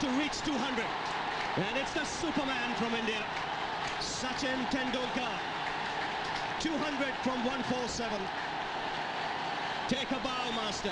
to reach 200. And it's the Superman from India, Sachin Tendulkar. 200 from 147. Take a bow, master.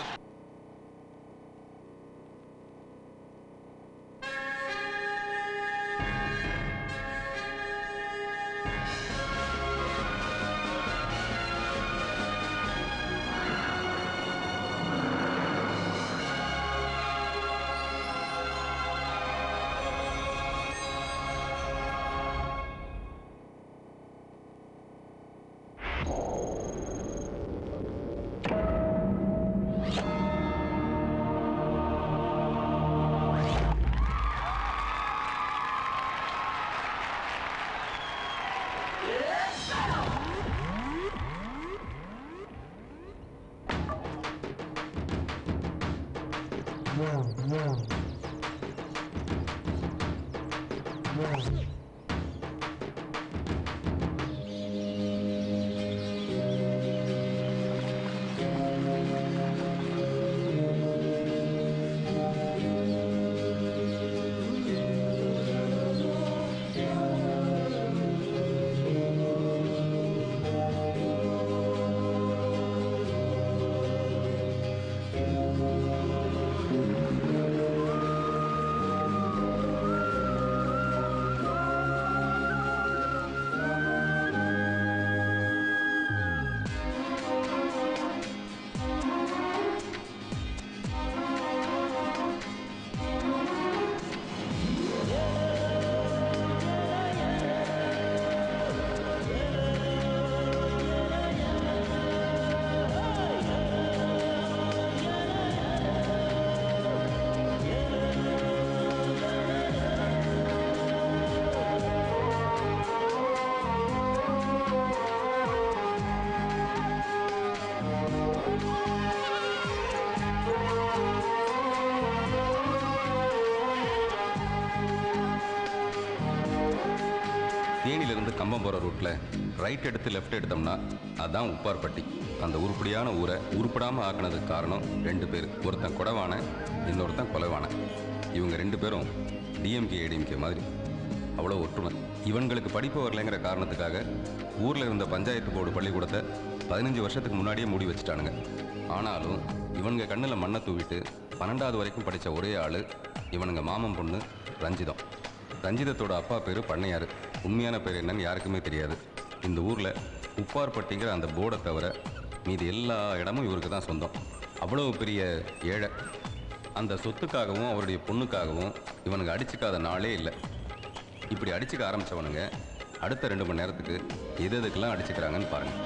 தேனியிலிருந்து கம்பம் போகிற ரூட்டில் right எடுத்து left எடுத்தோம்னா அதான் உப்பார்பட்டி அந்த உருப்படியான ஊரை உருப்படாமல் ஆக்குனதுக்கு காரணம் ரெண்டு பேர் ஒருத்தன் கொடவான இன்னொருத்தன் கொலைவான இவங்க ரெண்டு பேரும் டிஎம்கே ஏடிஎம்கே மாதிரி அவ்வளோ ஒற்றுமை இவங்களுக்கு படிப்பு வரலைங்கிற காரணத்துக்காக ஊரில் இருந்த பஞ்சாயத்து போர்டு பள்ளிக்கூடத்தை பதினஞ்சு வருஷத்துக்கு முன்னாடியே மூடி வச்சுட்டானுங்க ஆனாலும் இவனுங்க கண்ணில் மண்ணை தூவிட்டு பன்னெண்டாவது வரைக்கும் படித்த ஒரே ஆள் இவனுங்க மாமன் பொண்ணு ரஞ்சிதம் ரஞ்சிதத்தோட அப்பா பேர் பண்ணையார் உண்மையான பேர் என்னன்னு யாருக்குமே தெரியாது இந்த ஊரில் உப்பார்பட்டிங்கிற அந்த போர்டை தவிர மீதி எல்லா இடமும் இவருக்கு தான் சொந்தம் அவ்வளவு பெரிய ஏழை அந்த சொத்துக்காகவும் அவருடைய பொண்ணுக்காகவும் இவனுங்க அடிச்சுக்காத நாளே இல்லை இப்படி அடிச்சுக்க ஆரம்பிச்சவனுங்க அடுத்த ரெண்டு மணி நேரத்துக்கு எது எதுக்கெல்லாம் அடிச்சுக்கிறாங்கன்னு பாருங்கள்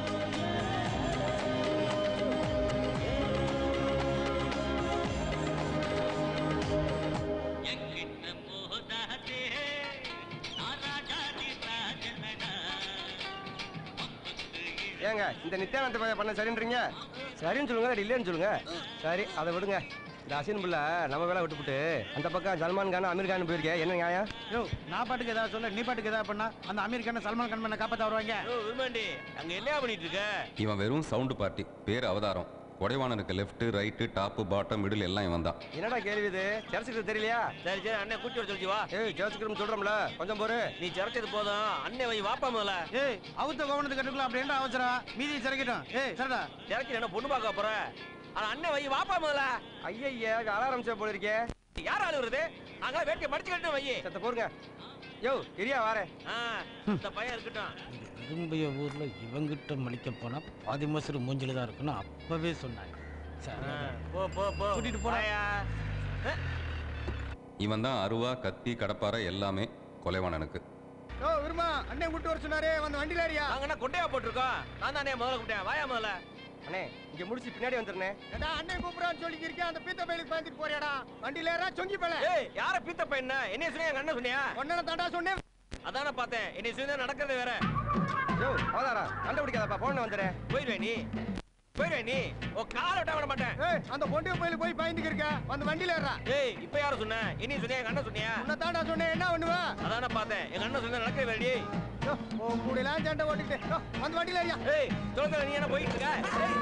ஏங்க இந்த நித்யானந்த பையன் பண்ண சரின்றீங்க சரின்னு சொல்லுங்க இல்லாட்டி இல்லைன்னு சொல்லுங்க சரி அதை விடுங்க இந்த அசின் புள்ள நம்ம வேலை விட்டுப்புட்டு அந்த பக்கம் சல்மான் கான் அமீர் கான் போயிருக்கேன் என்ன நியாயம் யோ நான் பாட்டுக்கு ஏதாவது சொல்ல நீ பாட்டுக்கு ஏதாவது பண்ணா அந்த அமீர் கான சல்மான் கான் பண்ண காப்பாத்த வருவாங்க விரும்பாண்டி அங்க என்ன பண்ணிட்டு இருக்க இவன் வெறும் சவுண்டு பார்ட்டி பேர் அவதாரம் கொடைவானனுக்கு left right top bottom middle எல்லாம் இவன் தான் என்னடா கேள்வி இது சர்ச்சுக்கு தெரியலையா சரி சரி அண்ணன் கூட்டி வர சொல்லி வா ஏய் சர்ச்சுக்கு சொல்றோம்ல கொஞ்சம் போரு நீ சிறச்சது போதும் அண்ணன் வை வாப்பா முதல்ல ஏய் அவுத்த கோவணத்து கட்டுக்குள்ள அப்படி என்ன அவசரம் மீதி சிறக்கிட்டோம் ஏய் சரிடா சிறக்கி என்ன பொண்ணு பார்க்க போற ஆனா அண்ணன் வை வாப்பா முதல்ல ஐயய்யா அலாரம் சேவ் போல இருக்கே யார் ஆளு வருது நாங்களா வேட்டியை மடிச்சு கட்டு வை சத்த போருங்க யோ இரியா வாரேன் ஆ, இந்த பையன் இருக்கட்டும் விரும்பிய ஊர்ல இவங்கிட்ட மலிக்க போனா பாதி மசரு மூஞ்சில தான் இருக்கணும் அப்பவே சொன்னாங்க சரி ஆ, போ போ போ கூட்டிட்டு போடா. வாயா. ஆ, இவன் தான் அருவா கத்தி கடப்பாரை எல்லாமே கொலைவாணனுக்கு ஓ விருமா அண்ணன் கூட்டு வர சொன்னாரே வந்து வண்டியில ஏறியா நாங்க என்ன கொட்டையா போட்டிருக்கோம் நான் தான் அண்ணன் முதல்ல கூப்பிட்டேன் வாயா முதல்ல அண்ணே இங்க முடிச்சு பின்னாடி வந்துருனே ஏடா அண்ணன் கூப்பிடுறான்னு சொல்லி இருக்கேன் அந்த பீத்த பையலுக்கு பயந்துட்டு போறியாடா வண்டியில ஏறா சொங்கி பையல ஏய் யார பீத்த பையன் என்ன சொன்னியா எங்க அண்ணன் சொன்னியா ஒன்னன தாண்டா சொன்னேன் அதானே பார்த்தேன் என்னை சொல்லி நடக்கிறது வேற யோ அவதாரா கண்டுபிடிக்காதப்பா போன வந்துறேன் போயிடுவே நீ போயிடுவே நீ உன் காலை விட்ட விட மாட்டேன் ஏய் அந்த பொண்டிய பையலுக்கு போய் பயந்துக்கு இருக்க வந்து வண்டியில ஏறா ஏய் இப்ப யார சொன்ன என்ன சொன்னியா எங்க அண்ணன் சொன்னியா உன்ன தாண்டா சொன்னேன் என்ன பண்ணுவ அதானே பார்த்தேன் எங்க அண்ணன் சொன்ன நடக்கிறது வேடி யோ ஓ கூடலாம் சண்டை ஓட்டிக்கிட்டு யோ, வந்து வண்டியில ஏறியா ஏய் சொல்லுங்க நீ என்ன போயிட்டு இருக்க ஏய்,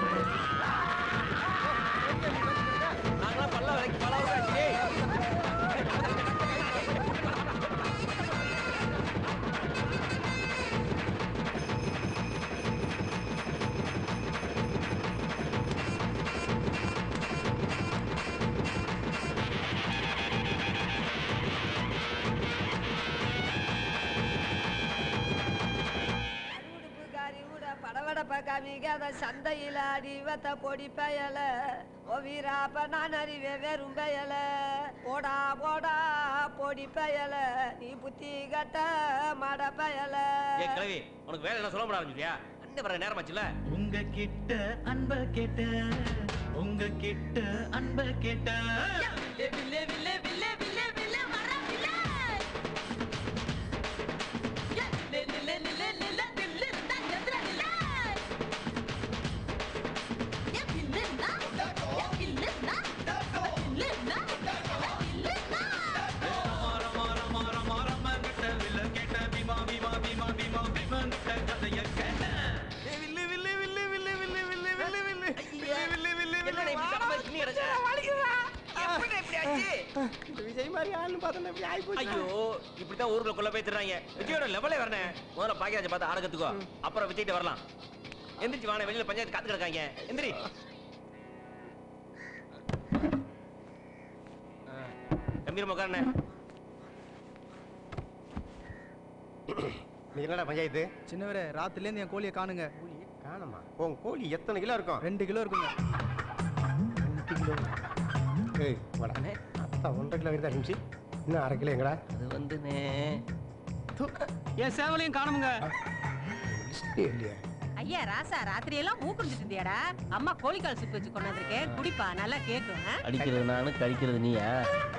நாங்களாம் பல்ல வரைக்கும் பல வருஷம் ஆச்சு ஏய். பொழப்ப காமிக்காத சந்தையில் அடி வத்த பொடி பயல ஓ வீராப்ப நான் அறிவே வெறும் பயல போடா போடா பொடி பயல நீ புத்தி கட்ட மட பயல ஏ கிழவி உனக்கு வேலை என்ன சொல்ல முடியாது அண்ணன் வர நேரமாச்சுல உங்க கிட்ட அன்ப கேட்ட உங்க கிட்ட அன்ப கேட்ட வில்லே வில்லே வில்லே வில்லே வில்லே வர வில்லே லே லே லே லே லே லே வில்லே தான் எதிர வில்லே ஏ வில்லே நா ஏ வில்லே நா வில்லே நா வில்லே நா மாற மாற மாற மாற மகிட்ட வில்ல கேட்ட பீமா பீமா பீமா பீமா பீமன் கதைய கேட்ட வில்லு வில்லு வில்லு வில்லு வில்லு வில்லு வில்லு வில்லு வில்லு வில்லு வில்லு இப்படி சத்தமா கிண்ணி கிடக்க எப்படி இப்படி ஆச்சு விஜய் மாதிரி ஆள்னு பார்த்தா இப்படி ஆகி ஐயோ இப்படித்தான் ஊருக்குள்ள கொள்ள போய் தர்றாங்க விஜயோட லெவலே வரனே முதல்ல பாக்கியாஜ் பார்த்து ஆட கத்துக்கோ அப்புறம் விஜய்கிட்ட வரலாம் எந்திரிச்சு வாணே வெளியில பஞ்சாயத்து காத்து கிடக்காங்க எந்திரி கம்பீரமா உட்காருண்ணே நீ என்னடா பஞ்சாயத்து சின்னவரே ராத்திரிலேருந்து என் கோழியை காணுங்க காணமா உன் கோழி எத்தனை கிலோ இருக்கும் ரெண்டு கிலோ இருக்குங்க ஏய் வடனே அத்தா ஒன்றரை கிலோ வருதா நிமிஷம் இன்னும் அரை கிலோ எங்கடா அது வந்துனே என் சேவலையும் காணுமுங்க லிஸ்ட்லயே இல்லையே ஐயா ராசா ராத்திரி எல்லாம் மூக்குறிஞ்சிட்டு இருந்தியாடா அம்மா கோழிக்கால் சூப் வச்சு கொண்டாந்துருக்கேன் குடிப்பா நல்லா கேட்கும் ஆ? அடிக்கிறது நானு கடிக்கிறது நீயா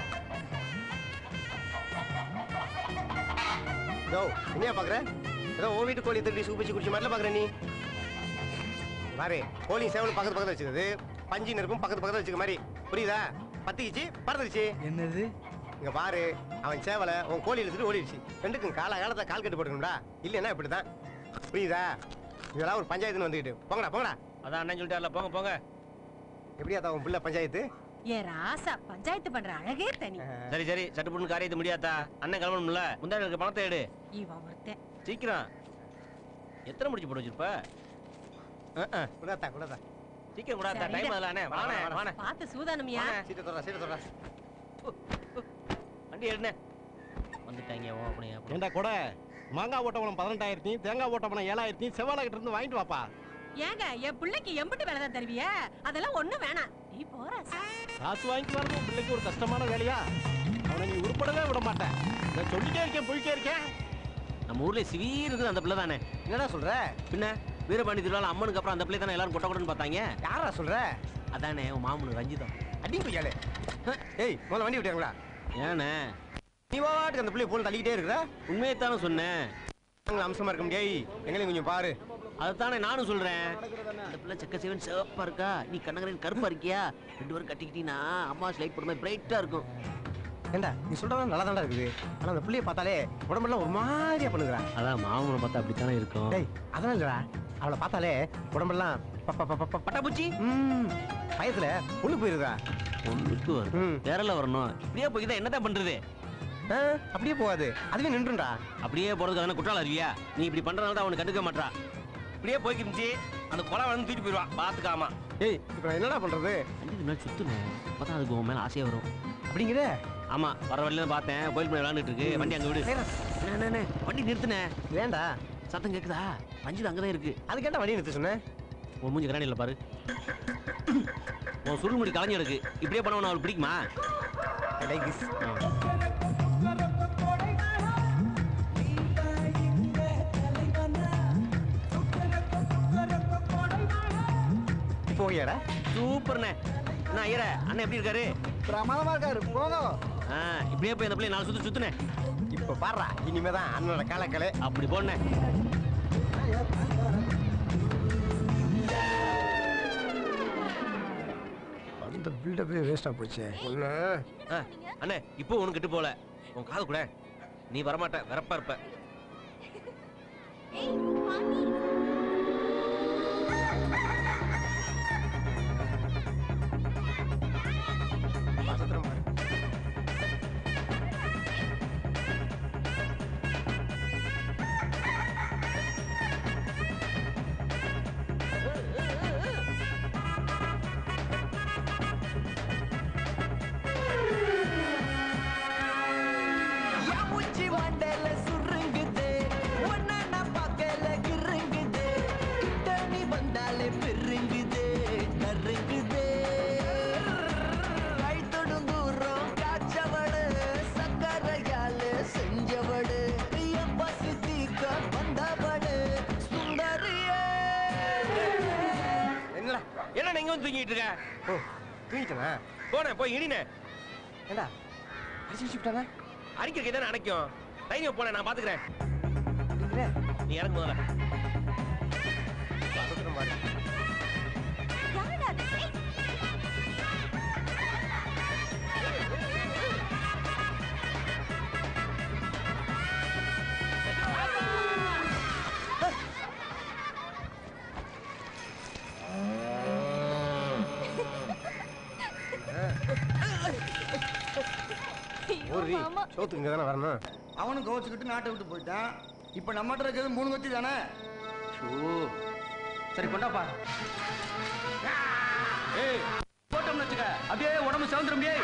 யோ என்னையா பாக்குற ஏதோ உன் வீட்டு கோழி திருடி சூப்பிச்சு குடிச்ச மாதிரில பாக்குற நீ பாரு கோழி சேவல் பக்கத்து பக்கத்துல வச்சுக்கிறது பஞ்சு நெருப்பும் பக்கத்து பக்கத்துல வச்சுக்க மாதிரி புரியுதா பத்திக்கிச்சு பறந்துருச்சு என்னது இங்க பாரு அவன் சேவலை உன் கோழி இழுத்துட்டு ஓடிடுச்சு ரெண்டுக்கும் கால காலத்தை கால் கட்டு போட்டுக்கணும்டா இல்லைன்னா இப்படிதான் புரியுதா இதெல்லாம் ஒரு பஞ்சாயத்துன்னு வந்துக்கிட்டு போங்கடா போங்கடா அதான் அண்ணன் சொல்லிட்டார்ல போங்க போங்க எப்படியா தான் உன் பிள்ளை பஞ்சாயத்து ஏ ராசா பஞ்சாயத்து பண்ற அழகே தனி சரி சரி சட்டு புண்ணு காரியத்தை முடியாதா அண்ணன் கிளம்பணும்ல முந்தாடி இருக்க பணத்தை எடு இவன் ஒருத்தன் சீக்கிரம் எத்தனை முடிச்சு போட்டு வச்சிருப்ப அஹ், அஹ். குடாத்தா குடாத்தா சீக்கிரம் கூட சரிடா. டைம் அதில் அண்ணே வாணே வாணே பார்த்து சூதானமியா சீட்டை தொடரா சீட்டை தொடரா வண்டி எடுண்ணே வந்துட்டாங்க ஓ அப்படியே அப்படி ஏண்டா கூட மாங்காய் ஓட்டப்பணம் பதினெட்டாயிரத்தி தேங்காய் ஓட்டப்பணம் ஏழாயிரத்தி செவ்வாழை கிட்ட இருந்து வாங்கிட்டு வாப்பா ஏங்க என் பிள்ளைக்கு எம்பிட்டு வேலை தான் தருவிய அதெல்லாம் ஒண்ணும் வேணாம் நீ போற காசு வாங்கிட்டு வரது உன் பிள்ளைக்கு ஒரு கஷ்டமான வேலையா அவனை நீ உருப்படவே விட மாட்டேன் நான் சொல்லிட்டே இருக்கேன் போயிட்டே இருக்கேன் நம்ம ஊர்ல சிவீர் இருக்குது அந்த பிள்ளை தானே என்னடா சொல்ற பின்ன வீரபாண்டி திருவிழா அம்மனுக்கு அப்புறம் அந்த பிள்ளை தானே எல்லாரும் கொட்ட கொட்டன்னு பார்த்தாங்க யாரா சொல்ற அதானே உன் மாமனு ரஞ்சிதம் அடி கொய்யாலே ஏய் முதல்ல வண்டி விட்டாங்களா ஏண்ணே நீ வாட்டுக்கு அந்த பிள்ளைய போன் தள்ளிக்கிட்டே இருக்கிற உண்மையை தானே சொன்னேன் நாங்களும் அம்சமா இருக்க முடியாது எங்களையும் கொஞ்சம் பாரு அதுதானே நானும் சொல்றேன் அந்த பிள்ளை செக்க சிவன் சிவப்பா இருக்கா நீ கண்ணங்கரையில் கருப்பா இருக்கியா ரெண்டு பேரும் கட்டிக்கிட்டீங்கன்னா அம்மா லைட் போடும்போது பிரைட்டா இருக்கும் ஏண்டா நீ சொல்றதெல்லாம் நல்லா தான்டா இருக்குது ஆனா அந்த பிள்ளைய பார்த்தாலே உடம்பெல்லாம் ஒரு மாதிரியா பண்ணுகிறா அதான் மாமனை பார்த்தா அப்படித்தானே இருக்கும் டேய் அதெல்லாம் இல்லடா அவளை பார்த்தாலே உடம்பெல்லாம் ப- ப- ப- ப- ப- பட்டாப்பூச்சி ம், பயத்துல ஒண்ணு போயிருதா ஒன்றுக்கு வரும் ம். வேறல வரணும் இப்படியே போய் தான் என்னதான் பண்றது ஆ, அப்படியே போகாது அதுவே நின்றுண்டா அப்படியே போறதுக்கு அதனால குற்றாலம் அறிவியா நீ இப்படி பண்றதுனால தான் அவனுக்கு கண்டுக்க மாட்டா இப்படியே போய்க்கிருந்துச்சு அந்த கொலை வந்து தூக்கிட்டு போயிடுவான் பாத்துக்காம ஏய் இப்போ நான் என்னடா பண்றது அஞ்சு நாள் சுத்துனேன் அப்பதான் அதுக்கு உன் மேல ஆசையா வரும் அப்படிங்கிற ஆமா வர வழியில தான் பார்த்தேன் கோயில் பண்ணி விளாண்டுட்டு இருக்கு வண்டி அங்க விடு அண்ணே, அண்ணே, அண்ணே, வண்டி நிறுத்துனே ஏன்டா சத்தம் கேக்குதா வஞ்சிது அங்கதான் இருக்கு அது கேட்டா வண்டி நிறுத்த சொன்னேன் உன் மூஞ்சி கரணியில் பாரு உன் சுருள்முடி கலைஞர் இருக்கு இப்படியே பண்ணவன அவளுக்கு பிடிக்குமா I like this. போகியாடா சூப்பர்ண்ணே என்ன ஐயர அண்ணன் எப்படி இருக்காரு பிரமாதமா இருக்காரு போங்க ஆ இப்படியே போய் அந்த பிள்ளை நாலு சுத்து சுத்துனே இப்ப பாடுறா இனிமே தான் அண்ணனோட காலக்கலை அப்படி போனே அந்த பில்டப்பே வேஸ்டா போச்சே ஒண்ணு அண்ணே இப்போ உனக்கு கிட்ட போல உன் காது கூட நீ வரமாட்ட வரப்பா இருப்ப பசத்திரம் பாரு உச்சி மண்டல சுருங்க வந்து தூங்கிட்டு இருக்க ஓ தூங்கிட்டனா போனே போய் இடினே ஏண்டா அடிச்சு வச்சுட்டாங்க அடிக்கிறதுக்கு தானே அடைக்கும் தைரியம் போனேன் நான் பாத்துக்கிறேன் அடிக்கிற நீ இறங்கு முதல்ல பதத்துறம் பாரு ஓரி சோத்துக்கு இங்கே தானே வரணும் அவனும் கோச்சுக்கிட்டு நாட்டை விட்டு போயிட்டான் இப்போ நம்மகிட்ட இருக்கிறது மூணு கத்தி தானே சரி கொண்டாப்பா ஏய் போட்டோம்னு வச்சுக்க அப்படியே உடம்பு சவுந்துரும் டேய்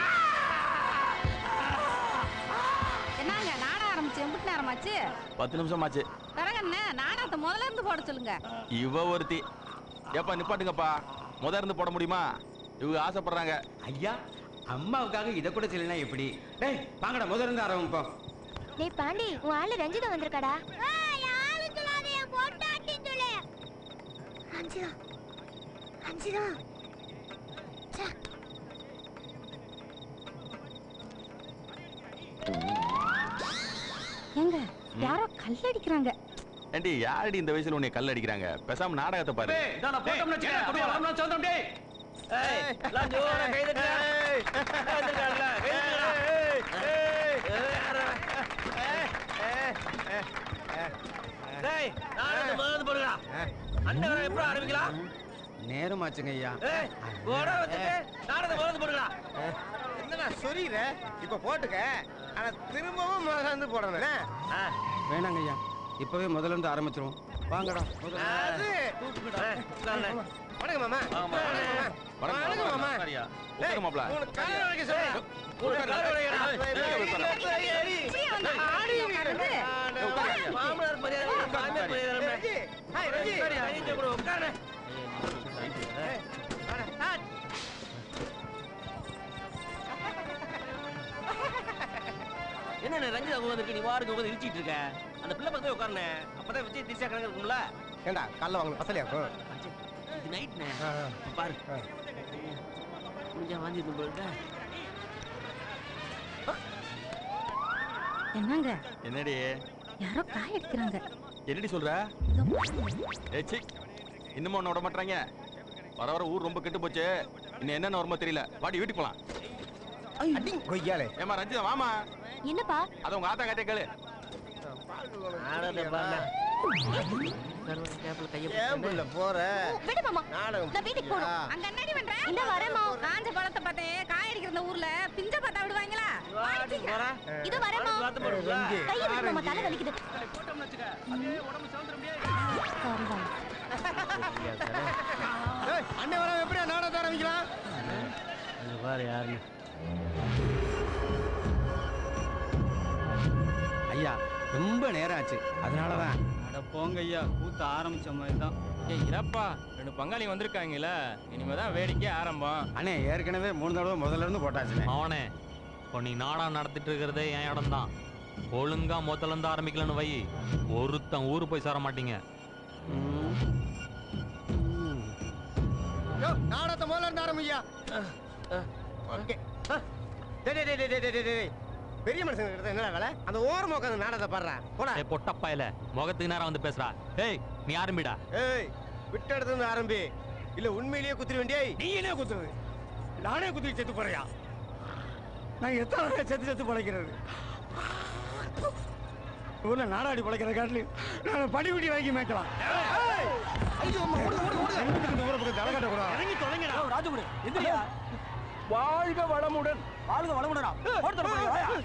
என்னங்க நாடகம் ஆரம்பிச்சு எம்பிட்டு நேரமாச்சு பத்து நிமிஷம் ஆச்சு பிறகு என்ன நாடகத்தை முதல்ல இருந்து போட சொல்லுங்க இவ ஒருத்தி ஏப்பா நிப்பாட்டுங்கப்பா முத இருந்து போட முடியுமா இவங்க ஆசைப்படுறாங்க ஐயா அம்மாவுக்காக இதை கூட செய்யலனா எப்படி டேய் வாங்கடா முதல்ல இருந்து ஆரம்பிப்போம் டேய் பாண்டி உன் ஆளு ரஞ்சிதா வந்திருக்காடா அஞ்சிதா அஞ்சிதா ஏங்க யாரோ கல்லடிக்கிறாங்க ஏண்டி யாரடி இந்த வயசுல உன்னை கல் அடிக்கிறாங்க பேசாம நாடகத்தை பாரு இதான் நான் போட்டோம்னு வச்சுக்க அப்படியே உடம்பு சவுந்துரும் டேய் ஏய் எல்லாம் ஜோரா கை தட்டுடா கை தட்டுடா கை தட்டுடா டேய் நாடகத்தை முதல்ல போடுடா அண்ணன் எப்படி ஆரம்பிக்கலாம் நேரமாச்சுங்க ஐயா ஏய் போட வச்சுட்டு நாடகத்தை முதல்ல போடுடா என்னடா சொரியிற இப்போ போட்டுக்க ஆனா திரும்பவும் முதல்ல இருந்து போடணும் ஆ வேணாங்க ஐயா இப்பவே முதல்ல இருந்து ஆரம்பிச்சிருவோம் வாங்கடா அது வணக்கம் மாமா ஆமா. வணக்கம் மாமா உட்காரு மாப்ள. உனக்கு கல்யாணம் வைக்க சொல்லு. உனக்கு கல்யாணம் வைக்கடா. இப்படியே வந்து ஆடி உட்காருது. மாமனார் மரியாதை மாமியார் மரியாதை ரஞ்சி, ஹாய் ரஞ்சி. கையை கொடு, உட்காரு. என்ன ரஞ்சிதா உட்காந்துருக்கு நீ வாருக்கு உட்காந்து இழிச்சிட்டு இருக்க அந்த பிள்ளை பக்கத்துல உட்காருனே அப்பதான் விஜய் திசா கணக்கு இருக்கும்ல ஏண்டா கல்ல வாங்கணும் பசலியாக்கும் இது நைட்னே பாரு கொஞ்சம் வாந்தி போயிட்டா என்னங்க என்னடி யாரோ காய் அடிக்கிறாங்க என்னடி சொல்ற இதோ பாருங்க. ஏய் சி இன்னும் ஒண்ணு விட மாட்டாங்க வர வர ஊர் ரொம்ப கெட்டு போச்சு இன்னும் என்னென்ன வருமோ தெரியல பாடி வீட்டுக்கு போலாம் அடி கொய்யாலே ஏமா ரஞ்சிதா வாமா என்னப்பா அத உங்க ஆத்தா கட்டே கேளு ஆடத பாருங்க ஏன் புள்ள போற விடு மாமா நாடகம் நான் வீட்டுக்கு போகணும் அங்க என்னடி பண்ற இந்த வரேம்மா காஞ்ச பழத்தை பார்த்தேன் காய் அடிக்கிற இந்த ஊர்ல பிஞ்ச பார்த்தா விடுவாங்களா வாடி சீக்கிரம். இது வரேம்மா ரஞ்சி, கையை விடு மாமா தலை வலிக்குது சாரி வாங்க ஏய், அண்ணன் வர எப்படியா நாடகத்தை ஆரம்பிக்கலாம் அங்க பாரு யாருன்னு ஐயா ரொம்ப நேரம் ஆச்சு அதனாலதான் அட போங்க ஐயா கூத்த ஆரம்பிச்ச மாதிரி தான் ஏய் இறப்பா ரெண்டு பங்காளி வந்திருக்காங்கல்ல இனிமே தான் வேடிக்கை ஆரம்பம் அண்ணே ஏற்கனவே மூணு தடவை முதல்ல இருந்து போட்டாச்சுண்ணே அவனே இப்போ நீ நாடகம் நடத்திட்டு இருக்கிறதே என் இடம் தான் ஒழுங்கா முதல்ல இருந்து ஆரம்பிக்கலன்னு வை ஒருத்தன் ஊரு போய் சேர மாட்டீங்க யோ, நாடகத்தை முதல்ல இருந்து ஆரம்பியா ஓகே ஆ. டேய், டேய், டேய், டேய், டேய், டேய், டேய். பெரிய மனுஷங்க கிட்ட என்னடா வேலை அந்த ஓரமா உட்காந்து நாடகத்தை பாடுறா போடா ஏய் பொட்டப்பாயில முகத்துக்கு நேரம் வந்து பேசுறா ஏய் நீ ஆரம்பிடா ஏய் விட்ட இடத்துல இருந்து ஆரம்பி இல்ல உண்மையிலேயே குத்திர வேண்டிய நீ என்ன குத்துறது நானே குத்தி செத்து போறியா நான் எத்தனை நாள் செத்து செத்து பழைக்கிறது ஊர்ல நாடாடி பழைக்கிற காட்டில் நான் படிக்குடி வாங்கி மேய்க்கலாம் ஐயோ அம்மா, ஓடு, ஓடு, ஓடு. இந்த ஊரை பக்கம் தலை காட்டக்கூடாது. இறங்கி தொலைங்கடா ராஜகுரு எந்திரியா வாழ்க வளமுடன் வாழ்க வளமுடா ஓடு தர போறீங்க வாயா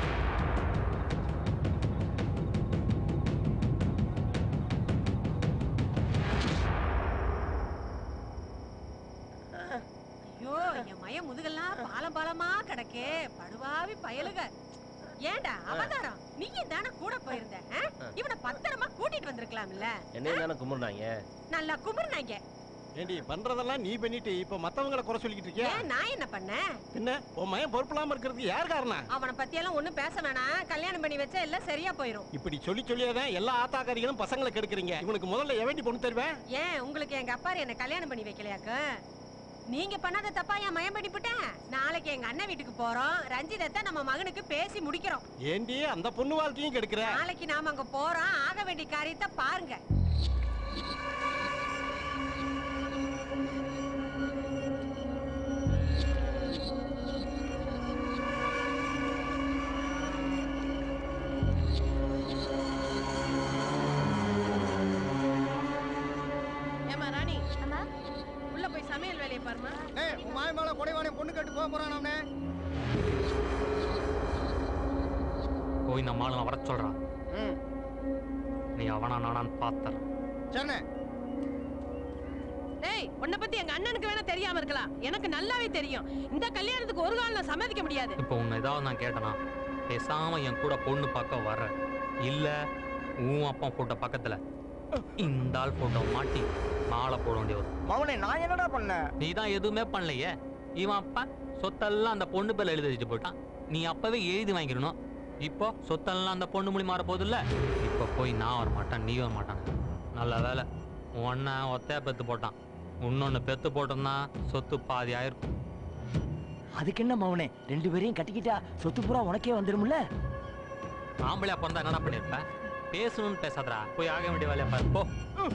ஐயோ என் மய முதுகெல்லாம் பாலம் பாலமா கிடக்கே படுவாவி பயலுக ஏண்டா அவதாரம் நீயும் தானே கூட போயிருந்த ஆ? இவனை பத்திரமா கூட்டிட்டு வந்திருக்கலாம்ல என்னையும் தானே கும்பிடுறாங்க நல்லா கும்பிடுனாங்க ஏண்டி பண்றதெல்லாம் நீ பண்ணிட்டு இப்ப மத்தவங்கள குறை சொல்லிக்கிட்டு இருக்கியா ஏன் நான் என்ன பண்ணேன் என்ன உன் மயன் பொறுப்பில்லாம இருக்கிறதுக்கு யார் காரணம் அவனை பத்தி எல்லாம் ஒண்ணும் பேச வேணாம் கல்யாணம் பண்ணி வச்சா எல்லாம் சரியா போயிரும் இப்படி சொல்லி சொல்லியாதான் எல்லா ஆத்தாக்காரிகளும் பசங்களை கெடுக்குறீங்க இவனுக்கு முதல்ல எவண்டி பொண்ணு தருவேன் ஏன் உங்களுக்கு எங்க அப்பா என்ன கல்யாணம் பண்ணி வைக்கலையாக்கு நீங்க பண்ணாத தப்பா என் மயம் பண்ணிவிட்டேன் நாளைக்கு எங்க அண்ணன் வீட்டுக்கு போறோம் ரஞ்சிதத்தை நம்ம மகனுக்கு பேசி முடிக்கிறோம் ஏண்டி அந்த பொண்ணு வாழ்க்கையும் கெடுக்கிற நாளைக்கு நாம அங்க போறோம் ஆக வேண்டிய காரியத்தை பாருங்க ஏமா ராணி உள்ள போய் சமையல் வேலையை பாருமா ஏய் உன் மாய மேல கொடைவானே பொண்ணு கேட்டு போக போறான் அவனே போய் நம்ம ஆளுங்க வர சொல்றான் ம் நீ அவனா நானான்னு பார்த்தர் சொன்னே டேய் உன்னை பத்தி எங்க அண்ணனுக்கு வேணா தெரியாம இருக்கலாம் எனக்கு நல்லாவே தெரியும் இந்த கல்யாணத்துக்கு ஒரு கால் நான் சம்மதிக்க முடியாது இப்போ உன்னை ஏதாவது நான் கேட்டனா பேசாம என் கூட பொண்ணு பார்க்க வர இல்ல உன் அப்பா போட்டோ பக்கத்துல இந்த ஆள் போட்டோ மாட்டி மாலை போட வேண்டிய வரும் மவனே நான் என்னடா பண்ணேன் நீ தான் எதுவுமே பண்ணலையே இவன் அப்பா சொத்தெல்லாம் அந்த பொண்ணு பேர்ல எழுதி வச்சுட்டு போயிட்டான் நீ அப்பவே எழுதி வாங்கிக்கணும் இப்போ சொத்தெல்லாம் அந்த பொண்ணு மூலி மாற போகுதுல்ல இப்போ போய் நான் வர மாட்டேன் நீ வர மாட்டாங்க நல்ல வேலை ஒன்ன ஒத்தையா பெத்து போட்டான் இன்னொன்னு பெத்து போட்டோம்னா சொத்து பாதி ஆயிருக்கும் அதுக்கு என்ன மவனே ரெண்டு பேரையும் கட்டிக்கிட்டா சொத்து பூரா உனக்கே வந்துரும்ல ஆம்பளையா பிறந்தா என்னடா பண்ணிருப்ப பேசணும்னு பேசாதடா போய் ஆக வேண்டிய வேலையை பாரு போ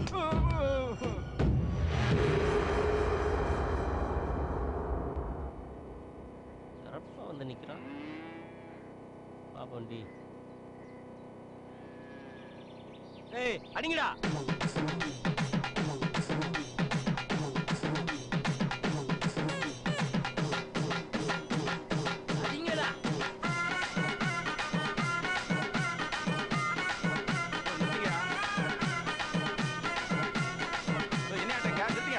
சிறப்பா வந்து நிக்கிறான் பாப்பண்டி ஏய் அடிங்கடா அடிங்கடா என்ன ஆட்டங்க நிறுத்துங்க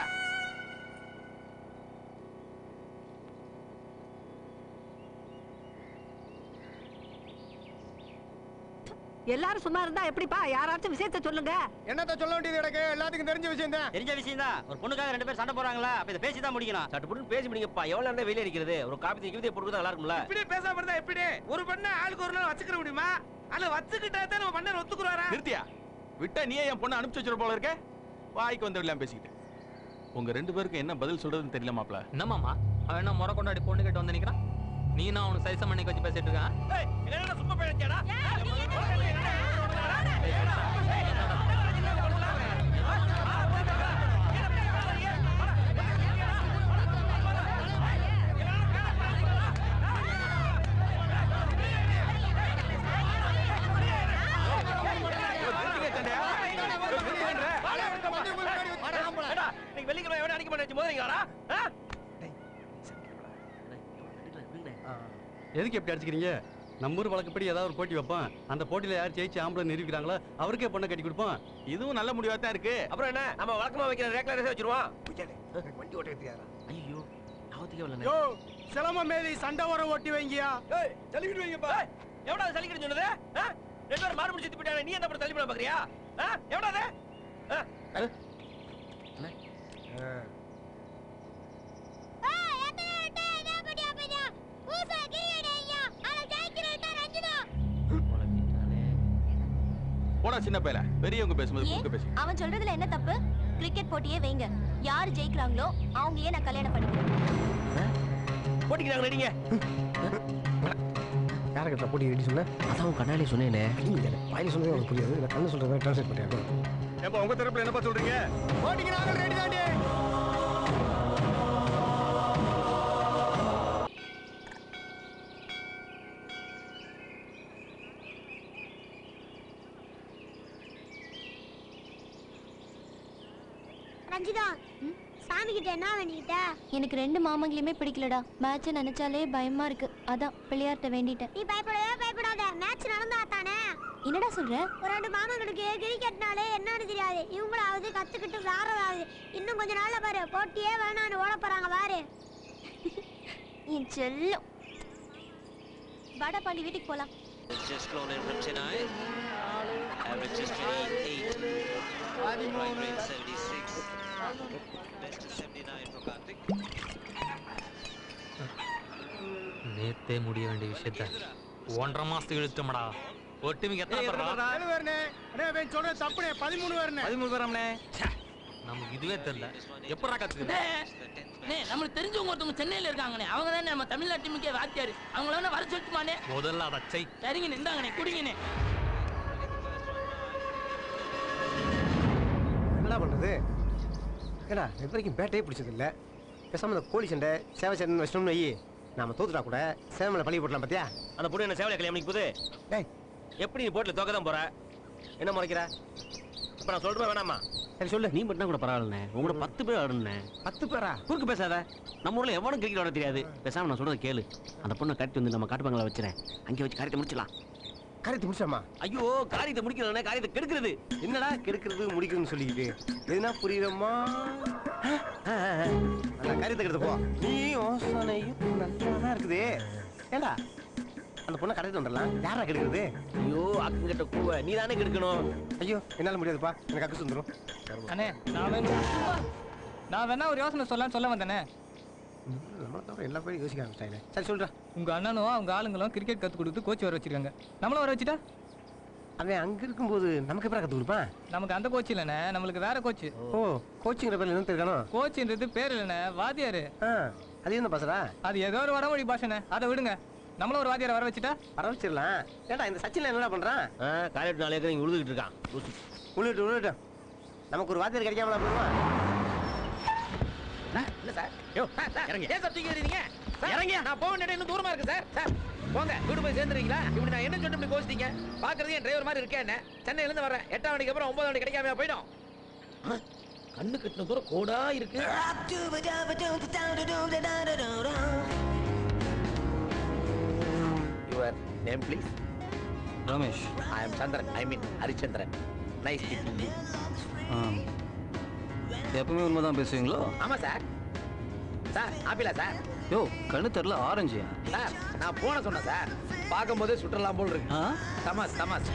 எல்லாரும் சும்மா இருந்தா எப்படிப்பா யாராச்சும் விஷயத்த சொல்லுங்க என்னத்த சொல்ல வேண்டியது எனக்கு எல்லாத்துக்கும் தெரிஞ்ச விஷயம் தான் தெரிஞ்ச விஷயம் தான் ஒரு பொண்ணுக்காக ரெண்டு பேர் சண்டை போறாங்களா அப்ப இதை பேசி தான் முடிக்கணும் சட்டு புட்டு பேசி முடிங்கப்பா எவ்வளவு நேரம் வெளியே இருக்கிறது ஒரு காப்பி தண்ணி கிபி போட்டு நல்லா இருக்கும்ல இப்படி பேசாம இருந்தா எப்படி ஒரு பெண்ணை ஆளுக்கு ஒரு நாள் வச்சுக்கிற முடியுமா அல்ல வச்சுக்கிட்டா தான் நம்ம மன்னர் ஒத்துக்குறாரா நிறுத்தியா விட்டா நீயே என் பொண்ணை அனுப்பிச்சு வச்சிட போல இருக்க வாய்க்கு வந்து இல்லாம பேசிக்கிட்டு உங்க ரெண்டு பேருக்கும் என்ன பதில் சொல்றதுன்னு தெரியல மாப்ள என்னமாமா அவன் என்ன முறை கொண்டாடி பொண்ணு கேட்டு வந்து நிக்கிறான் நீ நான் அவனுக்கு சைசம் பண்ணி வச்சு பேசிட்டு இருக்கான் ஏய் என்ன சும்மா பேச்சடா ஏடா, இன்னைக்கு வெள்ளிக்கிழமை எவனை அடிக்க மாட்டேன் மோதுறீங்களாடா ஆ? எதுக்கு எப்படி அடிச்சுக்கிறீங்க நம்ம ஊர் வழக்கப்படி ஏதாவது ஒரு போட்டி வைப்போம் அந்த போட்டியில யார் ஜெயிச்சு ஆம்பளை நிரூபிக்கிறாங்களோ அவருக்கே பொண்ணை கட்டி கொடுப்போம் இதுவும் நல்ல முடிவா தான் இருக்கு அப்புறம் என்ன நம்ம வழக்கமா வைக்கிற ரேக்ல ரேஸ் வச்சிருவோம் வண்டி ஓட்ட தெரியாதா ஐயோ நாவத்துக்கே வரல யோ சிலம மேலி சண்டை வர ஓட்டி வைங்கயா ஏய் தள்ளிக்கிட்டு வைங்கப்பா எவடா சலிக்கிட்டு சொன்னது ஆ? ரெண்டு பேரும் மாறு முடிச்சு போயிட்டாங்க நீ என்ன பண்ண தள்ளி பண்ண பாக்குறியா ஆ? எவடா அது ஆ? போடா சின்ன பையல பெரியவங்க பேசும்போது ஏன்? குறுக்க பேசி அவன் சொல்றதுல என்ன தப்பு கிரிக்கெட் போட்டியே வைங்க யார் ஜெயிக்கிறாங்களோ அவங்களையே நான் கல்யாணம் பண்ணிக்கிறேன் போட்டிக்கிறாங்க நீங்க யாரை கிட்ட போட்டி ரெடி சொன்ன அதான் கண்ணாலே சொன்னேனே வாயில சொன்னது உனக்கு புரியாது இல்லை கண்ணு சொல்றதை ட்ரான்ஸ்லேட் பண்ணியாங்க ஏப்பா உங்க தரப்புல என்னப்பா சொல்றீங்க போட்டிக்கு நாங்கள் ரெடி தாண்டி ரஞ்சிதா சாமி கிட்ட என்ன வேண்டிக்கிட்ட எனக்கு ரெண்டு மாமங்களையுமே பிடிக்கலடா மேட்ச் நினைச்சாலே பயமா இருக்கு அதான் பிள்ளையார்ட்ட வேண்டிட்டேன் நீ பயப்படவே பயப்படாத மேட்ச் நடந்தா தானே என்னடா சொல்ற ஒரு ரெண்டு மாமங்களுக்கு கிரிக்கெட்னாலே என்னன்னு தெரியாது இவங்களாவது கத்துக்கிட்டு விளாடுறதாவது இன்னும் கொஞ்ச நாள்ல பாரு போட்டியே வேணான்னு ஓட போறாங்க பாரு என் செல்லம் வாடா பாண்டி வீட்டுக்கு போலாம் Just flown in from Chennai. Average is 28. Right rate 76. Best is 79 for Karthik. நேத்தே முடிய வேண்டிய விஷயத்த ஒன்றரை மாசத்துக்கு இழுச்சிட்டோம்டா ஒட்டுமிக்க எத்தனை பேர்டா? ஏழு பேருண்ணே அண்ணே அவன் சொல்றது தப்புனே பதிமூணு பேருண்ணே பதிமூணு பேராம்னே நமக்கு இதுவே தெரியல எப்படா கத்துக்கிற அண்ணே நம்மளுக்கு தெரிஞ்சவங்க ஒருத்தவங்க சென்னையில இருக்காங்கண்ணே அவங்க தானே நம்ம தமிழ்நாட்டு டீமுக்கே வாத்தியாரு அவங்கள வேணா வர சொல்லட்டுமாண்ணே முதல்ல அதை செய் சரிங்க நின்றாங்கண்ணே குடிங்கண்ணே என்னடா பண்றது ஏடா இது வரைக்கும் பேட்டையே பிடிச்சது இல்ல பேசாம இந்த கோழி சண்டை சேவை சண்டை வச்சிட்டோம்னு வை நாம தோத்துட்டா கூட சேவை மேல பழி போட்டலாம் பாத்தியா அந்த பொண்ணு என்ன சேவலை கல்யாணம் போகுது டேய் எப்படி நீ போட்டில் தோக்க தான் போற என்ன முறைக்கிற இப்ப நான் சொல்றேன் வேணாமா சரி சொல்லு நீ மட்டும் கூட பரவாயில்லண்ணே உங்களோட பத்து பேர் ஆடணுண்ணே பத்து பேரா குறுக்கு பேசாத நம்ம ஊர்ல எவனும் கிரிக்கெட் விளாட தெரியாது பேசாம நான் சொல்றதை கேளு அந்த பொண்ணை கட்டி வந்து நம்ம காட்டுப்பாங்களா வச்சுறேன் அங்கே வச்சு காரியத்தை முடிச்சிடலாம் காரியத்தை முடிச்சாமா ஐயோ காரியத்தை முடிக்கிறதுனே காரியத்தை கெடுக்கிறது என்னடா கெடுக்கிறது முடிக்கணும்னு சொல்லிக்கிட்டு எதுனா புரியுறமா அந்த காரியத்தை கெடுத்து போ நீ யோசனையும் நல்லா தான் இருக்குது ஏண்டா அந்த பொண்ணை கடத்திட்டு வந்துடலாம் யாரா கெடுக்கிறது ஐயோ அக்கங்கிட்ட கூவ நீ தானே கெடுக்கணும் ஐயோ என்னால முடியாதுப்பா எனக்கு அக்கசு வந்துடும் அண்ணே நான் வேணா நான் வேணா ஒரு யோசனை சொல்லலாம்னு சொல்ல வந்தேனே நம்மளை தவிர எல்லா பேரும் யோசிக்க ஆரம்பிச்சிட்டாங்க சரி சொல்றா உங்க அண்ணனும் அவங்க ஆளுங்களும் கிரிக்கெட் கத்து கொடுத்து கோச் வர வச்சிருக்காங்க நம்மளும் வர வச்சுட்டா அவன் அங்க இருக்கும்போது நமக்கு எப்படா கத்து கொடுப்பான் நமக்கு அந்த கோச் இல்லைண்ணே நம்மளுக்கு வேற கோச் ஓ கோச்சிங்கிற பேர்ல என்ன தெரியானோ கோச்ன்றது பேர் இல்லைண்ணே வாத்தியாரு அது என்ன பாசடா அது ஏதோ ஒரு வடமொழி பாஷனே அதை விடுங்க நம்மளும் ஒரு வாத்தியாரை வர வச்சுட்டா வர வச்சிடலாம் ஏண்டா இந்த சச்சின் என்னடா பண்றான் காலேஜ் நாளே இங்க உழுதுகிட்டு இருக்கான் உழுட்டு உழுட்டு நமக்கு ஒரு வாத்தியார் கிடைக்காமலா போடுவான் இல்ல சார் யோ சார் சார் இறங்க ஏன் சார் தூக்கி எறிறீங்க இறங்க நான் போக வேண்டிய இடம் இன்னும் தூரமா இருக்கு சார் சார் போங்க வீடு போய் சேர்ந்துறீங்களா இப்படி நான் என்ன சொல்லிட்டு இப்படி கோச்சிட்டீங்க பாக்குறது என் டிரைவர் மாதிரி இருக்கேன் என்ன சென்னையில இருந்து வரேன் எட்டாம் மணிக்கு அப்புறம் ஒன்பதாம் மணி கிடைக்காம போயிடும் ஆ, கண்ணு கட்டின தூரம் கோடா இருக்கு your name please Ramesh I am Chandran I mean Harichandran nice meeting you ஆ எப்பவுமே உண்மை தான் பேசுவீங்களோ ஆமா சார் சார் ஆப்பிளா சார் யோ கண்ணு தெரில ஆரஞ்சியா சார் நான் போன சொன்னேன் சார் பார்க்கும்போதே சுற்றலாம் போல் இருக்கு தமாஸ் தமாஸ்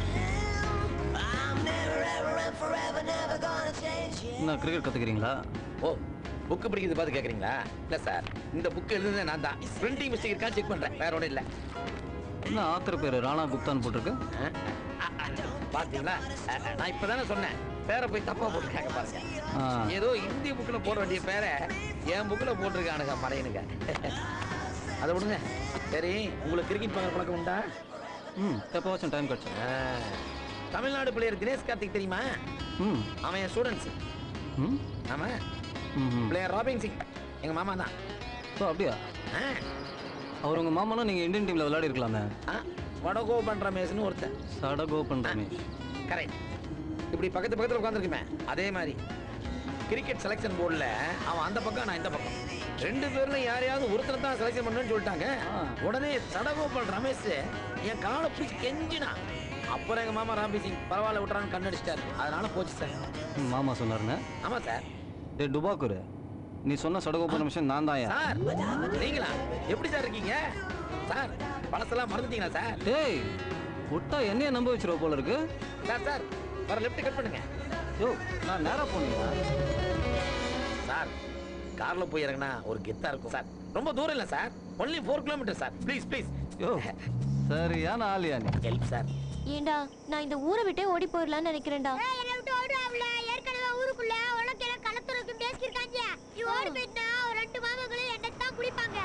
என்ன கிரிக்கெட் கற்றுக்கிறீங்களா ஓ புக்கு படிக்கிறது பார்த்து கேட்குறீங்களா இல்லை சார் இந்த புக்கு எழுதுனதே நான் தான் பிரிண்டிங் மிஸ்டேக் இருக்கா செக் பண்ணுறேன் வேற ஒன்றும் இல்லை என்ன ஆத்தர் பேர் ராணா குப்தான்னு போட்டிருக்கு பார்த்தீங்களா அஹ், அஹ், நான் இப்போ தானே சொன்னேன் பேரை போய் தப்பாக போட்டுருக்காங்க பாருங்க ஆ. ஏதோ இந்திய புக்கில் போட வேண்டிய பேரை என் புக்கில் போட்டிருக்கானுங்க மறையனுங்க அதை விடுங்க சரி உங்களுக்கு கிரிக்கெட் பார்க்குற பழக்கம் உண்டா ம் எப்போவாச்சும் டைம் கிடச்சா தமிழ்நாடு பிளேயர் தினேஷ் கார்த்திக் தெரியுமா ம் அவன் என் ஸ்டூடெண்ட்ஸ் ம் ஆமா ம் பிளேயர் ராபின் சிங் எங்க மாமா தான் ஓ அப்படியா அவர் உங்கள் மாமானா நீங்கள் இந்தியன் டீமில் விளையாடி இருக்கலாமே வடகோபன் ரமேஷ்னு ஒருத்தன் சடகோபன் ரமேஷ் கரெக்ட் இப்படி பக்கத்து பக்கத்துல உட்காந்துருக்குமே அதே மாதிரி கிரிக்கெட் செலெக்ஷன் போர்டில் அவன் அந்த பக்கம் நான் இந்த பக்கம் ரெண்டு பேர்ல யாரையாவது ஒருத்தர் தான் செலெக்ஷன் பண்ணணும்னு சொல்லிட்டாங்க உடனே சடகோபால் ரமேஷ் என் காலை பிடிச்சி கெஞ்சினா அப்புறம் எங்க மாமா ராம்பி சிங் பரவாயில்ல விட்டுறான்னு கண்ணடிச்சிட்டாரு அதனால போச்சு சார் ம், மாமா சொன்னாருங்க ஆமா சார் டே டுபாக்கூர் நீ சொன்ன சடகோபன் ரமேஷன் நான் தான் சார் நீங்களா எப்படி சார் இருக்கீங்க சார் பழசெல்லாம் மறந்துட்டீங்களா சார் டேய் விட்டா என்னைய நம்ப வச்சிருவ போல இருக்கு சார் சார் வர லெஃப்ட் கட் பண்ணுங்க யோ நான் நேரா போனீங்களா சார் கார்ல போய் இறங்கினா ஒரு கெத்தா இருக்கும் சார் ரொம்ப தூரம் இல்ல sir only four kilometre sir please please யோ சரியான ஆளியா நீ ஹெல்ப் சார் ஏண்டா நான் இந்த ஊரை விட்டே ஓடி போயிடலாம்னு நினைக்கிறேன்டா என்னை விட்டு ஓடுவாப்ல ஏற்கனவே ஊருக்குள்ள உலக்கையில களத்துறதுக்கு பேசியிருக்காங்க நீ ஓடி போயிட்டா ஒரு ரெண்டு மாமங்களும் என்னை தான் குடிப்பாங்க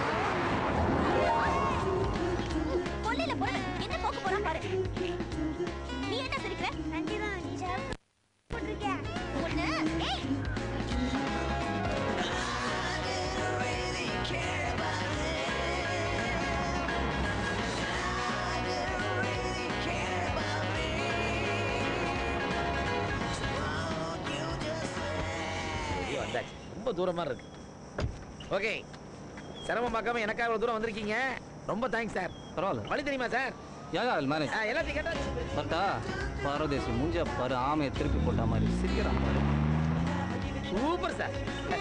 கொல்லையில போற என்ன போக்க போறான் பாரு நீ என்ன சிரிக்கிற ரஞ்சிதா நீ சிறப்பு போட்டிருக்க ஒண்ணு ஏய் வெளியே வந்தாச்சு ரொம்ப தூரமா இருக்கு ஓகே சிரமம் பார்க்காம எனக்காக இவ்வளவு தூரம் வந்திருக்கீங்க ரொம்ப தேங்க்ஸ் சார் பரவாயில்ல வழி தெரியுமா சார் ஏகா அது மேனேஜ் ஆ, எல்லாத்தையும் கேட்டாச்சு பரட்டா பரதேசி மூஞ்சியா பாரு ஆமையை திருப்பி போட்ட மாதிரி சிரிக்கிறான் பாரு super sir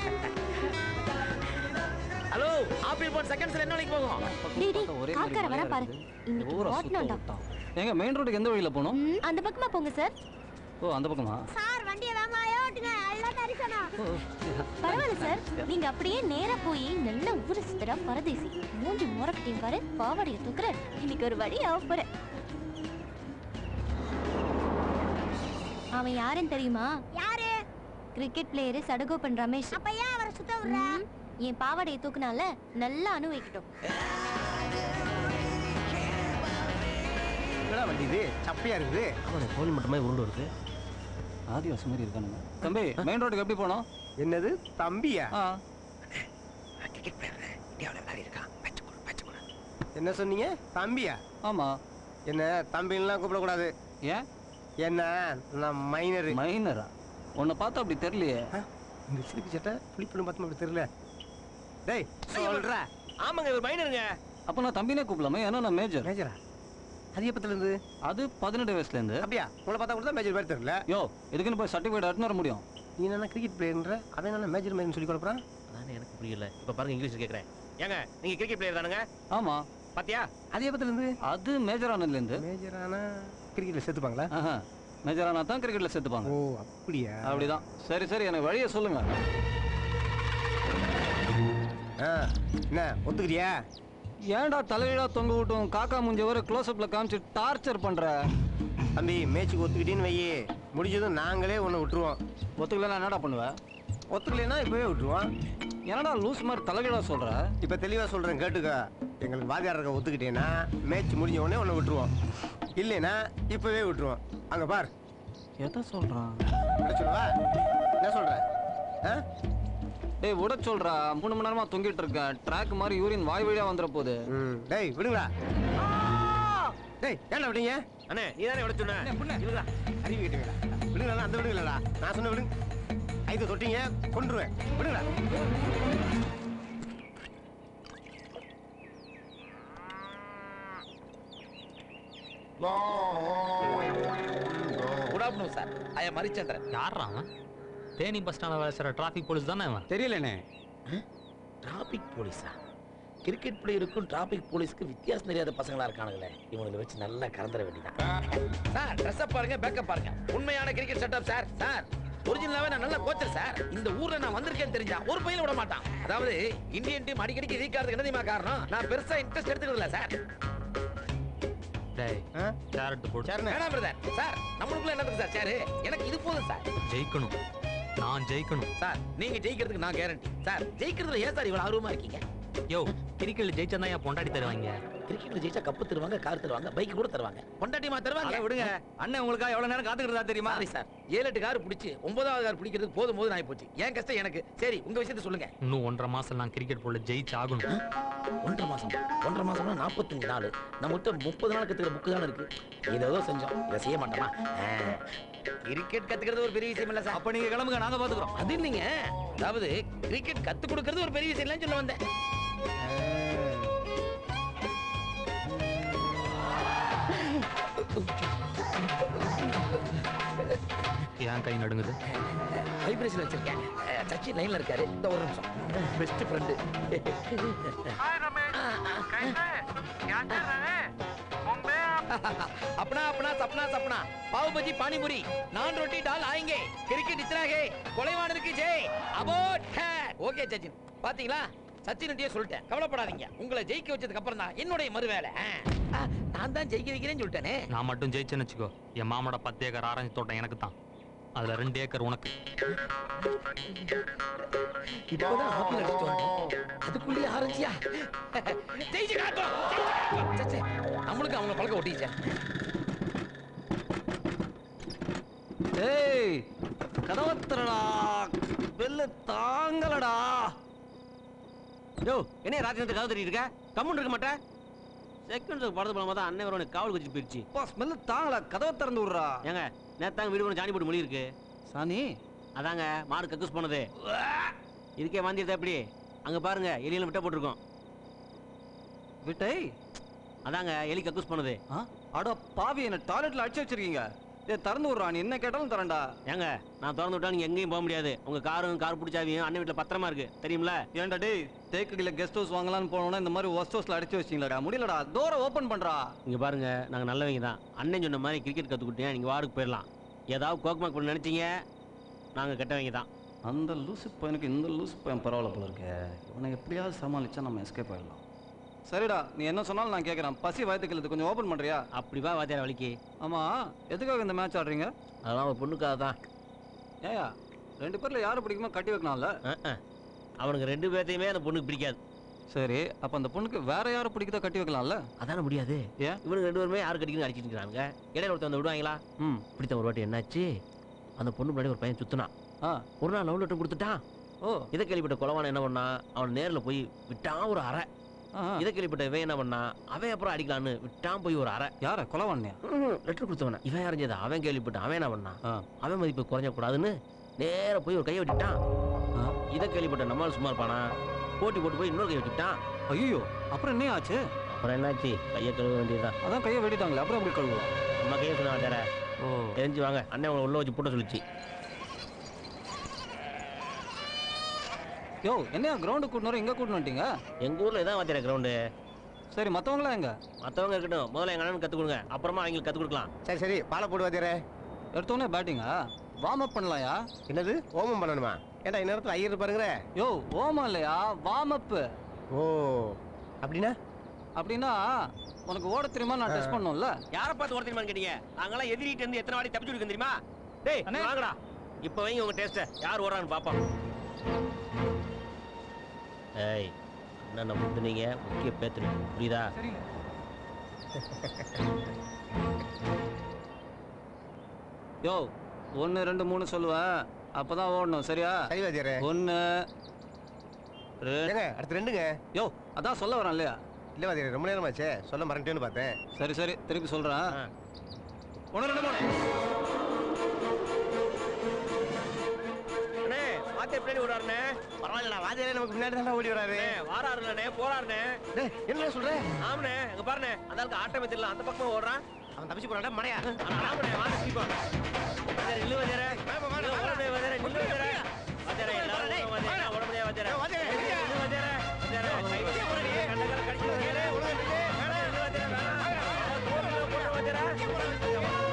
hello apple phone செகண்ட்ஸ்ல என்ன வரைக்கும் போகும் டேய் டேய் ஒரே மாதிரி கார்கார வர மழையா பாரு இருக்குது. இன்னைக்கு ஊரை சுத்த ஓட்டணும்டா விட்டான். ஏங்க மெயின் ரோடுக்கு எந்த வழியில போகணும் ம், அந்த பக்கமா போங்க சார் ஓ அந்த பக்கமா சார் வண்டியை வேமா ஓட்டுங்க எல்லாம் தரிசனம் பரவாயில்ல சார் நீங்க அப்படியே நேரா போய் நல்ல ஊரை சுத்துறா பரதேசி மூஞ்சி முறக்கட்டையும் பாரு பாவாடைய தூக்குற இன்னைக்கு ஒரு வழி ஆக போற அவன் யாருன்னு தெரியுமா யாரு கிரிக்கெட் பிளேயரு சடகோபன் ரமேஷ் அப்ப ஏன் அவரை சுத்த விடுற ம், என் பாவாடையை தூக்குனால நல்லா அனுபவிக்கட்டும் என்னடா வண்டி இது சப்பையா இருக்குது அவனை கோழி மட்டுமே உருண்டு வருது ஆதிவாசி மாதிரி இருக்கானுங்க தம்பி மெயின் ரோட்டுக்கு எப்படி போனோம் என்னது தம்பியா ஆ என்ன சொன்னீங்க தம்பியா ஆமா என்ன தம்பின்லாம் கூப்பிடக்கூடாது ஏன் என்ன நான் மைனர் மைனரா உன்னை பார்த்தா அப்படி தெரியலையே இந்த சிலுக்கு சட்டை புளிப்பண்ணு பார்த்து அப்படி தெரியல டேய் சொல்ற ஆமாங்க இவர் மைனருங்க அப்போ நான் தம்பினே கூப்பிடலாமே ஏன்னா நான் மேஜர் மேஜரா அது எப்பத்துல இருந்து அது பதினெட்டு வயசுல இருந்து அப்படியா உங்களை பார்த்தா கூட தான் மேஜர் பேர் தெரியல யோ இதுக்குன்னு போய் சர்டிஃபிகேட் எடுத்துன்னு வர முடியும் நீ என்ன கிரிக்கெட் பிளேயர்ன்ற அவன் என்ன மேஜர் மேஜர்னு சொல்லி கொடுக்குறான் அதானே எனக்கு புரியல இப்ப பாருங்க இங்கிலீஷ் கேக்குறேன் ஏங்க நீங்க கிரிக்கெட் பிளேயர் தானுங்க ஆமா பாத்தியா அது எப்பத்துல இருந்து அது மேஜர் ஆனதுல இருந்து மேஜர் ஆனா கிரிக்கெட்ல சேர்த்துப்பாங்களா ஆஹா மேஜர் ஆனா தான் கிரிக்கெட்ல சேர்த்துப்பாங்க ஓ அப்படியா அப்படிதான் சரி சரி எனக்கு வழியை சொல்லுங்க ஆ என்ன ஒத்துக்கிறியா ஏன்டா தலையிடா தொங்க விட்டும் காக்கா முஞ்ச வர க்ளோஸ் அப்ல காமிச்சு டார்ச்சர் பண்ற தம்பி மேட்சுக்கு ஒத்துக்கிட்டேன்னு வையே முடிஞ்சதும் நாங்களே ஒன்று விட்டுருவோம் ஒத்துக்கலன்னா என்னடா பண்ணுவ ஒத்துக்கலைன்னா இப்போவே விட்டுருவோம் என்னடா லூஸ் மாதிரி தலைகீழா சொல்ற இப்போ தெளிவாக சொல்கிறேன் கேட்டுக்க எங்களுக்கு வாதியார் இருக்க ஒத்துக்கிட்டேன்னா மேட்ச் முடிஞ்ச உடனே ஒன்று விட்டுருவோம் இல்லைன்னா இப்போவே விட்டுருவோம் அங்கே பார் எதை சொல்றான் என்ன சொல்லுவா என்ன சொல்கிற ஆ டேய் விட சொல்றா மூணு மணி நேரமா தொங்கிட்டு இருக்கேன் ட்ராக் மாதிரி யூரின் வாய் வழியா வந்துட போகுது ம் டேய் விடுங்களா டேய் ஏன்டா விட்டீங்க அண்ணே நீ தானே விட சொன்ன விடுங்களா அறிவு கேட்டுங்களா விடுங்களா அந்த விடுங்களா நான் சொன்ன விடுங்க ஐந்து தொட்டீங்க கொண்டுருவேன் விடுங்களா good afternoon sir I am Harichandran யாரா அவன் தேனி பஸ் ஸ்டாண்ட்ல வேலை செய்யற டிராஃபிக் போலீஸ் தானே அவன் தெரியலண்ணே டிராபிக் போலீஸா கிரிக்கெட் பிளேயருக்கும் டிராபிக் போலீஸ்க்கு வித்தியாசம் தெரியாத பசங்களா இருக்கானுங்களே இவங்களை வச்சு நல்லா கலந்துர வேண்டியதான் சார் ட்ரெஸ் பாருங்க பேக்கப் பாருங்க உண்மையான கிரிக்கெட் செட்டப் சார் சார் ஒரிஜினலாவே நான் நல்ல கோச்சர் சார் இந்த ஊர்ல நான் வந்திருக்கேன்னு தெரிஞ்சா ஒரு பையில விட மாட்டான் அதாவது இந்தியன் டீம் அடிக்கடிக்கு வீக்காகிறதுக்கு என்ன தெரியுமா காரணம் நான் பெருசா இன்ட்ரெஸ்ட் எடுத்துக்கிறது இல்ல சார் டேய் சேர் எடுத்து போடு வேணாம் பிரதர் சார் நம்மளுக்குள்ள என்னதுக்கு சார் சேரு எனக்கு இது போதும் சார் ஜெயிக்கணும் நான் ஜெயிக்கணும் சார் நீங்க ஜெயிக்கிறதுக்கு நான் கேரண்டி சார் ஜெயிக்கிறதுல ஏன் சார் இவ்வளவு ஆர்வமா இருக்கீங்க யோ கிரிக்கெட்ல ஜெயிச்சா தான் என் பொண்டாட்டி தருவாங்க கிரிக்கெட்ல ஜெயிச்சா கப்பு தருவாங்க கார் தருவாங்க பைக் கூட தருவாங்க பொண்டாட்டிமா தருவாங்க அதை விடுங்க அண்ணன் உங்களுக்காக எவ்வளவு நேரம் காத்துக்கிட்டு தெரியுமா சாரி சார் ஏழு எட்டு கார் பிடிச்சி ஒன்பதாவது கார் பிடிக்கிறதுக்கு போதும் போது ஆகி போச்சு ஏன் கஷ்டம் எனக்கு சரி உங்க விஷயத்த சொல்லுங்க இன்னும் ஒன்றரை மாசம் நான் கிரிக்கெட் போல ஜெயிச்சு ஆகணும் ஒன்றரை மாசம் ஒன்றரை மாசம்னா நாற்பத்தஞ்சு நாள் நம்மகிட்ட முப்பது நாள் கத்துக்கிற புக்கு தானே இருக்கு இதை ஏதோ செஞ்சோம் இதை செய்ய மாட்டோமா கிரிக்கெட் கத்துக்கிறது ஒரு பெரிய விஷயம் இல்ல சார் அப்ப நீங்க கிளம்புங்க நாங்க பாத்துக்கிறோம் அது இல்லைங்க அதாவது கிரிக்கெட் கத்து கொடுக்கறது ஒரு பெரிய விஷயம் இல்லைன்னு சொல்ல வந்தேன் என் கை நடுங்குது வைப்ரேஷன் வச்சிருக்கேன் அஹ், சச்சின் லைன்ல இருக்காரு இந்த ஒரு நிமிஷம் பெஸ்ட் ஃப்ரெண்டு अपना अपना सपना सपना पाव भाजी पानी पूरी नान रोटी दाल आएंगे क्रिकेट इतना है கொலைவானருக்கு ஜெய் அபோட் ஓகே சச்சின் பாத்தீங்களா சச்சின்கிட்டயே சொல்லிட்டேன் கவலைப்படாதீங்க உங்களை ஜெயிக்க வச்சதுக்கு அப்புறம் தான் என்னுடைய மறுவேலை ஆ, ஆ, நான் தான் ஜெயிக்க வைக்கிறேன்னு சொல்லிட்டேனே நான் மட்டும் ஜெயிச்சேன்னு வச்சுக்கோ என் மாமோட பத்து ஏக்கர் ஆரஞ்சு தோட்டம் எனக்கு தான் அதுல ரெண்டு ஏக்கர் உனக்கு இப்போதான் ஆப்பிள் அடிச்சுட்டு வந்தோம் அதுக்குள்ளேயே ஆரஞ்சியா ஜெயிச்சு காட்டும் ஜெயிச்சு காட்டும். சே, சே, நம்மளுக்கு அவங்க பழக்க ஒட்டிச்சே ஏய் கதவத்திரடா வெள்ள தாங்கலடா யோ என்ன ராத்திரி கதை தெரியும் இருக்க கம்முன்னு இருக்க மாட்டேன் செகண்ட் படத்து போலாமா தான் அண்ணன் வரவனை காவல் வச்சு போயிடுச்சு அப்பா ஸ்மெல் தாங்கல கதவை திறந்து விடுறா ஏங்க நேத்தாங்க வீடு கூட ஜானி போட்டு மொழி இருக்கு சாணி அதாங்க மாடு கக்கூஸ் போனது இதுக்கே வாந்திருந்தா எப்படி அங்க பாருங்க எலியில விட்ட போட்டிருக்கோம் விட்டை அதாங்க எலி கக்கூஸ் போனது அட பாவி என்ன டாய்லெட்ல அடிச்சு வச்சிருக்கீங்க ஏ திறந்து விடுறா நீ என்ன கேட்டாலும் தரேன்டா ஏங்க நான் திறந்து விட்டா நீங்க எங்கேயும் போக முடியாது உங்க காரும் கார் பிடிச்சாவியும் அண்ணன் வீட்டுல பத்திரமா இருக்கு தெரியுமில ஏன்டா டேய் தேக்கடியில கெஸ்ட் ஹவுஸ் வாங்கலாம்னு போனோம்னா இந்த மாதிரி ஒஸ்ட் ஹவுஸ்ல அடிச்சு வச்சிங்களா முடியலடா டோரை ஓபன் பண்றா இங்க பாருங்க நாங்க நல்லவங்க தான் அண்ணன் சொன்ன மாதிரி கிரிக்கெட் கத்துக்கிட்டேன் நீங்க வாருக்கு போயிடலாம் ஏதாவது கோக்மாக் பண்ண நினைச்சீங்க நாங்க கெட்டவங்க தான் அந்த லூசு பையனுக்கு இந்த லூசு பையன் பரவாயில்ல போல இருக்கு இவனை எப்படியாவது சமாளிச்சா நம்ம எஸ்கேப் ஆயிடலாம் சரிடா நீ என்ன சொன்னாலும் நான் கேட்குறேன் பசி வயத்துக்கிறது கொஞ்சம் ஓப்பன் பண்றியா அப்படிவா வாத்தியார் வலிக்கு ஆமா எதுக்காக இந்த மேட்ச் ஆடுறீங்க அதெல்லாம் ஒரு பொண்ணுக்காக தான் ஏயா ரெண்டு பேர்ல யாரை பிடிக்குமோ கட்டி வைக்கலாம்ல அவனுக்கு ரெண்டு பேர்த்தையுமே அந்த பொண்ணுக்கு பிடிக்காது சரி அப்ப அந்த பொண்ணுக்கு வேற யாரை பிடிக்குதோ கட்டி வைக்கலாம்ல அதான முடியாது ஏன் இவனுக்கு ரெண்டு பேருமே யார் கடிக்கணும் அடிச்சிட்டு இருக்காங்க இடையில ஒருத்தன் வந்து விடுவாங்களா ம் பிடித்த ஒரு வாட்டி என்னாச்சு அந்த பொண்ணு முன்னாடி ஒரு பையன் சுத்தினான் ஒரு நாள் லவ் லெட்டர் கொடுத்துட்டான் ஓ இதை கேள்விப்பட்ட குலவான என்ன பண்ணா அவன் நேர்ல போய் விட்டான் ஒரு அறை இதை கேள்விப்பட்ட இவன் என்ன பண்ணா அவன் அப்புறம் அடிக்கலான்னு விட்டான் போய் ஒரு அறை யார கொலவானியா லெட்டர் கொடுத்தவன இவன் அறிஞ்சது அவன் கேள்விப்பட்ட அவன் என்ன பண்ணான் அவன் மதிப்பு குறைஞ்ச கூடாதுன்னு நேரா போய் ஒரு கையை வெட்டிட்டான் இதை கேள்விப்பட்ட நம்மால் சும்மா இருப்பானா போட்டி போட்டு போய் இன்னொரு கை வெட்டிட்டான் ஐயோ அப்புறம் என்ன ஆச்சு அப்புறம் என்னாச்சு கையை கழுவ வேண்டியதுதான் அதான் கையை வெட்டிட்டாங்களே அப்புறம் எப்படி கழுவலாம் நம்ம கையை சொன்னா வேற ஓ தெரிஞ்சு வாங்க அண்ணன் உங்களை உள்ள வச்சு போட்ட சொல்லிச்சு யோ என்னையா கிரவுண்டு கூட்டினோம் இங்க கூட்டினு வந்துட்டீங்க எங்க ஊர்ல இதான் வாத்தியார கிரவுண்டு சரி மத்தவங்களாம் எங்க மத்தவங்க இருக்கட்டும் முதல்ல எங்க அண்ணன் கத்து கொடுங்க அப்புறமா அவங்களுக்கு கத்து கொடுக்கலாம் சரி சரி பாலை போடு வாத்தியாரே எடுத்தோடனே பேட்டிங்கா வார்ம் அப் பண்ணலாம்யா என்னது ஓமம் பண்ணணுமா ஏன்டா இந்நேரத்தில் ஐயர் பாருங்கிற யோ ஓமம் இல்லையா வார்ம் அப் ஓ அப்படின்னா அப்படின்னா உனக்கு ஓட தெரியுமா நான் டெஸ்ட் பண்ணோம்ல யாரை பார்த்து ஓட தெரியுமான்னு கேட்டீங்க நாங்களாம் எதிரிட்டு இருந்து எத்தனை வாட்டி தப்பிச்சு இருக்கோம் தெரியுமா டேய் அண்ணே. வாங்கடா இப்போ வைங்க உங்க டேஸ்ட்டை யார் ஓடுறான்னு பாப்போம் ஏய் அண்ணனை முத்துனீங்க முக்கிய பேத்துனீங்க புரியுதா யோ ஒன்று ரெண்டு மூணு சொல்லுவேன் அப்பதான் ஓடணும் சரியா சரி வாத்தியாரே ஒன்று ஏங்க அடுத்து ரெண்டுங்க யோ அதான் சொல்ல வரேன் இல்லையா இல்லை வாத்தியாரே ரொம்ப நேரமாச்சே சொல்ல மறந்துட்டேன்னு பார்த்தேன் சரி சரி திருப்பி சொல்றேன் ஒன்று ரெண்டு மூணு அண்ணே வாத்தியார் பின்னாடி ஓடுறாருண்ணே பரவாயில்லடா வாத்தியாரே நமக்கு முன்னாடி தான் ஓடி வராரு வாராருண்ணே போறாருண்ணே டேய் என்ன சொல்ற ஆமாண்ணே அங்க பாருண்ணே அந்த ஆளுக்கு ஆட்டமே தெரியல அந்த பக்கமா ஓடுறான் அவன் தப்பிச்சு போறான்டா மடையா ஆனா ஆமாண்ணே வாங்க சீக்கிரம் வாத்தியார் இல்ல வாத்தியாரே இல்ல, ஓடணுமே வாத்தியாரே நில்லு வாத்தியாரே வாத்தியாரே எல்லாரும் ஓடுங்க வாத்தியாரே ஓட முடியாது வாத்தியாரே நில்லு வாத்தியாரே வாத்தியாரே கை வச்சு ஓடுறீங்க கண்ட கண்ட கடிச்சு வாத்தியாரே ஒழுங்கா நில்லு வேணாம் நில்லு வாத்தியாரே வேணாம் போடுங்க போடுங்க வாத்தியாரே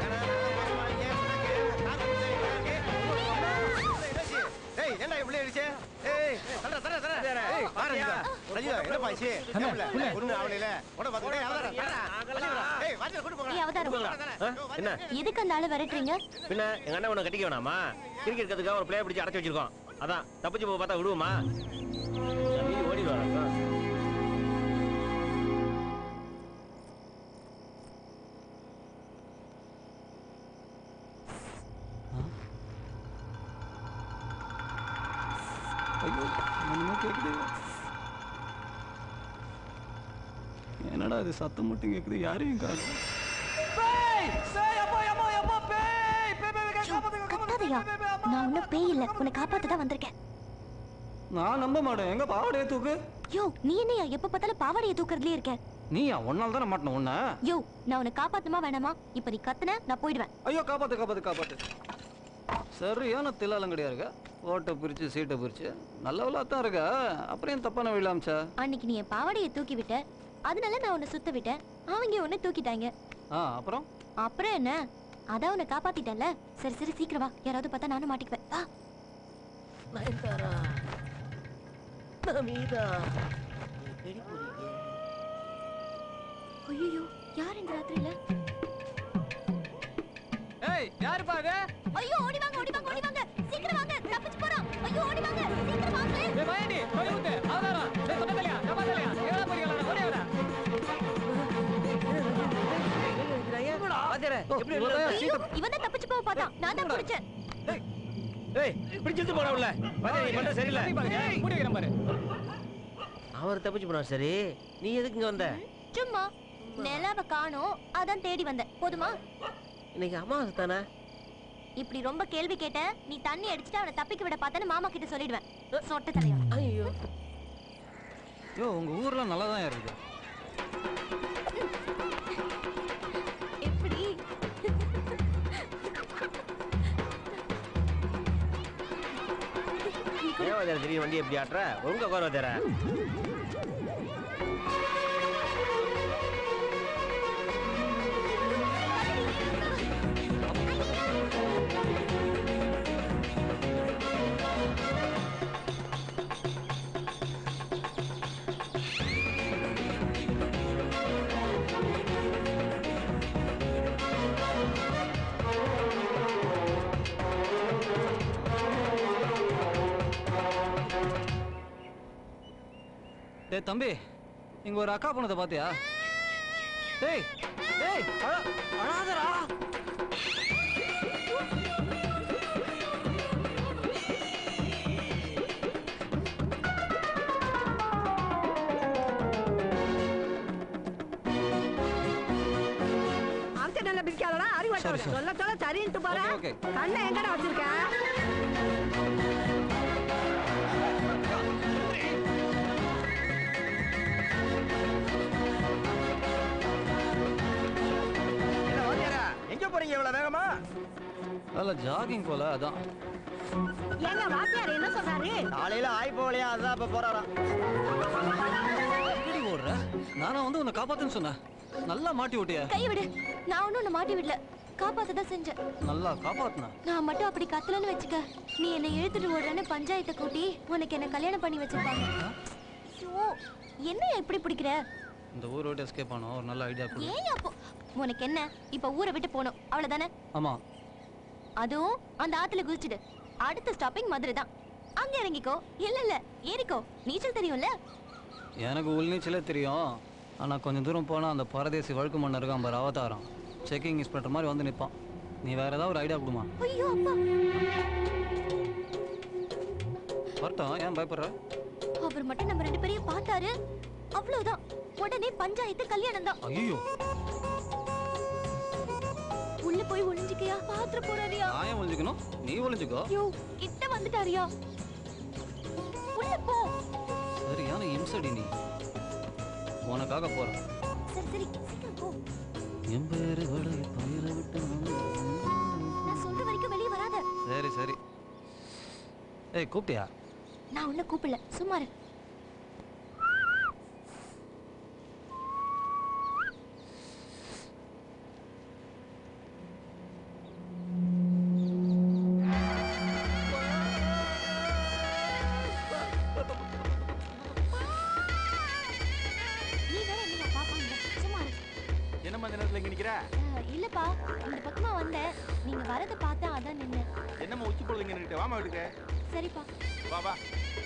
ஏய் என்ன இப்படி அடிச்சே ஏய் தர தர தர ஏய் பாரு ரஜிதா ரஜிதா என்ன பாச்சு ஒண்ணு அவளையில உட பாத்து ஏய் அவதாரம் தரடா ஏய் வாத்தியார் கூட்டி போங்க ஏய், அவதாரம். ஆ? என்ன எதுக்கு அந்த ஆளை விரட்டுறீங்க பின்ன எங்க அண்ணன் உன்னை கட்டிக்க வேணாமா கிரிக்கெட் கத்துக்காக ஒரு பிளேயர் பிடிச்சி அடைச்சு வச்சிருக்கோம் அதான் தப்பிச்சு போக பார்த்தா விடுவோமா தம்பி ஓடி வரா ஐயோ ஒன்றுமே கேட்குது என்னடா இது சத்தம் மட்டும் கேட்குது யாரையும் காணும் கத்தாதையா நான் ஒன்னும் பேய் இல்ல உன்னை காப்பாத்த தான் வந்திருக்கேன் நான் நம்ப மாட்டேன் எங்க பாவடையை தூக்கு யோ நீ என்னையா எப்ப பார்த்தாலும் பாவாடையை தூக்குறதுலயே இருக்க நீயா ஒன்னால தானே மாட்டணும் உன்ன யோ நான் உன்னை காப்பாத்தணுமா வேணாமா இப்ப நீ கத்துன நான் போயிடுவேன் ஐயோ காப்பாத்து காப்பாத்து காப்பாத்து சரியான தில்லாலங்கடியா இருக்க ஓட்டை பிரிச்சு சீட்டை பிரிச்சு நல்லவளா தான் இருக்க அப்புறம் ஏன் தப்பான வழியில அமிச்சா அன்னைக்கு நீ என் பாவாடையை தூக்கி விட்ட அதனால நான் உன்னை சுத்த விட்டேன் அவங்க உன்னை தூக்கிட்டாங்க ஆ அப்புறம் அப்புறம் என்ன அதான் உன்னை காப்பாத்திட்டேன்ல சரி சரி சீக்கிரம் வா யாராவது பார்த்தா நானும் மாட்டிக்குவேன் வா நயன்தாரா நமீதா தேடி போறீங்க ஐயோ யார் இந்த ராத்திரியில ஏய் யாரு பாரு ஐயோ ஓடி வாங்க ஓடி வாங்க ஓடி வாங்க சீக்கிரம் வாங்க தப்பிச்சு போறோம் ஐயோ ஓடி வாங்க சீக்கிரம் வாங்க ஏய் பயண்டி போய் ஊத்து அவதாரம் ஏய் சொன்னதலையா நம்பதலையா எங்கடா போறீங்களா ஓடி வரா வாத்தியாரே எப்படி இவன் தான் ஐயோ இவன் தான் தப்பிச்சு போக பார்த்தான் நான் தான் பிடிச்சேன் ஏய் பிடிச்சிட்டு போறா உள்ள வாத்தியாரே நீ பண்ண சரியில்லை மூடி வைக்கிறேன் பாரு அவர் தப்பிச்சு போனா சரி நீ எதுக்கு இங்க வந்த சும்மா நிலாவை காணோம் அதான் தேடி வந்தேன் போதுமா இன்னைக்கு அமாவாசை தானே இப்படி ரொம்ப கேள்வி கேட்ட நீ தண்ணி அடிச்சுட்டு அவனை தப்பிக்க விட பார்த்தேன்னு மாமா கிட்ட சொல்லிடுவேன் சொட்ட தலையா ஐயோ யோ உங்க ஊர்ல நல்லா தான் இருக்குது எப்படி ஏன் வாத்தியார திடீர்னு வண்டி எப்படி ஆட்டுற ஒழுங்கா உட்கார வாத்தியார ஐயோ டேய் தம்பி இங்க ஒரு அக்கா பொண்ணத்தை பாத்தியா டேய் டேய் அழ அழாதடா அம்சம் நல்லா பிடிக்காதடா அறிவு சரி, சரி. சொல்ல சொல்ல சரின்ட்டு போற ஓகே, ஓகே. கண்ணை எங்கடா வச்சிருக்க என்ன வாத்தியாரா எங்க போறீங்க இவ்வளவு வேகமா அதில் ஜாகிங் போல அதான் ஏங்க வாத்தியார் என்ன சொல்றாரு காலையில ஆய் போகலையா அதான் இப்ப போறாராம் எங்கடி ஓடுற நானா வந்து உன்னை காப்பாத்துன்னு சொன்னேன் நல்லா மாட்டி விட்டியா கை விடு நான் ஒன்றும் உன்னை மாட்டி விடல காப்பாத்த தான் செஞ்சேன் நல்லா காப்பாத்துன நான் மட்டும் அப்படி கத்தலன்னு வச்சுக்க நீ என்னை இழுத்துட்டு ஓடுறேன்னு பஞ்சாயத்தை கூட்டி உனக்கு என்ன கல்யாணம் பண்ணி வச்சிருப்பாங்க ஐயோ, என்ன இப்படி பிடிக்கிற இந்த ஊரை விட்டு எஸ்கேப் ஆனோம் ஒரு நல்ல ஐடியா கொடு ஏன் அப்போ உனக்கு என்ன இப்ப ஊரை விட்டு போகணும் அவ்வளவுதானே ஆமா அதுவும் அந்த ஆத்துல குதிச்சுடு அடுத்த ஸ்டாப்பிங் மதுரை தான் அங்க இறங்கிக்கோ இல்ல இல்ல ஏறிக்கோ நீச்சல் தெரியும்ல எனக்கு உள்நீச்சலே தெரியும் ஆனா கொஞ்சம் தூரம் போனா அந்த பரதேசி வழுக்கு மண்ணு இருக்கான் பாரு அவதாரம் செக்கிங் இன்ஸ்பெக்டர் மாதிரி வந்து நிற்பான் நீ வேற ஏதாவது ஒரு ஐடியா கொடுமா ஐயோ அப்பா வரட்டும் ஏன் பயப்படுற அவர் மட்டும் நம்ம ரெண்டு பேரையும் பார்த்தாரு அவ்வளவுதான் உடனே பஞ்சாயத்து கல்யாணம் தான் ஐயோ உள்ள போய் ஒளிஞ்சுக்கியா பாத்திர போறாரியா நான் ஏன் ஒளிஞ்சுக்கணும் நீ ஒளிஞ்சுக்கோ ஐயோ கிட்ட வந்துட்டாரியா உள்ள போ சரியான இம்சடி நீ உனக்காக போறேன் சரி சரி சீக்கிரம் போ என் பேரு வடை பயிரை விட்டு நான் சொல்ற வரைக்கும் வெளியே வராத சரி சரி ஏய் கூப்பிட்டியா நான் உன்ன கூப்பிடல சும்மா இரு நீ வேற என்ன பாப்பாங்க சும்மா இரு என்னம்மா இந்த நேரத்துல இங்க நிக்கிற அஹ், இல்லப்பா இந்த பக்கமா வந்தேன் நீங்க வரத பார்த்தா அதான் நின்னேன் என்னம்மா உச்சி பொழுது இங்க நிக்கிட்ட வாமா வீட்டுக்கு சரிப்பா வா வா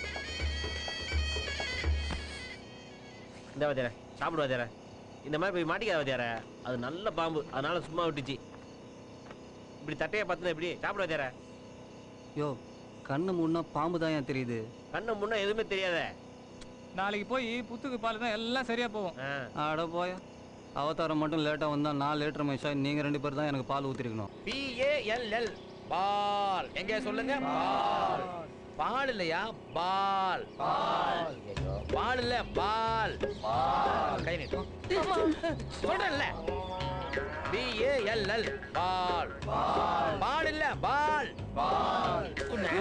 இந்த வாத்தியார சாப்பிடு வாத்தியார இந்த மாதிரி போய் மாட்டிக்காத வாத்தியார அது நல்ல பாம்பு அதனால சும்மா விட்டுச்சு இப்படி தட்டையை பார்த்துனா எப்படி சாப்பிடு வாத்தியார யோ கண்ணு முன்னா பாம்பு தான் ஏன் தெரியுது கண்ணு முன்ன எதுவுமே தெரியாத நாளைக்கு போய் புத்துக்கு பால் தான் எல்லாம் சரியா போகும் அட போய அவதாரம் மட்டும் லேட்டாக வந்தா நான் லேட்டர் மைஷா நீங்கள் ரெண்டு பேர் தான் எனக்கு பால் ஊற்றிருக்கணும் பிஏஎல்எல் பால் எங்க சொல்லுங்க பால் பால் இல்லையா பால் பால் பால் இல்ல பால் பால் கை நீட்டும் சொல்றேன்ல பிஏஎல்எல் பால் பால் இல்ல பால் பால்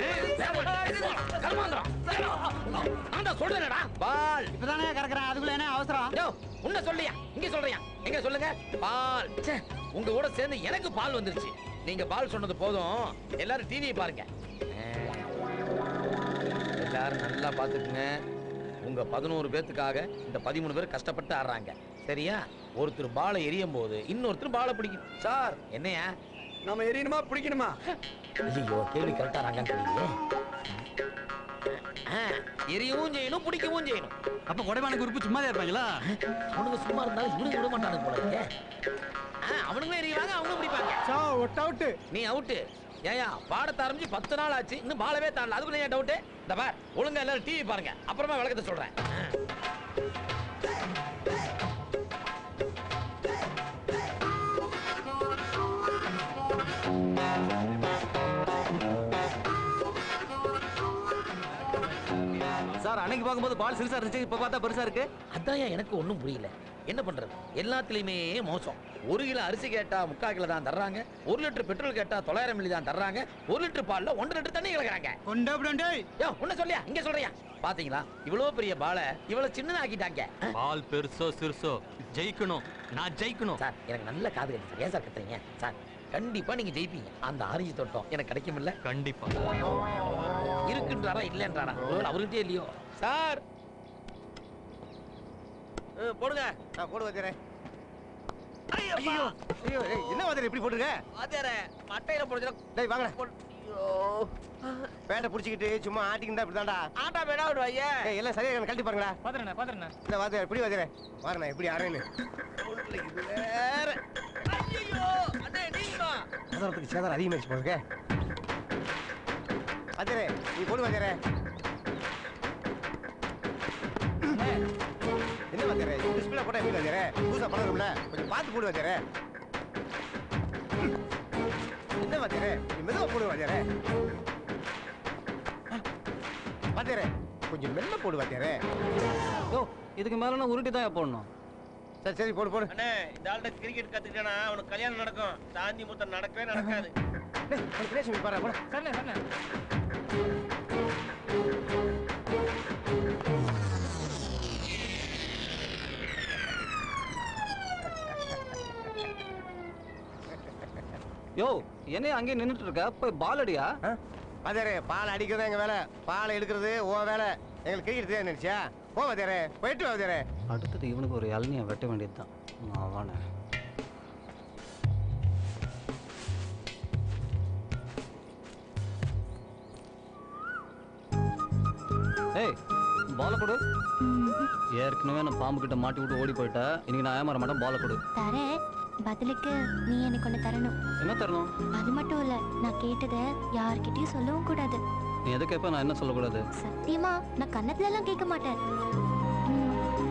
சொல்றேன்டா பால் இப்பதானே கறக்குறேன் அதுக்குள்ள என்ன அவசரம் யோ உன்ன சொல்லியா இங்க சொல்றியா எங்க சொல்லுங்க பால் ச்சே, உங்க கூட சேர்ந்து எனக்கு பால் வந்துருச்சு நீங்க பால் சொன்னது போதும் எல்லாரும் டிவியை பாருங்க எல்லாரும் நல்லா பாத்துக்குங்க உங்க பதினோரு பேத்துக்காக இந்த பதிமூணு பேர் கஷ்டப்பட்டு ஆடுறாங்க சரியா ஒருத்தர் பாலை எரியும் போது இன்னொருத்தர் பாலை பிடிக்கும் சார் என்னையா நம்ம எரியணுமா பிடிக்கணுமா ஐயோ கேள்வி கரெக்டா ராங்கன்னு தெரியலையே ஆ, எரியவும் செய்யணும் பிடிக்கவும் செய்யணும் அப்ப குடைவான குரூப் சும்மா இருப்பாங்களா அவனுங்க சும்மா இருந்தாலும் இவனுங்க விட மாட்டானுங்க போல இருக்கே. ஆ, அவனுங்களும் எறிவாங்க அவங்களும் பிடிப்பாங்க ஒட் அவுட் நீ அவுட்டு ஏயா பாடத்தை ஆரம்பிச்சு பத்து நாள் ஆச்சு இன்னும் பாலவே தாண்டல அதுக்குள்ள ஏன் டவுட்டு இந்த பார் ஒழுங்கா எல்லாரும் டிவி பாருங்க அப்புறமா விளக்கத்தை சொல்றேன் ஆ. சார் அன்னைக்கு பார்க்கும்போது பால் சிறுசா இருந்துச்சு இப்போ பார்த்தா பெருசா இருக்கு அதான் ஏன் எனக்கு ஒன்றும் புரியல என்ன பண்றது எல்லாத்துலயுமே மோசம் ஒரு கிலோ அரிசி கேட்டா முக்கால் கிலோ தான் தர்றாங்க ஒரு லிட்டர் பெட்ரோல் கேட்டா தொள்ளாயிரம் மில்லி தான் தர்றாங்க ஒரு லிட்டர் பால்ல ஒன்றரை லிட்டர் தண்ணி கலக்குறாங்க கொண்டா யோ உன்ன சொல்லியா இங்க சொல்றியா பாத்தீங்களா இவ்வளவு பெரிய பாலை இவ்வளவு சின்னதாக்கிட்டாங்க பால் பெருசோ சிறுசோ ஜெயிக்கணும் நான் ஜெயிக்கணும் சார் எனக்கு நல்ல காது கட்டு ஏன் சார் கத்துறீங்க சார் கண்டிப்பா நீங்க ஜெயிப்பீங்க அந்த ஆரஞ்சு தோட்டம் எனக்கு கிடைக்கும் இல்ல கண்டிப்பா இருக்குன்றாரா இல்லன்றாரா ஒருவேளை அவருக்கே இல்லையோ சார் போடுங்க நான் போடு வச்சுறேன் ஐயோ ஐயோ ஏய், என்ன வாத்தியார் இப்படி போட்டுருக்க வாத்தியார மட்டையில போடுறா டேய் வாங்கடா பேட்டை புடிச்சிக்கிட்டு சும்மா ஆட்டிக்கிட்டு இப்படிதான்டா ஆட்டா வேணா விடு ஐயா ஏய், எல்லாம் சரியா கழட்டி பாருங்களா பாத்துறேண்ணே பாத்துறேண்ணே இந்த வாத்தியார் இப்படி வாத்தியாரே பாருண்ணா எப்படி ஆறேன்னு இது வேற ஐயோ அண்ணே நீங்களா அதற்கு சேதாரம் அதிகமாகிடுச்சு போலுங்க வாத்தியாரே நீ போடு வாத்தியாரே என்ன வாத்தியாரே டிஸ்பிளே போட்டா எப்படி வாத்தியாரே புதுசா பழகும்ல கொஞ்சம் பார்த்து போடு வாத்தியாரே என்ன வாத்தியாரே நீ மெதுவா போடு வாத்தியாரே வாத்தியாரே கொஞ்சம் மெல்ல போடு வாத்தியாரே யோ இதுக்கு மேலே நான் உருட்டி தான் போடணும் சரி சரி போடு போடு அண்ணே இந்த ஆள்கிட்ட கிரிக்கெட் கத்துக்கிட்டேனா அவனுக்கு கல்யாணம் நடக்கும் சாந்தி முத்தம் நடக்கவே நடக்காது கிரேஷன் பாரு போட சரிண்ணே சரிண்ணே யோ என்னைய அங்கேயே நின்றுட்டு இருக்க போய் பால் அடியா வாத்தியாரே பால் அடிக்கிறது எங்க வேலை பால் எடுக்கிறது உன் வேலை எங்களுக்கு கிரிக்கெட் தெரியாது நினைச்சியா போ வாத்தியாரே போயிட்டு வா வாத்தியாரே அடுத்தது இவனுக்கு ஒரு இளநியை வெட்ட வேண்டியது தான் அவனை ஏய் பாலை கொடு ஏற்கனவே நான் பாம்பு கிட்ட மாட்டி விட்டு ஓடி போயிட்டேன் இன்னைக்கு நான் ஏமாற மாட்டேன் பாலை கொடு தரேன் பதிலுக்கு நீ எனக்கு ஒன்று தரணும் என்ன தரணும் அது மட்டும் இல்ல நான் கேட்டதை யார்கிட்டயும் சொல்லவும் கூடாது நீ எதை கேட்ப நான் என்ன சொல்லக்கூடாது சத்தியமா நான் கன்னத்துல எல்லாம் கேட்க மாட்டேன் ம்.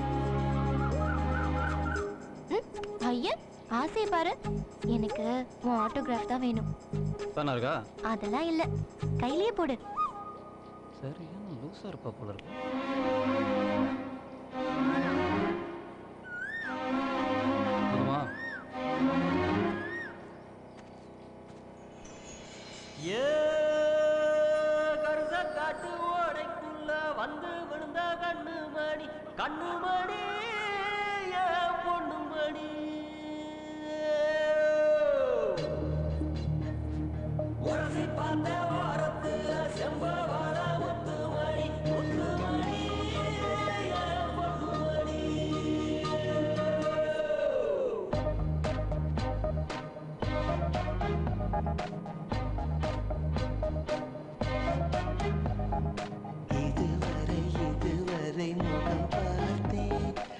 ம், ஐயா ஆசையை பாரு எனக்கு உன் ஆட்டோகிராஃப் தான் வேணும் தானே இருக்கா அதெல்லாம் இல்ல கையிலேயே போடு சரி ஏன் லூஸாக இருப்பா போல இருக்கு போதுமா ஏ கருத காட்டு ஓடைக்குள்ள வந்து விழுந்த கண்ணு மணி கண்ணு மணி ஏ பொண்ணு மணி உரசி பார்த்த வாரத்துல செம்பவாழ முத்து மணி முத்து மணி ஏ பொண்ணு மணி இதுவரை இதுவரை முகம் பார்த்தேன்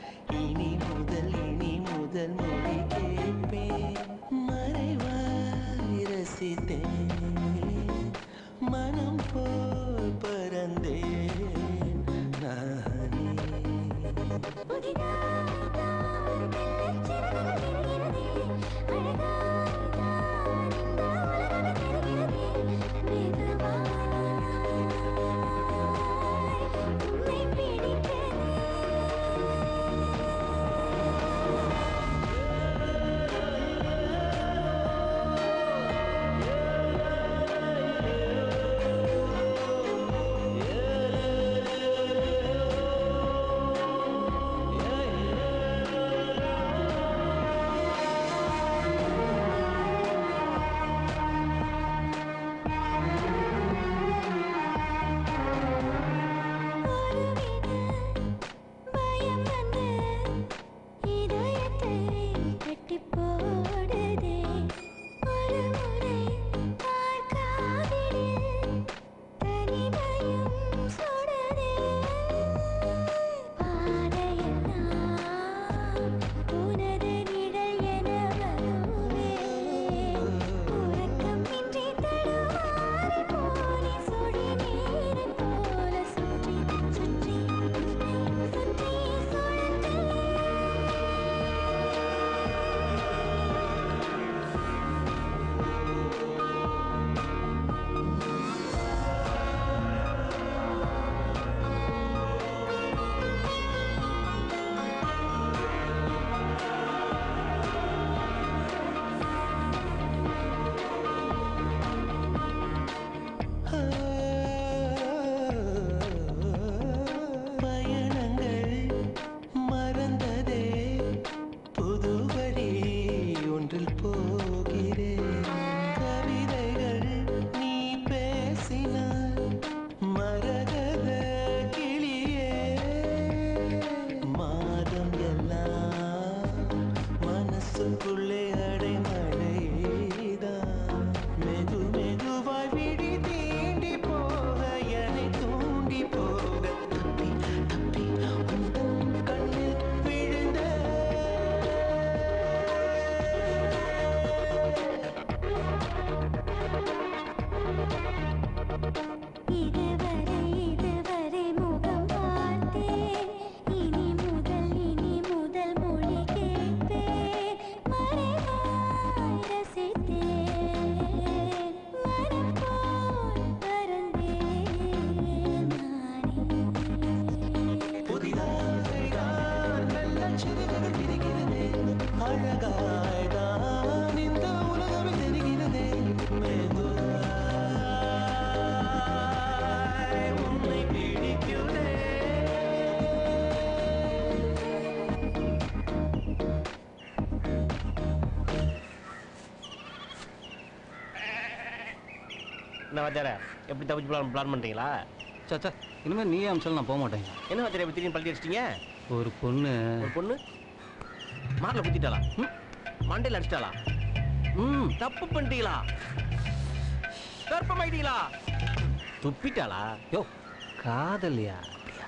என்ன வாத்தியார எப்படி தப்பிச்சு பிளான் பிளான் பண்ணுறீங்களா சாச்சா இனிமேல் நீயே அமிச்சாலும் நான் போக மாட்டேங்க என்ன வாத்தியார எப்படி திரும்பி பள்ளி அடிச்சிட்டீங்க ஒரு பொண்ணு ஒரு பொண்ணு மாரில் குத்திட்டாளா ம் மண்டையில் அடிச்சிட்டாளா ம் தப்பு பண்ணிட்டீங்களா கர்ப்பமாயிட்டீங்களா துப்பிட்டாளா யோ காதலியா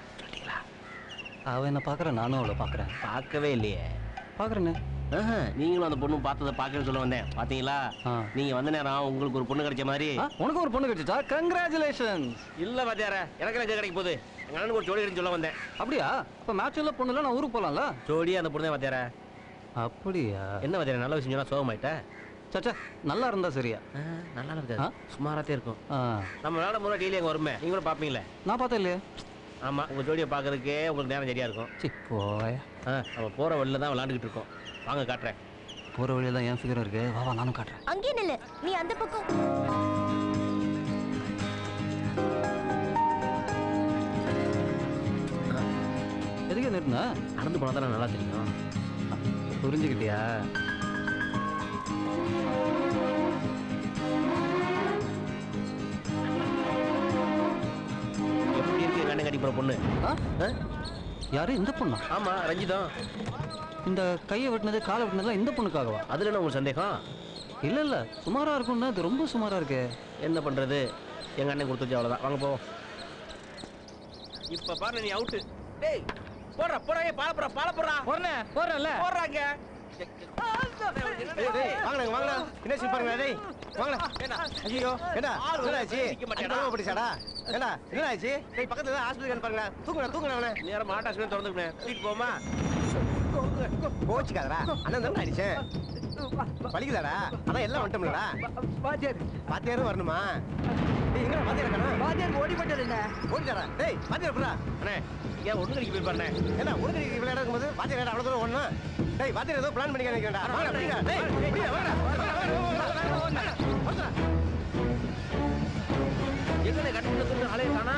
அவ என்ன பார்க்குற நானும் அவளை பார்க்குறேன் பார்க்கவே இல்லையே பார்க்குறேண்ணே ஆஹா, நீங்களும் அந்த பொண்ணு பார்த்ததை பார்க்கன்னு சொல்ல வந்தேன் பாத்தீங்களா நீங்க வந்த நேரம் உங்களுக்கு ஒரு பொண்ணு கிடைச்ச மாதிரி உனக்கு ஒரு பொண்ணு கிடைச்சிட்டா கங்க்ராச்சுலேஷன் இல்ல வாத்தியார எனக்கு எனக்கு கிடைக்க போகுது எங்க அண்ணனுக்கு ஒரு ஜோடி கிடைச்சு சொல்ல வந்தேன் அப்படியா இப்போ மேட்ச் எல்லாம் பொண்ணுல நான் ஊருக்கு போகலாம்ல ஜோடி அந்த பொண்ணு தான் வாத்தியார அப்படியா என்ன வாத்தியார நல்ல விஷயம் சொன்னா சோகமாயிட்ட சச்சா நல்லா இருந்தா சரியா நல்லா இருக்காது சுமாராத்தே இருக்கும் ஆ நம்ம விளையாட முறை டெய்லி அங்கே வருமே நீங்களும் பார்ப்பீங்களே நான் பார்த்தேன் இல்லையே ஆமா உங்க ஜோடியை பார்க்கறதுக்கே உங்களுக்கு நேரம் சரியா இருக்கும் சி போயா ஆ நம்ம போற வழியில தான் விளையாண்டுக்கிட்டு இருக்கோம் வாங்க காட்டுறேன் போகிற வழியில தான் என் ஃபிகரும் இருக்கு வா வா நானும் காட்டுறேன் அங்கே நில்லு நீ அந்த பக்கம் எதுக்கு நிறுத்தின நடந்து போனால் தான் நல்லா தெரியும் புரிஞ்சுக்கிட்டியா எப்படி இருக்கு வேண்டை கட்டி போற பொண்ணு யாரு இந்த பொண்ணா ஆமா ரஞ்சிதம் இந்த கையை வெட்டினது காலை வெட்டினதுலாம் இந்த பொண்ணுக்காகவா அதுல என்ன உங்களுக்கு சந்தேகம் இல்ல இல்ல சுமாரா இருக்கும்னா அது ரொம்ப சுமாரா இருக்கே என்ன பண்றது எங்க அண்ணன் கொடுத்துச்சு அவ்வளவுதான் வாங்க போவோம் இப்ப பாரு நீ அவுட்டு டேய் போடுறா போடா ஏய் பால போடுறா பால போடுறா போறனே போறல போடுறாங்க டேய், டேய், வாங்கண்ணா, வாங்கண்ணா. என்ன சீன் பாருங்க, டேய். வாங்கண்ணா. ஐயோ, ஏண்டா, என்னடா ஆச்சு? அடி பலமா போட்டுச்சாடா? ஏண்டா, என்னடா ஆச்சு? டேய், பக்கத்துல தான் hospital இருக்கான்னு பாருங்கடா. தூக்குங்கடா, தூக்குங்கடா அவனை. நேரம் மாட்டாசுன்னு திறந்துருக்கேன் வீட்டு போமா கோச்சுக்காதடா. அண்ணன் தானடா அடிச்சேன். வலிக்குதாடா? அதான் எல்லாம் வந்துட்டோம்லடா. வாத்தியாரும் வரணுமா? டேய், எங்கடா வாத்தியார் இருக்கானா? ஓடிட்டாரா? டேய், வாத்தியார் எப்படிடா? அண்ணே ஏன் ஒண்ணு கடிக்கு போய் பாருண்ணே ஏண்டா, உனக்கு நீ இவ்வளவு நேரம் இருக்கும்போது வாத்தியார் ஏன்டா அவ்வளவு தூரம் ஓடணும்? டேய், வாத்தியார் ஏதோ plan பண்ணிக்க நினைக்கிறேன்டா. வாங்கடா, பிடிடா. டேய், பிடிடா, வாங்கடா. எங்கண்ணே கட்டி ஆளே காணா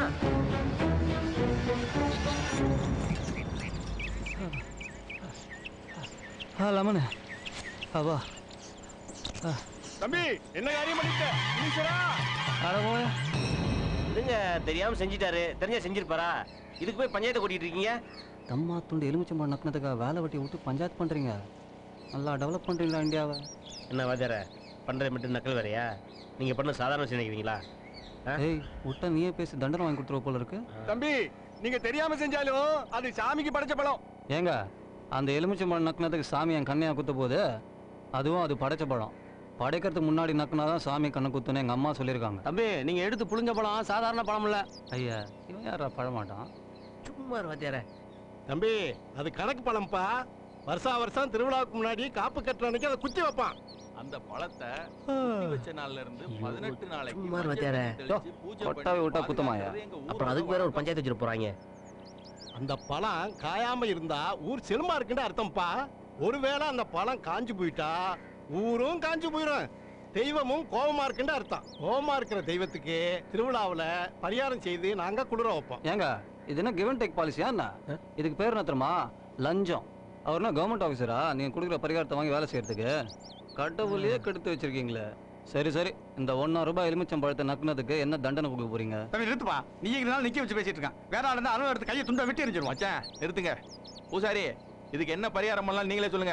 ஆ லமனு அவா தம்பி என்ன காரியம் பண்ணிட்ட ஈஸ்வரா அட போய் இதுங்க தெரியாம செஞ்சிட்டாரு தெரிஞ்சா செஞ்சிருப்பாரா இதுக்கு போய் பஞ்சாயத்தை கூட்டிட்டு இருக்கீங்க தம்மா துண்டு எலுமிச்சம்பழம் நக்கினதுக்காக வேலை வெட்டி விட்டு பஞ்சாயத்து பண்றீங்க நல்லா டெவலப் பண்றீங்களா இந்தியாவை என்ன வாத்தியார பண்றது மட்டும் நக்கல் வேறையா நீங்க பண்ண சாதாரண விஷயம் நினைக்கிறீங்களா ஆ? ஏய் விட்டா நீயே பேசி தண்டனை வாங்கி கொடுத்துருவ போல இருக்கு தம்பி நீங்க தெரியாம செஞ்சாலும் அது சாமிக்கு படைச்ச பழம் ஏங்க அந்த எலுமிச்சம்பழம் நக்குனதுக்கு சாமி என் கண்ணையா குத்த போது அதுவும் அது படைச்ச பழம் படைக்கிறதுக்கு முன்னாடி நக்குனாதான் சாமி கண்ணை குத்துன்னு எங்க அம்மா சொல்லியிருக்காங்க தம்பி நீங்க எடுத்து புளிஞ்ச பழம் சாதாரண பழம் இல்ல ஐயா இவன் யாரா பழமாட்டான் சும்மா இரு வாத்தியார தம்பி அது கணக்கு பழம்ப்பா வருஷா வருஷம் திருவிழாவுக்கு முன்னாடி காப்பு கட்டுற அன்னைக்கு அதை குத்தி வைப்பான் அந்த பழத்தை குத்தி வச்ச நாள்ல இருந்து பதினெட்டு நாளைக்கு சும்மா இரு வாத்தியார தெளிச்சு பூஜை கொட்டாவி விட்டா குத்தமாயா அப்புறம் அதுக்கு வேற ஒரு பஞ்சாயத்து வச்சிட்டு போறாங்க அந்த பழம் காயாம இருந்தா ஊர் செழுமா இருக்குன்னு அர்த்தம்ப்பா ஒருவேளை அந்த பழம் காஞ்சு போயிட்டா ஊரும் காஞ்சு போயிடும் தெய்வமும் கோபமா இருக்குன்னு அர்த்தம் கோபமா இருக்கிற தெய்வத்துக்கு திருவிழாவுல பரிகாரம் செய்து நாங்க குளிர வைப்போம் ஏங்க இது என்ன கிவன் டேக் பாலிசியா என்ன இதுக்கு பேர் என்ன தெரியுமா லஞ்சம் அவர்னா கவர்மெண்ட் ஆஃபீஸரா நீங்க கொடுக்குற பரிகாரத்தை வாங்கி வேலை செய்யறதுக்கு கடவுளையே கெடுத்து வச்சிருக்கீங்களே சரி சரி இந்த ஒன்னாம் ரூபாய் எலுமிச்சம் பழத்தை நக்குனதுக்கு என்ன தண்டனை கொடுக்க போறீங்க தம்பி நிறுத்துப்பா நீ இங்க நிக்க வச்சு பேசிட்டு இருக்கான் வேற ஆள் இருந்தா அலுவலகத்து கையை துண்டை விட்டு எரிஞ்சிருவான் மச்சான் நிறுத்துங்க பூசாரி இதுக்கு என்ன பரிகாரம் பண்ணலாம் நீங்களே சொல்லுங்க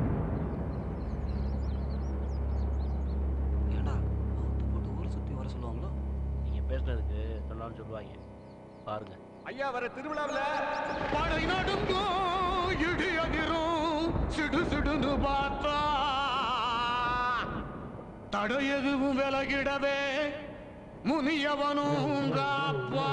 ஏண்டா போட்டு ஊரை சுத்தி வர சொல்லுவாங்களோ நீங்க பேசுனதுக்கு சொல்லான்னு சொல்லுவாங்க பாருங்க ஐயா வர திருவிழாவுல படை நடுங்கும் இடி அதிரும் சிடு சிடுன்னு பார்த்தா தடை எதுவும் விலகிடவே முனியவனும் காப்பா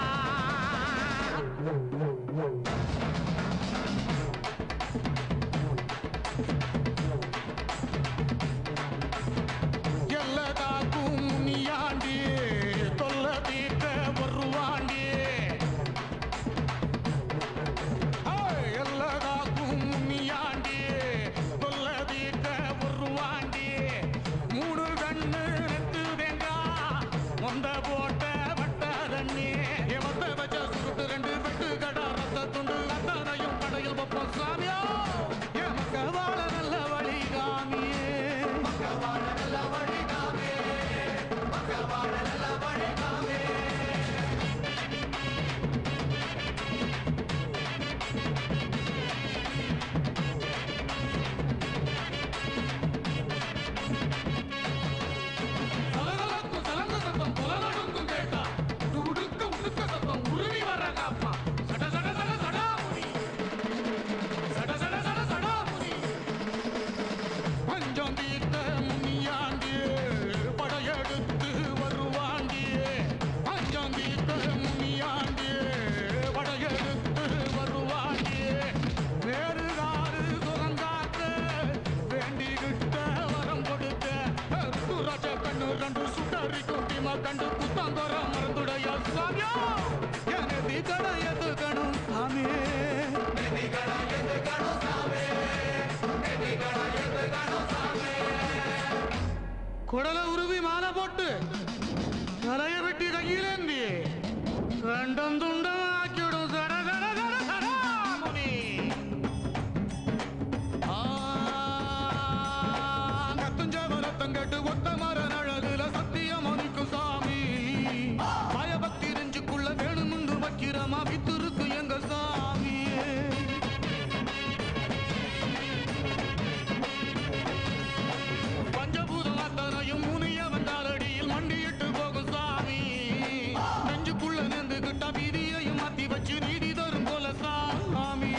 எல்ல காக்கும் முனியாண்டி தொல்ல தீர்க்க வருவாண்டி எல்ல காக்கும் முனியாண்டி தொல்ல தீர்க்க வருவாண்டி மூணு கண்ணு நெத்து தேங்கா மொந்த போட்ட வட்ட தண்ணி எவத்த வச்ச சுருட்டு ரெண்டு பெட்டு கடா ரத்த துண்டு பாவியம் எனதி கடை எதுக்கணும் சாமி நெதி கடை எதுக்கணும் சாமி நெதி கடை எதுக்கணும் சாமி குடலை உருவி மாலை போட்டு தலைய வெட்டி கையிலேந்தி ரெண்டும் துண்டம் ஆக்கிவிடும் சட சட சட சடாமுனி கத்துஞ்சவரத்தம் கேட்டு ஒத்த மர அழகுல சத்தியம் மதிக்கும் சாமி பயபக்தி நெஞ்சுக்குள்ள வேணுமுண்டு வைக்கிறமா வித்துருக்கு எங்க சாமி பஞ்சபூதம் அத்தனையும் முனிய வந்தாரடியில் மண்டியிட்டு போகும் சாமி நெஞ்சுக்குள்ள நின்றுகிட்டா வீதியையும் மாத்தி வச்சு நீதி தரும் போல சாமி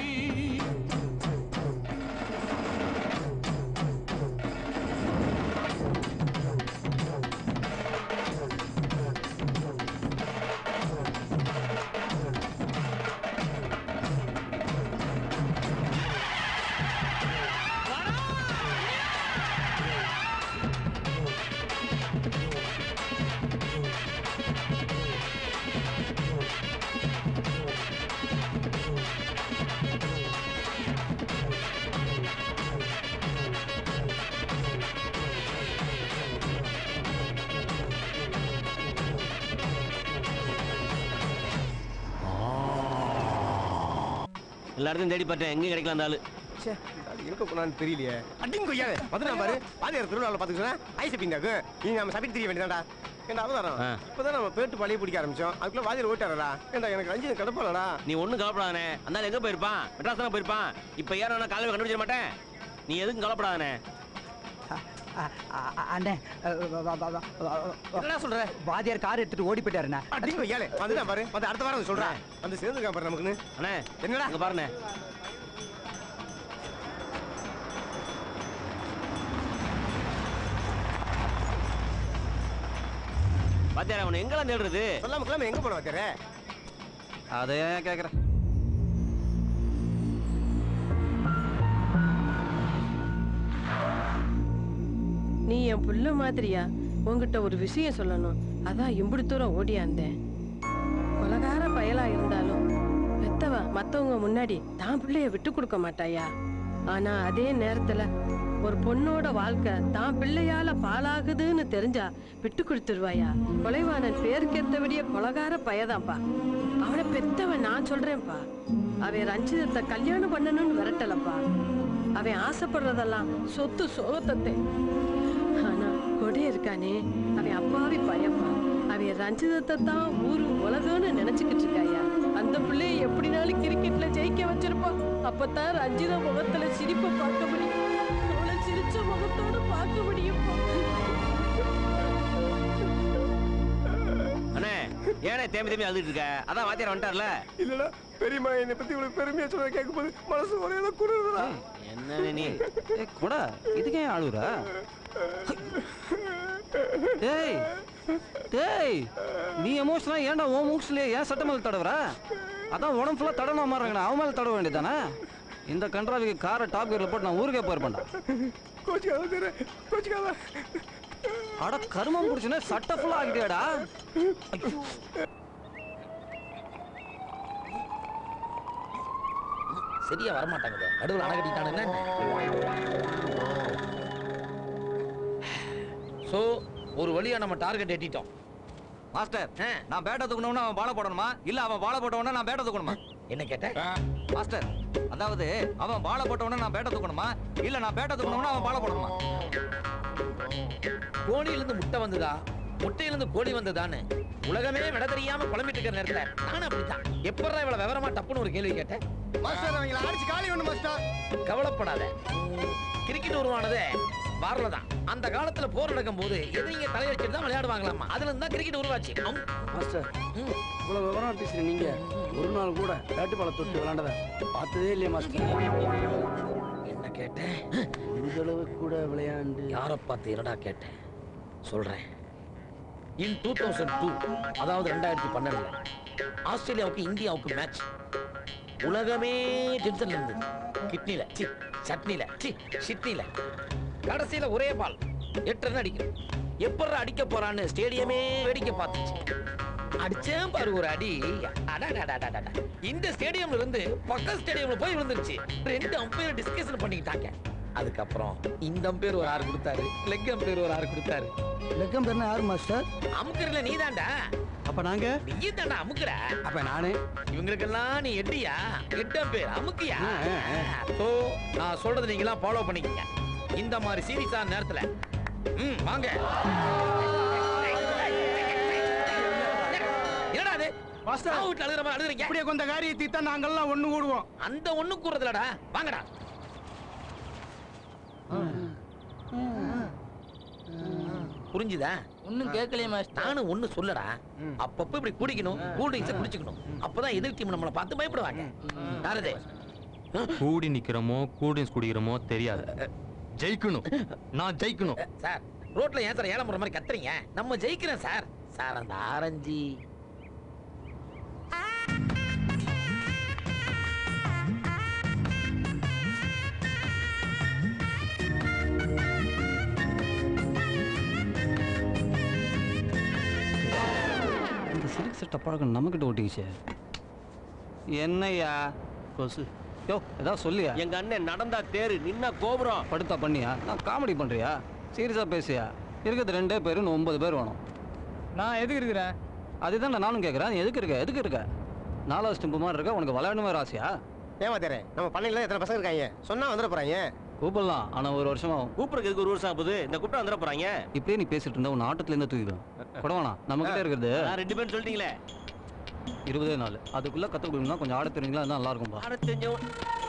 எல்லா இடத்தையும் தேடி பார்த்தேன் எங்கேயும் கிடைக்கல அந்த ஆளு ச்சே, இந்த ஆளு எங்க போனான்னு தெரியலையே அடிங்க கொய்யாவே வந்து பாரு பாதியார் திருவிழாவில் பார்த்துக்கிட்டா ஐஸ் பின்னாக்கு நீ நம்ம சபிட்டு தெரிய வேண்டியதாடா ஏண்டா அவதாரம் ஆ. இப்பதான் நம்ம பேட்டு பழைய பிடிக்க ஆரம்பிச்சோம் அதுக்குள்ள வாதியில் ஓட்டாரடா ஏண்டா எனக்கு அஞ்சு கிடப்பாடா நீ ஒண்ணும் கவலைப்படாதே அந்த ஆள் எங்க போயிருப்பான் மெட்ராஸ் தானே போயிருப்பான் இப்ப ஏன் நான் காலையில் கண்டுபிடிச்சிட மாட்டேன் நீ எதுக்கும் கவலைப்படாதே அண்ணே என்ன சொல்ற வாதியார் கார் எடுத்துட்டு ஓடி போயிட்டாருண்ணா அடிங்க கொய்யாலே வந்துதான் பாரு வந்து அடுத்த வாரம் வந்து சொல்றேன் வந்து சேர்ந்துருக்கா பாரு நமக்குன்னு அண்ணே என்னடா இங்க பாருண்ணே பாத்தியாரா அவனை எங்கெல்லாம் தேடுறது சொல்லாம கிளம்ப எங்க போன வாத்தியாரே அதை ஏன் கேட்குற நீ என் புள்ள மாதிரியா உன்கிட்ட ஒரு விஷயம் சொல்லணும் அதான் இம்புடி தூரம் ஓடியாந்தேன் கொலகார பயலா இருந்தாலும் பெத்தவ மத்தவங்க முன்னாடி தான் பிள்ளைய விட்டு கொடுக்க மாட்டாயா ஆனா அதே நேரத்துல ஒரு பொண்ணோட வாழ்க்கை தான் பிள்ளையால பாழாகுதுன்னு தெரிஞ்சா விட்டு கொடுத்துருவாயா கொலைவானன் பேருக்கேத்தபடியே கொலகார பயதான்ப்பா அவனை பெத்தவன் நான் சொல்றேன்ப்பா அவன் ரஞ்சிதத்தை கல்யாணம் பண்ணணும்னு விரட்டலப்பா அவன் ஆசைப்படுறதெல்லாம் சொத்து சோகத்தத்தை ஆனா கொடை இருக்கானே அவன் அப்பாவி பயப்பா அவன் ரஞ்சிதத்தை தான் ஊரு உலகம்னு நினைச்சுக்கிட்டு இருக்காயா அந்த பிள்ளைய எப்படினாலும் கிரிக்கெட்ல ஜெயிக்க வச்சிருப்பான் அப்பதான் ரஞ்சித முகத்துல சிரிப்பை பார்க்க முடியும் அவளை சிரிச்ச முகத்தோட பார்க்க முடியும் அண்ணே ஏனே தேம்பி தேம்பி அழுதுட்டு இருக்க அதான் வாத்தியார் வந்துட்டார்ல இல்லடா பெரியம்மா என்னை பத்தி இவ்வளவு பெருமையா சொல்ல கேட்கும்போது மனசு ஒரே குடுறா என்ன நீ ஏ கூட இதுக்கு ஏன் ஆளுற டேய் டேய் நீ எமோஷனா ஏன்டா உன் மூக்ஸ்லயே ஏன் சட்ட மேல தடவுற அதான் உடம்பு ஃபுல்லாக தடவை மாறுறேங்கண்ணா அவன் மேலே தடவ வேண்டியதானே இந்த கன்றாவிக்கு காரை டாப் கியரில் போட்டு நான் ஊருக்கே போயிருப்பேன்டா கோச்சுக்காத தெரு கோச்சுக்காத அட கருமம் பிடிச்சுனே சட்டை ஃபுல்லாக ஆகிட்டியாடா சரியா வரமாட்டாங்க நடுவில் அணை கட்டிட்டானுங்க ஸோ ஒரு வழியா நம்ம டார்கெட் எட்டிட்டோம் மாஸ்டர் நான் பேட்டை தூக்கணும்னா அவன் பாலை போடணுமா இல்ல அவன் பாலை போட்டவனா நான் பேட்டை தூக்கணுமா என்ன கேட்ட மாஸ்டர் அதாவது அவன் பாலை போட்டவனா நான் பேட்டை தூக்கணுமா இல்ல நான் பேட்டை தூக்கணும்னா அவன் பாலை போடணுமா கோழியிலிருந்து முட்டை வந்ததா முட்டையிலிருந்து கோழி வந்ததான்னு உலகமே விட தெரியாம குழம்பிட்டு இருக்கிற நேரத்துல நானும் அப்படித்தான் எப்படா இவ்வளவு விவரமா டப்புன்னு ஒரு கேள்வி கேட்டேன் மாஸ்டர் அவங்கள அடிச்சு காலி ஒண்ணு மாஸ்டர் கவலைப்படாத கிரிக்கெட் உருவானதே பார்ல தான் அந்த காலத்துல போர் நடக்கும் போது எதிரிங்க தலையடிச்சிட்டு தான் விளையாடுவாங்களாமா அதுல இருந்து தான் கிரிக்கெட் உருவாச்சு அம். மாஸ்டர் இவ்வளவு விவரம் பேசுறீங்க நீங்க ஒரு நாள் கூட பேட்டு பாலை தொட்டு விளையாண்டத பார்த்ததே இல்லையா மாஸ்டர் என்ன கேட்டேன் இந்த அளவு கூட விளையாண்டு யாரை பார்த்து என்னடா கேட்டேன் சொல்றேன் இன் டூ தௌசண்ட் டூ அதாவது ரெண்டாயிரத்தி பன்னெண்டுல ஆஸ்திரேலியாவுக்கு இந்தியாவுக்கு மேட்ச் உலகமே டென்ஷன்ல இருந்தது கிட்னில சி சட்னில சி சிட்னில கடைசியில ஒரே பால் எட்டு ரன் அடிக்கும் எப்படா அடிக்க போறான்னு ஸ்டேடியமே வேடிக்கை பார்த்துச்சு அடிச்சேன் பாரு ஒரு அடி அடடடடடட. இந்த ஸ்டேடியம்ல இருந்து பக்க ஸ்டேடியம்ல போய் விழுந்துருச்சு ரெண்டு அம்பையர் டிஸ்கஷன் பண்ணிக்கிட்டாங்க அதுக்கப்புறம் இந்த அம்பையர் ஒரு ஆறு கொடுத்தாரு லெக் அம்பையர் ஒரு ஆறு கொடுத்தாரு லெக் அம்பையர்னா யாரு மாஸ்டர் அமுக்குறல நீ தான்டா அப்ப நாங்க நீ தான்டா அமுக்குற அப்ப நானே இவங்களுக்கெல்லாம் நீ எட்டியா எட்டு அம்பையர் அமுக்கியா சோ நான் சொல்றதை நீங்களாம் ஃபாலோ பண்ணிக்கங்க இந்த மாதிரி சீரியஸான நேரத்துல ம் வாங்க என்னடா அது மாஸ்டர் வீட்டுல அழுகிற மாதிரி அழுகுறீங்க இப்படியே கொஞ்சம் காரியத்தை தான் நாங்கெல்லாம் ஒண்ணு கூடுவோம் அந்த ஒண்ணு கூறதுலடா வாங்கடா புரிஞ்சுதா ஒண்ணும் கேட்கலையே மாஸ்டர் நானும் ஒண்ணு சொல்லடா அப்பப்ப இப்படி குடிக்கணும் கூல் ட்ரிங்க்ஸ் குடிச்சுக்கணும் அப்பதான் எதிர் டீம் நம்மளை பார்த்து பயப்படுவாங்க யாரது கூடி நிக்கிறோமோ கூல்ட்ரிங்க்ஸ் குடிக்கிறோமோ தெரியாது ஜெயிக்கணும் நான் ஜெயிக்கணும் சார் ரோட்ல ஏன் சார் ஏழை முறை மாதிரி கத்துறீங்க நம்ம ஜெயிக்கிறோம் சார் சார் அந்த ஆரஞ்சு இந்த சிறுக்கு சட்ட பழக்கம் நம்மக்கிட்ட ஓட்டிக்கிச்சே என்னய்யா கொசு யோ ஏதாவது சொல்லியா எங்க அண்ணன் நடந்தா தேரு நின்னா கோபுரம் படுத்தா பண்ணியா நான் காமெடி பண்றியா சீரியஸா பேசியா இருக்கிறது ரெண்டே பேர் இன்னும் ஒன்பது பேர் வேணும் நான் எதுக்கு இருக்கிறேன் அதுதான் நானும் கேட்குறேன் நீ எதுக்கு இருக்க எதுக்கு இருக்க நாலாவது ஸ்டெம்பு மாதிரி இருக்க உனக்கு விளையாடணுமே ஒரு ஆசையா ஏமாத்தாரு நம்ம பண்ணையில எத்தனை பசங்க இருக்காங்க சொன்னா வந்துட போறாங்க கூப்பிடலாம் ஆனா ஒரு வருஷமா கூப்பிடுறதுக்கு எதுக்கு ஒரு வருஷம் ஆகுது இந்த கூப்பிட்டு வந்துட போறாங்க இப்படியே நீ பேசிட்டு இருந்தா உன் ஆட்டத்துல இருந்து தூக்கிடும் கொடவானா நம்ம கிட்ட இருக்கிறது நான் ரெண்டு பேரும் சொல்லிட்டீங்களே இருபதே நாள் அதுக்குள்ள கத்து கொடுக்கணும்னா கொஞ்சம் ஆட தெரியுங்களா அதான் நல்லா இருக்கும்பா ஆட தெரிஞ்சவன்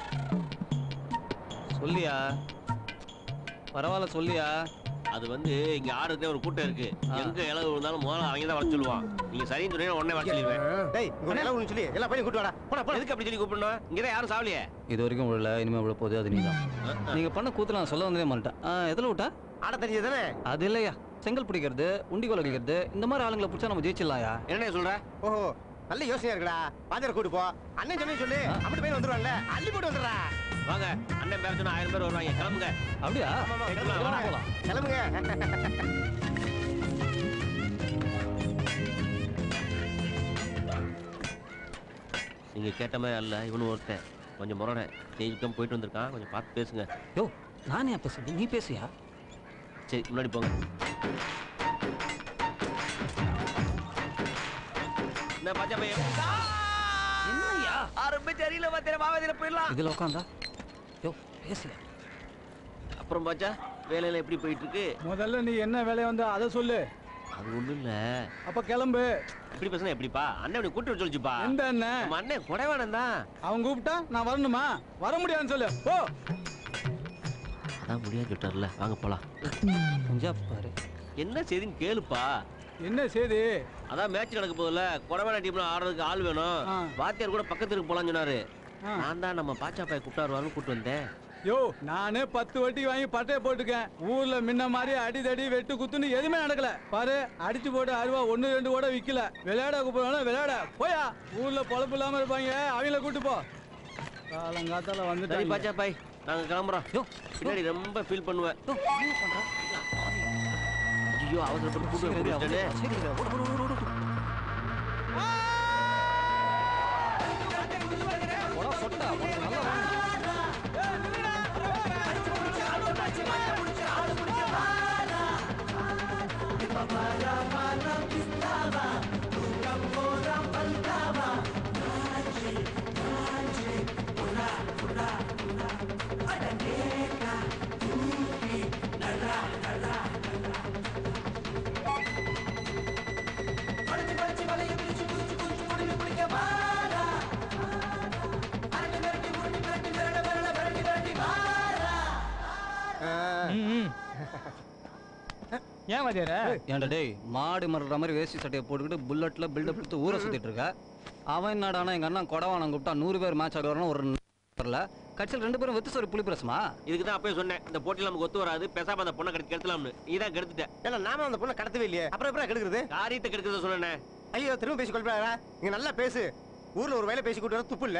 சொல்லியா பரவாயில்ல சொல்லியா அது வந்து இங்க ஆடுறதே ஒரு கூட்டம் இருக்கு எங்க இளவு இருந்தாலும் முதல்ல அவங்க தான் வர சொல்லுவான் நீங்க சரின்னு சொன்னீங்கன்னா உடனே வர சொல்லிடுவேன் டேய் இங்க எல்லாம் ஒண்ணு சொல்லி எல்லா பையன் கூட்டு வாடா போடா போடா எதுக்கு அப்படி சொல்லி கூப்பிடணும் இங்க தான் யாரும் சாவலையே இது வரைக்கும் விழல இனிமே விழ போகுது அது நீதான் நீங்க பண்ண கூத்துல நான் சொல்ல வந்ததே மாட்டேன் எதில் விட்டா ஆட தெரிஞ்சது தானே அது இல்லையா செங்கல் பிடிக்கிறது உண்டிகோல் அடிக்கிறது இந்த மாதிரி ஆளுங்களை பிடிச்சா நம்ம ஜெயிச்சிடலாம்யா என்ன சொல்ற ஓஹோ நல்ல யோசனையா இருக்குடா பாஜர் கூட்டு போ அண்ணன் சொன்னே சொல்லு அப்படி பையன் வந்துருவான்ல அள்ளி போட்டு வந்துடுறா வாங்க அண்ணன் பேர சொன்னா ஆயிரம் பேர் வருவாங்க கிளம்புங்க அப்படியா கிளம்பலாம், வாங்க. கிளம்புங்க நீங்க கேட்ட மாதிரி அல்ல இவனு ஒருத்தன் கொஞ்சம் முரணை ஸ்டேஜுக்கு போயிட்டு வந்திருக்கான் கொஞ்சம் பார்த்து பேசுங்க யோ நானே பேசுறேன் நீ பேசியா சரி முன்னாடி போங்க என்ன பாச்சா பையன் என்னய்யா ஆரம்பிச்சு அறியல பாத்திர மாவதில போயிடலாம் இதுல உட்காந்தா யோ பேசியா அப்புறம் பாச்சா வேலையில எப்படி போயிட்டு இருக்கு முதல்ல நீ என்ன வேலையை வந்தா அதை சொல்லு அது ஒண்ணும் இல்ல அப்ப கிளம்பு இப்படி பேசுனா எப்படிப்பா அண்ணன் உன்னை கூட்டு வர சொல்லிச்சுப்பா எந்த அண்ணன் நம்ம அண்ணன் குடைவானன் தான் அவன் கூப்பிட்டா நான் வரணுமா வர முடியாதுன்னு சொல்லு போ அதான் முடியாது சொல்லிட்டார்ல வாங்க போலாம் கொஞ்சம் பாரு என்ன செய்தின்னு கேளுப்பா என்ன செய்தி அதான் மேட்ச் நடக்க போகுதுல குடவான டீம்ல ஆடுறதுக்கு ஆள் வேணும் ஆ. வாத்தியார் கூட பக்கத்துக்கு போலாம்னு சொன்னாரு ஆ. நான் தான் நம்ம பாச்சா பாய் கூப்பிட்டாருவான்னு கூட்டு வந்தேன் யோ நானே பத்து வட்டி வாங்கி பட்டையை போட்டுக்கேன் ஊர்ல முன்ன மாதிரி அடிதடி வெட்டு குத்துன்னு எதுவுமே நடக்கல பாரு அடிச்சு போட்டு அருவா ஒண்ணு ரெண்டு கூட விக்கல விளையாட கூப்பிடுவாங்க விளையாட போயா ஊர்ல பொழப்பு இல்லாம இருப்பாங்க அவங்கள கூட்டு போ காலங்காத்தால சரி வந்துட்டாங்க பாச்சா பாய் நாங்க கிளம்புறோம் பின்னாடி ரொம்ப ஃபீல் பண்ணுவேன் ஐயோ அவசரப்பட்டு கூட்டு வர முடிச்சிட்டேனே. ஏன் வாத்தியார ஏன்டா டேய் மாடு மறுற மாதிரி வேஷ்டி சட்டையை போட்டுக்கிட்டு புல்லட்ல பில்டப் கொடுத்து ஊரை சுத்திட்டு இருக்க அவன் என்னடானா எங்க அண்ணன் கொடவானம் கூப்பிட்டா நூறு பேர் மேட்ச் ஆடுவாரணும் ஒரு வரல கட்சியில் ரெண்டு பேரும் வெத்து சோறு புளி பிரசமா இதுக்கு தான் அப்பயே சொன்னேன் இந்த போட்டியில் நமக்கு ஒத்து வராது பேசாம அந்த பொண்ணை கெடுத்து கெடுத்தலாம்னு நீ தான் கெடுத்துட்ட ஏன்னா நாம அந்த பொண்ணை கடத்தவே இல்லையே அப்புறம் எப்படி கெடுக்கிறது காரியத்தை கெடுக்கிறத சொன்னேன் ஐயோ திரும்ப பேசி கொள்ளாடா இங்க நல்லா பேசு ஊர்ல ஒரு வேலை பேசி கூட்டு வர துப்பு இல்ல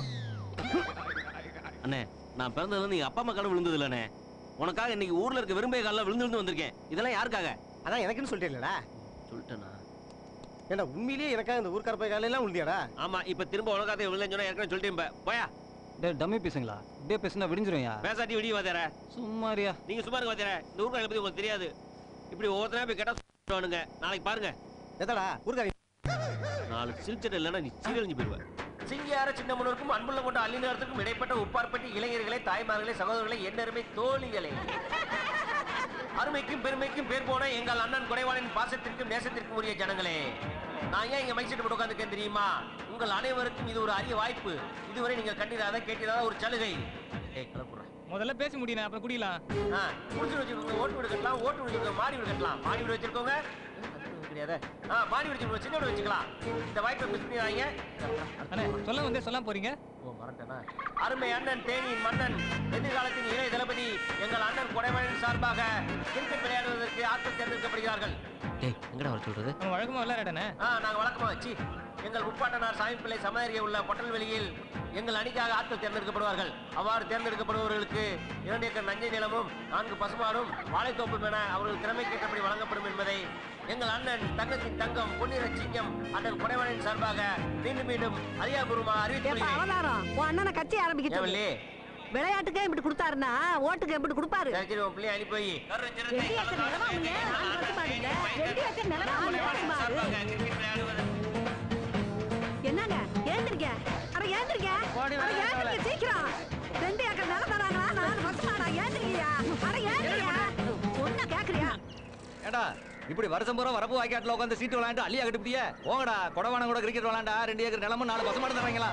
அண்ணே நான் பிறந்ததுல இருந்து எங்க அப்பா அம்மா கடவுள் விழுந்தது இல்லண்ணே உனக்காக இன்னைக்கு ஊர்ல இருக்க விரும்பிய காலில் விழுந்து விழுந்து வந்திருக்கேன் இதெல்லாம் யாருக்காக அதான் எனக்குன்னு சொல்லிட்டேன்லடா சொல்லிட்டேனா ஏண்டா உண்மையிலேயே எனக்காக இந்த ஊர்க்கார போய் காலையெல்லாம் உழுதியாடா ஆமா இப்ப திரும்ப உனக்காக விழுந்தேன்னு சொன்னா ஏற்கனவே சொல்லிட்டேன் போயா டே டம்மி பீஸுங்களா இப்படியே பேசினா விடிஞ்சிரும்யா பேசாட்டி விடிய வாத்தியார சும்மாரியா நீங்க சும்மா இருங்க வாத்தியார இந்த ஊர்க்காரங்களை பத்தி உங்களுக்கு தெரியாது இப்படி ஒவ்வொருத்தரா போய் கேட்டா சொல்லுவானுங்க நாளைக்கு பாருங்க எதாடா ஊர்க்காரி நாலு சிரிச்சது இல்லைன்னா நீ சீரழிஞ்சு போயிடுவேன் சிங்கியார சின்ன முன்னோருக்கும் அன்புள்ள கொண்ட அள்ளினருக்கும் இடைப்பட்ட உப்பார்பட்டி இளைஞர்களே தாய்மார்களே சகோதரர்களே என்னருமே தோழிகளே அருமைக்கும் பெருமைக்கும் பேர் போன எங்கள் அண்ணன் குறைவாளின் பாசத்திற்கும் நேசத்திற்கும் உரிய ஜனங்களே நான் ஏன் இங்க மைக் செட் போட்டு உட்காந்துருக்கேன் தெரியுமா உங்கள் அனைவருக்கும் இது ஒரு அரிய வாய்ப்பு இதுவரை நீங்கள் கண்டிராத கேட்டிராத ஒரு சலுகை ஏய் கலப்புறேன் முதல்ல பேசி முடியும் அப்புறம் குடிக்கலாம் ஆ குடிச்சு வச்சிருக்கோங்க ஓட்டு வீடு கட்டலாம் ஓட்டு வீடு வச்சிருக்கோங்க மாடி வீடு கட்டலாம் மாடி வீடு வச்சிருக்கோங்க அது வீடு கிடையாது ஆ மாடி வீடு வச்சிருக்கோங்க சின்ன வீடு வச்சுக்கலாம் இந்த வாய்ப்பை மிஸ் பண்ணிடுறாங்க அண்ணே சொல்ல வந்தே சொல்லாம போறீங்க ஓ மறந்துட்டேனா அருமை அண்ணன் தேனியின் மன்னன் எதிர்காலத்தின் இளைய தளபதி எங்கள் அண்ணன் கொடைமனின் சார்பாக கிரிக்கெட் விளையாடுவதற்கு ஆட்கள் தேர்ந்தெடுக்கப்படுகிறார்கள் டேய் எங்கடா வர சொல்றது அவன் வழக்கமா விளையாடனே ஆ நாங்க வழக்கமா வச்சு எங்கள் முப்பாட்டனார் சாமி பிள்ளை சமாரியை உள்ள பொட்டல்வெளியில் எங்கள் அணிக்காக ஆட்கள் தேர்ந்தெடுக்கப்படுவார்கள் அவ்வாறு தேர்ந்தெடுக்கப்படுபவர்களுக்கு இரண்டு ஏக்கர் நஞ்சை நிலமும் நான்கு பசுமாடும் வாழைத்தோப்பும் என அவர்கள் திறமைக்கேற்றபடி வழங்கப்படும் என்பதை எங்கள் அண்ணன் தங்கத்தின் தங்கம் பொன்னிற சிங்கம் அண்ணன் கொடைவனின் சார்பாக மீண்டும் மீண்டும் அதிகாரப்பூர்வமாக அறிவித்துக் ஏப்பா கொள்கிறேன். அவதாரம் உன் அண்ணனை கட்சி ஆரம்பிக்க சொல்லு. ஏவல்லி? விளையாட்டுக்கே இப்படி கொடுத்தாருன்னா ஓட்டுக்கு எப்படி கொடுப்பாரு சரி சரி உன் பிள்ளைய அனுப்பி வை. ரெண்டு ஏக்கர் நிலமா உங்க? நாலு வருஷமா இல்ல. ரெண்டு ஏக்கர் நிலமா உங்க? வருஷமா? என்னங்க ஏந்திரிக்க அட ஏந்திரிக்க அட ஏந்திரிக்க சீக்கிரம் ரெண்டு ஏக்கர் நிலம் தராங்களா நாலு வருஷமாடா ஏந்திரிக்கியா அட ஏந்திரியா ஒன்ன கேக்குறியா ஏடா இப்படி வருஷம் பூரா வரப்பு வாய்க்காட்டில் உட்காந்து சீட்டு விளையாண்டு அள்ளியா கட்டுப்பிட்டியே போங்கடா கொடவான கூட கிரிக்கெட் விளையாண்டா ரெண்டு ஏக்கர் நிலமும் நாலு பசமாடு தராங்களா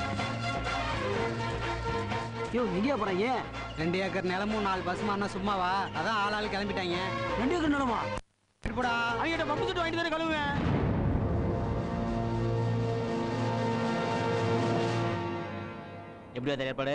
யோ எங்கேயா போறாங்க ரெண்டு ஏக்கர் நிலமும் நாலு பசுமானா சும்மாவா அதான் ஆள் ஆள் கிளம்பிட்டாங்க ரெண்டு ஏக்கர் நிலமா போடா அவங்கிட்ட பம்பு சுட்டு வாங்கிட்டு தானே கழுவுவேன் எப்படி வாத்தியார் ஏற்பாடு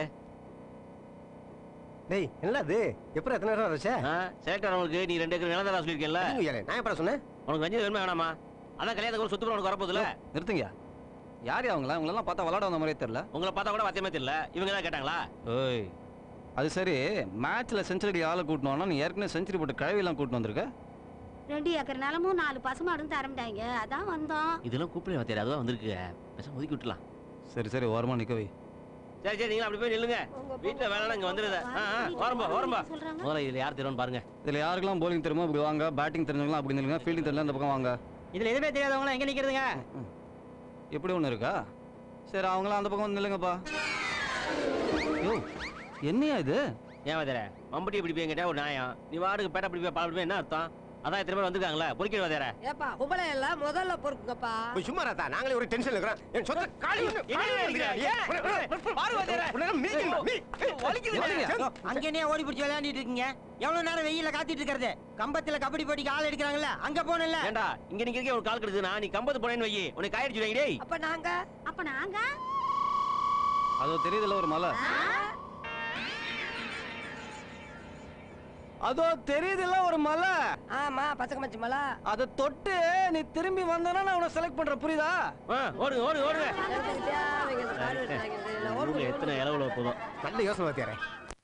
டேய் என்னடா இது எப்படி எத்தனை நேரம் வச்ச செலக்ட் ஆனவங்களுக்கு நீ ரெண்டு ஏக்கர் நிலம் தரா சொல்லியிருக்கேன்ல நான் எப்படா சொன்னேன் உனக்கு வஞ்சது வேணுமா வேணாமா அதான் கல்யாணத்துக்கு ஒரு சொத்து உனக்கு வரப்போகுதுல நிறுத்துங்க யார் அவங்கள உங்களெல்லாம் பார்த்தா விளாட வந்த மாதிரியே தெரியல உங்களை பார்த்தா கூட வாத்தியமே தெரியல இவங்க தான் கேட்டாங்களா ஓய் அது சரி மேட்ச்சில் செஞ்சுரி ஆளை கூட்டணும்னா நீ ஏற்கனவே செஞ்சுரி போட்டு கழுவிலாம் கூட்டிட்டு வந்திருக்க ரெண்டு ஏக்கர் நிலமும் நாலு பசுமாடும் தரமிட்டாங்க அதான் வந்தோம் இதெல்லாம் கூப்பிட வாத்தியார் அதுதான் வந்திருக்கு பேசாம ஒதுக்கி விட்டுலாம் சரி சரி ஓரமா நிக்க வை சரி சரி நீங்க அப்படி போய் நில்லுங்க வீட்டுல வேலை இங்க வந்துருத ஓரம்பா ஓரம்பா முதல்ல இதுல யார் தெரியும் பாருங்க இதில் யாருக்கெல்லாம் bowling தெரியுமோ அப்படி வாங்க பேட்டிங் தெரிஞ்சவங்களாம் அப்படி நில்லுங்க ஃபீல்டிங் தெரிஞ்சவங்க இந்த பக்கம் வாங்க இதுல எதுவுமே தெரியாதவங்க எங்க நிக்கிறதுங்க இப்படி ஒன்று இருக்கா சரி அவங்களாம் அந்த பக்கம் வந்து நில்லுங்கப்பா யோ என்னையா இது ஏன் வாத்தியார மம்பட்டி இப்படி போய் கேட்டா ஒரு நியாயம் நீ வாடுக்கு பேட்டை இப்படி போய் பால் போய் என்ன அர்த்தம் அதான் எத்தனை பேர் வந்திருக்காங்களா பொறிக்கிற வாத்தியார ஏப்பா கும்பலை எல்லாம் முதல்ல பொறுக்குங்கப்பா போய் சும்மா ராத்தா நாங்களே ஒரு டென்ஷன்ல இருக்கிறோம் என் சொந்த காலி அங்கனே ஓடி பிடிச்சி விளையாண்டிட்டு இருக்கீங்க எவ்வளவு நேரம் வெயில காத்திட்டு இருக்கிறது கம்பத்துல கபடி போட்டிக்கு ஆள் எடுக்கிறாங்கல்ல அங்க போனல ஏண்டா இங்க நிக்கிறதுக்கே ஒரு கால் கெடுக்குதுனா நீ கம்பத்து போனேன்னு வை உனக்கு காயடிச்சு வைங்க டேய் அப்ப நாங்க அப்ப நாங்க அதோ தெரியுதுல ஒரு மலை அதோ தெரியுதுல ஒரு மலை ஆமா பச்சை மச்சி மலை அதை தொட்டு நீ திரும்பி வந்தனா நான் உன்னை செலக்ட் பண்றேன் புரியுதா ஓடுங்க ஓடுங்க ஓடுங்க எடுத்துக்கிட்டியா, அவங்க இந்த காடு வெட்டுறாங்க, இதுல ஓடு, ஊர்ல எத்தனை இளவுல போதும் நல்ல யோசனை வாத்தியாரே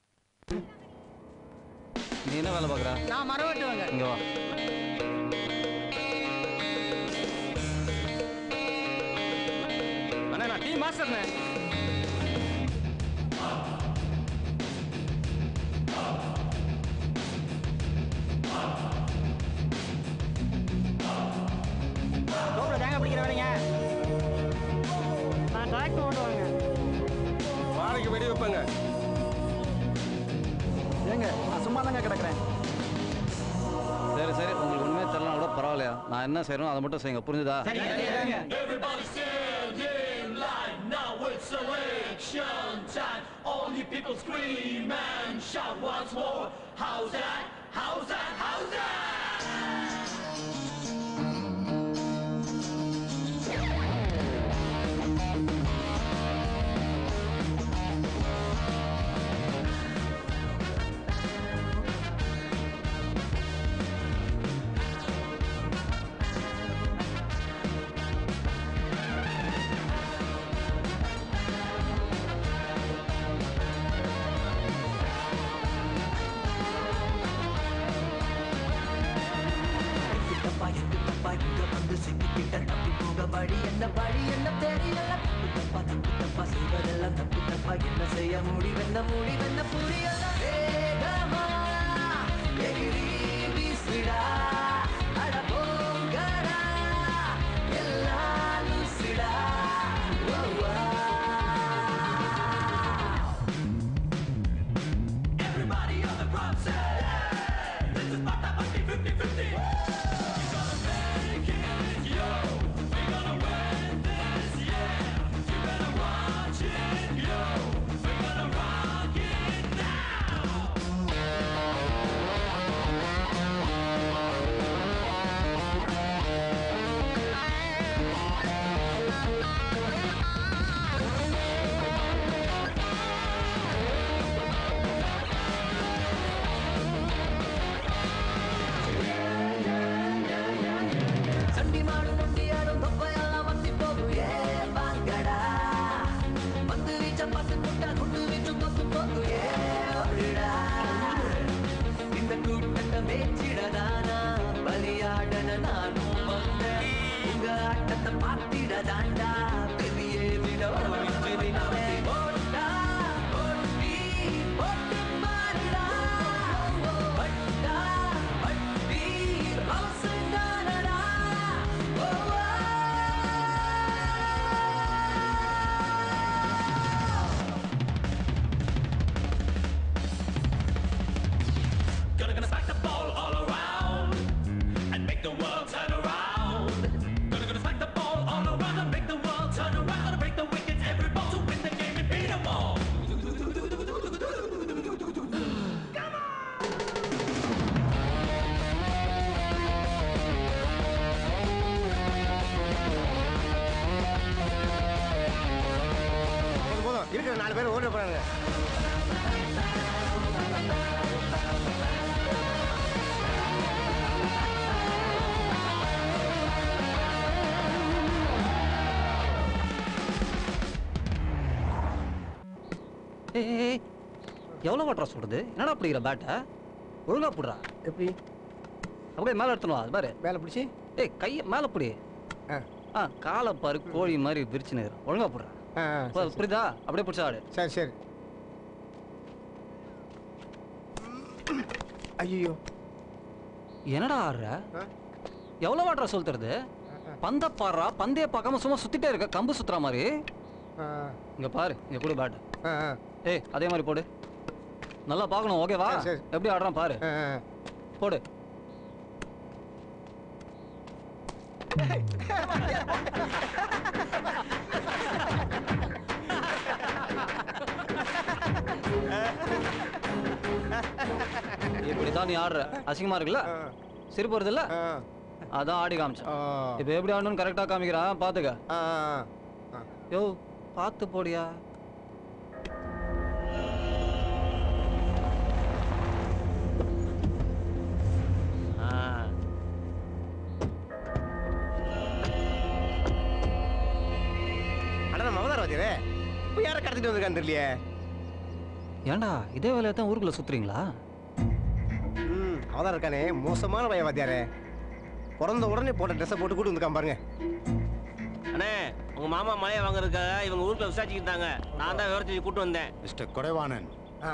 நீ என்ன வேலை பார்க்குற நான் மரம் வெட்டுவாங்க இங்க வா அண்ணா நான் டீம் மாஸ்டர்ண்ணே ரோட்ல தேங்காய் பிடிக்கிற வேலைங்க நான் டிராக்டர் ஓட்டுவாங்க வாழைக்கு வெடி வைப்பாங்க ஏங்க நான் சும்மா தாங்க கிடக்குறேன் சரி சரி உங்களுக்கு ஒண்ணுமே தெரியலாம் கூட பரவாயில்லையா நான் என்ன செய்யணும் அதை மட்டும் செய்யுங்க புரிஞ்சுதா Everybody stand in line, now it's election time. All you people scream and shout once more. How's that? How's that? How's that? How's இந்த வழி என்ன தெரியல தப்பு தப்பா தப்பு தப்பா செய்வதெல்லாம் தப்பு தப்பா என்ன செய்ய முடிவென்ன முடிவென்ன புரியல வேகமா எகிரி வீசுடா அட போங்கடா எல்லாம் லூசுடா ஓ, வா. Everybody on the front set. This is Bata Bati 50-50. You gotta make it, yo. We gonna win this, yeah. You better watch it, yo. We gonna rock it now. சண்டி மாடு நொண்டி ஆடும் தொப்பையெல்லாம் வத்தி போகும் ஏ வாங்கடா வந்து வீச்ச பார்த்து முட்டா குண்டு வீச்சு கொத்து போகும் ஏ ஓடுடா இந்த கூட்டத்தை மேய்ச்சிடதானா பலியாடன நானும் வந்தேன் உங்க ஆட்டத்தை பார்த்திடதாண்டா பெரிய விட ஒழிச்சு நின்னேன் போட்டா போட்டி போட்டு மாறுடா பட்டா பட்டி அவசந்தானடா ஓ Gonna, gonna smack the ball all around and make the world turn around. Gonna, gonna smack the ball all around and make the world turn around. Gonna break the wickets, every ball to win the game and beat 'em all. போதும் போதும் இருக்கிற நாலு பேர் ஓட போறாங்க ஏய் ஏய், ஏய் எவ்வளோ வாட்டரா சொல்றது என்னடா பிடிக்கிற பேட்டை ஒழுங்கா பிடுறா எப்படி அப்படியே மேலே எடுத்துனு வா அது பாரு மேலே பிடிச்சி ஏய் கையை மேலே பிடி ஆ காலை பாரு கோழி மாதிரி விரிச்சுன்னு இரு. ஒழுங்கா பிடுறா பு- புரியுதா அப்படியே பிடிச்சா ஆடு சரி சரி ஐயோ என்னடா ஆடுற எவ்வளோ வாட்டரா சொல் தருது பந்த பாடுறா பந்தே பார்க்காம சும்மா சுத்திட்டே இருக்க கம்பு சுத்துற மாதிரி இங்க பாரு இங்க கூட பேட் ஏய் அதே மாதிரி போடு நல்லா பார்க்கணும் ஓகேவா சரி, சரி. எப்படி ஆடுறான் பாரு போடு இப்படிதான் நீ ஆடுற அசிங்கமா இருக்குல்ல சிரிப்பு வருது இல்ல அதான் ஆடி காமிச்சேன் இப்ப எப்படி ஆடணும்னு கரெக்டா காமிக்கிறான் பாத்துக்க யோ பார்த்து போடியா அட நம்ம அவதார வாத்தியாரே இப்போ யாரை கடத்திட்டு வந்திருக்கான்னு தெரியலையே ஏன்டா இதே வேலையை தான் ஊருக்குள்ள சுத்துறீங்களா ம் அவதாரம் இருக்கானே மோசமான பையன் வாத்தியாரே பிறந்த உடனே போட்ட ட்ரெஸ்ஸை போட்டு கூட்டு வந்துருக்கான் பாருங்க அண்ணே உங்க மாமா மலையை வாங்குறதுக்காக இவங்க ஊருக்குள்ள விசாரிச்சுக்கிட்டாங்க நான் தான் விவரத்தை கூட்டு வந்தேன் மிஸ்டர் குறைவானன்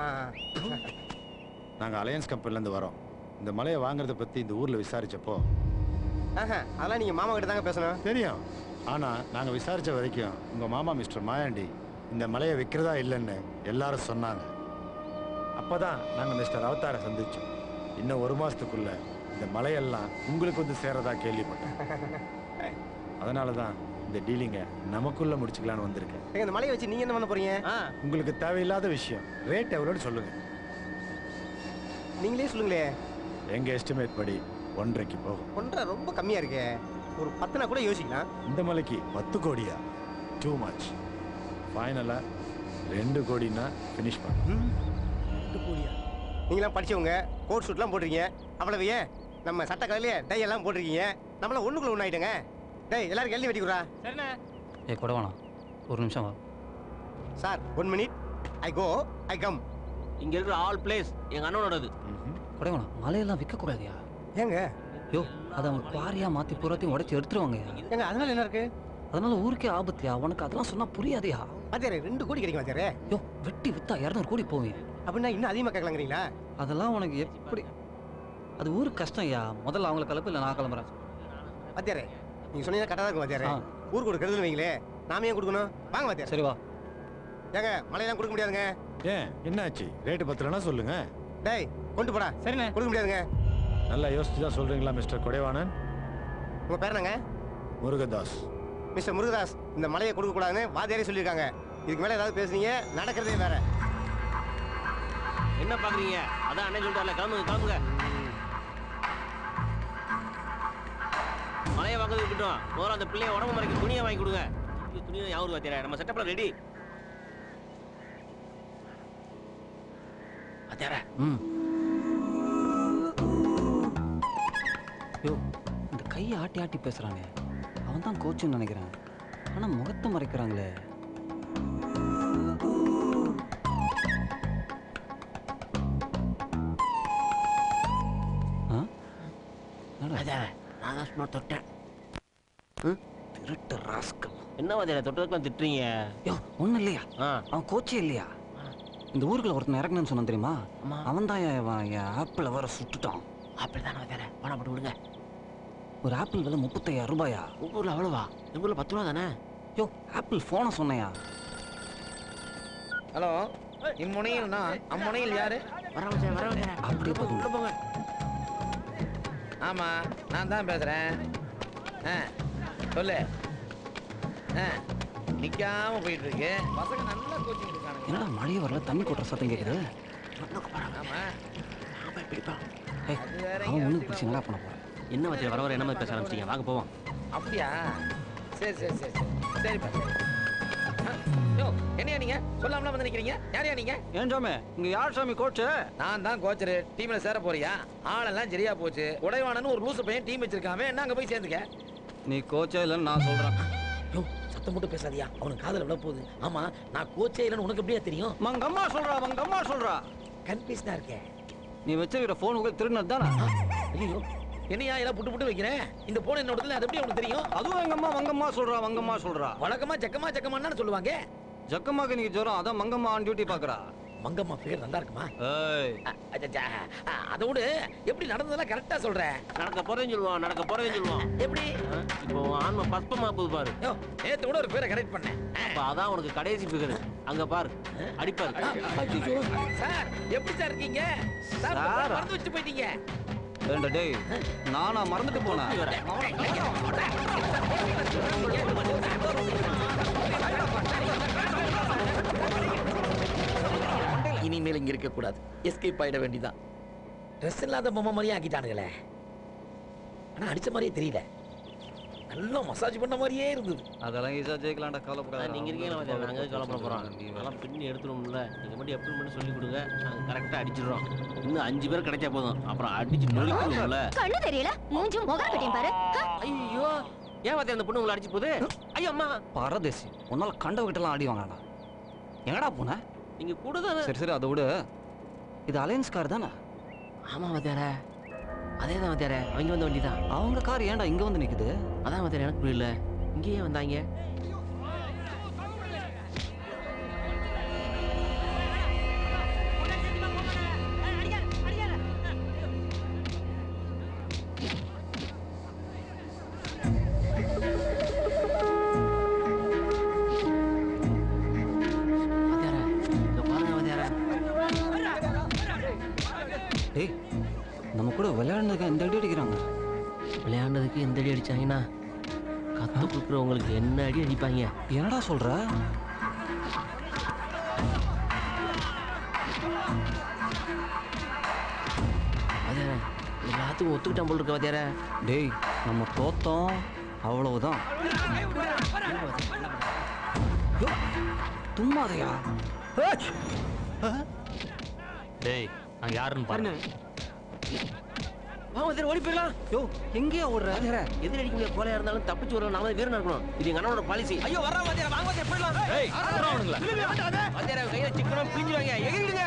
நாங்கள் அலையன்ஸ் கம்பெனிலேருந்து வரோம் இந்த மலையை வாங்குறத பற்றி இந்த ஊரில் விசாரிச்சப்போ ஆஹா அதெல்லாம் நீங்கள் மாமா கிட்ட தாங்க பேசணும் தெரியும் ஆனால் நாங்கள் விசாரித்த வரைக்கும் உங்கள் மாமா மிஸ்டர் மாயாண்டி இந்த மலையை விற்கிறதா இல்லைன்னு எல்லாரும் சொன்னாங்க அப்போ தான் நாங்கள் மிஸ்டர் அவதாரை சந்திச்சோம் இன்னும் ஒரு மாதத்துக்குள்ள இந்த மலையெல்லாம் உங்களுக்கு வந்து சேரதா கேள்விப்பட்டேன் அதனால தான் இந்த டீலிங்கை நமக்குள்ள முடிச்சுக்கலான்னு வந்திருக்கேன் ஏங்க, இந்த மலையை வச்சு நீங்கள் என்ன பண்ண போறீங்க உங்களுக்கு தேவையில்லாத விஷயம் ரேட் எவ்வளோன்னு சொல்லுங்க நீங்களே சொல்லுங்களே எங்க எஸ்டிமேட் படி ஒன்றரைக்கு போகும் ஒன்றரை ரொம்ப கம்மியாக இருக்கே ஒரு பத்துனா கூட யோசிக்கலாம் இந்த மலைக்கு பத்து கோடியா டூ மச் ஃபைனலாக ரெண்டு கோடினா ஃபினிஷ் பண்ண ரெண்டு கோடியா நீங்களாம் படிச்சவங்க கோட் ஷூட்லாம் போட்டிருக்கீங்க அவ்வளவு ஏன் நம்ம சட்ட கலையிலே டை எல்லாம் போட்டிருக்கீங்க நம்மளாம் ஒண்ணுக்குள்ள ஒன்று ஆயிட்டங்க டேய் எல்லாரும் எழுதி வெட்டிக்கிறா சரிண்ணே ஏ கொடவானா ஒரு நிமிஷம் வா sir one minute I go I come இங்க இருக்கிற ஆல் பிளேஸ் எங்க அண்ணனோடது கொடவானா மலையெல்லாம் விற்க கூடாதியா ஏங்க யோ அதை அவங்க குவாரியா மாத்தி பூராத்தையும் உடைச்சு எடுத்துருவாங்க ஏங்க அதனால என்ன இருக்கு அதனால ஊருக்கே ஆபத்தியா உனக்கு அதெல்லாம் சொன்னா புரியாதையா வாத்தியாரே ரெண்டு கோடி கிடைக்கும் வாத்தியாரே யோ வெட்டி வித்தா இரநூறு கோடி போவேன் அப்படின்னா இன்னும் அதிகமாக கேட்கலாங்கிறீங்களா அதெல்லாம் உனக்கு எப்படி அது ஊருக்கு கஷ்டம் ஐயா முதல்ல அவங்கள கலப்பு இல்லை நான் கிளம்புறேன் வாத்தியாரே நீங்க சொன்னீங்கன்னா கரெக்டாக இருக்கும் வாத்தியாரே ஊருக்கு ஒரு கெடுதல் வைங்களே நாம ஏன் கொடுக்கணும் வாங்க வாத்தியார் சரி வா ஏங்க மழையெல்லாம் கொடுக்க முடியாதுங்க ஏன் என்னாச்சு ரேட்டு பத்தலன்னா சொல்லுங்க டேய் கொண்டு போடா சரிண்ணே கொடுக்க முடியாதுங்க நல்லா யோசிச்சு தான் சொல்றீங்களா மிஸ்டர் கொடைவாணன் உங்க பேர் என்னங்க முருகதாஸ் மிஸ்டர் முருகதாஸ் இந்த மலையை கொடுக்க கூடாதுன்னு வாத்தியாரே சொல்லியிருக்காங்க இதுக்கு மேல ஏதாவது பேசுனீங்க நடக்கிறதே வேற என்ன பாக்குறீங்க அதான் அண்ணன் சொல்லிட்டார்ல கிளம்புங்க கிளம்புங்க மலையை வாங்குறது இருக்கட்டும் முதல்ல அந்த பிள்ளைய உடம்பு மறைக்க துணியை வாங்கி கொடுங்க ஐயோ, துணியை யாரும் வாத்தியாரா நம்ம செட்டப்ல ரெடி வாத்தியாரா ம் யோ இந்த கையை ஆட்டி ஆட்டி பேசுறானே அவன் தான் கோச்சுன்னு நினைக்கிறேன் ஆனா முகத்தை மறைக்கிறாங்களே ஆ? என்னடா? நான் தான் சும்மா தொட்டேன் திருட்டு ராஸ்கல் என்ன வாத்தியாரா தொட்டதுக்கெல்லாம் திட்டுறீங்க யோ ஒன்றும் இல்லையா அவன் கோச்சே இல்லையா இந்த ஊருக்குள்ள ஒருத்தன் இறங்கணும்னு சொன்னான் தெரியுமா அவன் தான் என் ஆப்பிள வர சுட்டுட்டான் ஆப்பிள் தானே வாத்தியாரா பணம் போட்டு விடுங்க ஒரு ஆப்பிள் விலை முப்பத்தையாயிரம் ரூபாயா உங்க ஊர்ல அவ்வளவா எங்க ஊர்ல பத்து ரூபா தானே யோ ஆப்பிள் ஃபோனை சொன்னையா ஹலோ இம்முனையில் நான் அம்முனையில் யாரு வர வச்சேன் வர வச்சேன் அப்படியே உள்ள போங்க ஆமா நான் தான் பேசுறேன் ஆ சொல்லு ஆ நிக்காம போயிட்டு இருக்கு பசங்க நல்லா கோச்சிங் இருக்கானுங்க என்னடா மழையே வரல தண்ணி கொட்டுற சத்தம் கேக்குது ஆமா ஏய், அவன் ஒண்ணு பிடிச்சி என்னடா பண்ண போறான் என்ன வாத்தியார் வர வர என்ன மாதிரி பேச ஆரம்பிச்சிட்டீங்க வாங்க போவோம் அப்படியா சரி சரி சரி சரி சரிப்பா சரி ஆ, யோ என்னையா நீங்க சொல்லாமலாம் வந்து நிக்கிறீங்க யாரையா நீங்க ஏன் சாமி இங்க யார் சாமி கோச்சு நான் தான் கோச்சரு டீம்ல சேர போறியா ஆளெல்லாம் சரியா போச்சு உடைவானன்னு ஒரு லூசு பையன் டீம் வச்சிருக்கான் என்ன அங்க போய் சேர்ந்துக்க நீ கோச்சே இல்லைன்னு நான் சொல்றேன் யோ சத்தம் போட்டு பேசாதியா அவனுக்கு காதுல விழ போகுது ஆமா நான் கோச்சே இல்லைன்னு உனக்கு எப்படியா தெரியும் மங்கம்மா சொல்றா மங்கம்மா சொல்றா கன்ஃபியூஸ்டா இருக்கேன் நீ வச்சிருக்கிற போன் உங்களுக்கு திருநது தானே ஐயோ என்னையா எல்லாம் புட்டு புட்டு வைக்கிறேன் இந்த போன் என்னோடதுல அது எப்படி உனக்கு தெரியும் அதுவும் எங்க அம்மா மங்கம்மா சொல்றா மங்கம்மா சொல்றா வழக்கமா ஜக்கமா ஜக்கமான்னு சொல்லுவாங்க ஜக்கம்மாக்கு நீங்க ஜுரம் அதான் மங்கம்மா ஆன் டியூட்டி பாக்குறா மங்கம்மா பேர் நல்லா இருக்குமா ஏய் அச்சச்சா, அதோட எப்படி நடந்ததெல்லாம் கரெக்டா சொல்றேன் நடக்க போறேன்னு சொல்லுவான் நடக்க போறேன்னு சொல்லுவான் எப்படி இப்போ உன் ஆன்மா பஸ்பமா போகுது பாரு யோ நேத்து கூட ஒரு பேரை கரெக்ட் பண்ணேன் அப்ப அதான் உனக்கு கடைசி பிகர் அங்க பாரு அடிப்பாரு ஐயோ, சார் எப்படி சார் இருக்கீங்க சார் சாரா? மறந்து வச்சு போயிட்டீங்க ஏண்டா டேய் நானா மறந்துட்டு போனேன் இனிமேல் இங்க இருக்க கூடாது எஸ்கேப் ஆயிட வேண்டியதான் ட்ரெஸ் இல்லாத பொம்மை மாதிரியே ஆக்கிட்டானுங்களே ஆனா அடிச்ச மாதிரியே தெரியல நல்லா மசாஜ் பண்ண மாதிரியே இருந்தது அதெல்லாம் ஈஸியா ஜெயிக்கலாம்டா அதான் கவலைப்படாத நீங்க இருக்கீங்க வாத்தியார் நாங்க எதுக்கு கவலைப்பட போறோம் அதெல்லாம் பின்னி எடுத்துருவோம்ல நீங்க மட்டும் எப்படி பண்ணி சொல்லி கொடுங்க நாங்க கரெக்டா அடிச்சிடுறோம் இன்னும் அஞ்சு பேர் கிடைச்சா போதும் அப்புறம் அடிச்சு நொறுக்கிடுவோம்ல கண்ணு தெரியல மூஞ்சும் முகம் கட்டியும் பாரு ஹ? ஐயோ ஏன் வாத்தியார் அந்த பொண்ணு உங்களை அடிச்சு போகுது ஐயோ அம்மா பரதேசி உன்னால கண்டவகிட்டலாம் ஆடி வாங்கடா எங்கடா போன நீங்க கூட தானே சரி சரி அதை விடு இது அலையன்ஸ் கார் தானே ஆமா வாத்தியார அதே தான் வாத்தியார அவங்க வந்த வண்டி தான் அவங்க கார் ஏன்டா இங்க வந்து நிக்குது அதான் வாத்தியார் எனக்கு புரியல இங்கேயே வந்தாங்க வாத்தியார இங்க பாருங்க வாத்தியார டேய் நம்ம கூட விளையாடுனதுக்கு இந்த அடி அடிக்கிறாங்க விளையாண்டதுக்கு எந்த அடி அடிச்சாங்கன்னா கத்து கொடுக்குறவங்களுக்கு என்ன அடி அடிப்பாங்க என்னடா சொல்ற வாத்தியார எல்லாத்துக்கும் ஒத்துக்கிட்டான் போல் இருக்க வாத்தியார டேய் நம்ம தோத்தோம் அவ்வளவுதான் யோ, தும்மாதையா டேய் நான் யாருன்னு பாருங்க வா வாத்தியார ஓடி போயிடலாம் யோ எங்கேயா ஓடுற எதிரி அடிக்க கொலையா இருந்தாலும் தப்பிச்சு வர நாம வீரனா இருக்கணும் இது எங்க அண்ணனோட பாலிசி ஐயோ வர்றா வாத்தியார வாங்க வாத்தியார போயிடலாம் ஏய் அப்புறம் அவனுங்களா வாத்தியார கையில சிக்கனம் பிஞ்சுவாங்க எகிரிடுங்க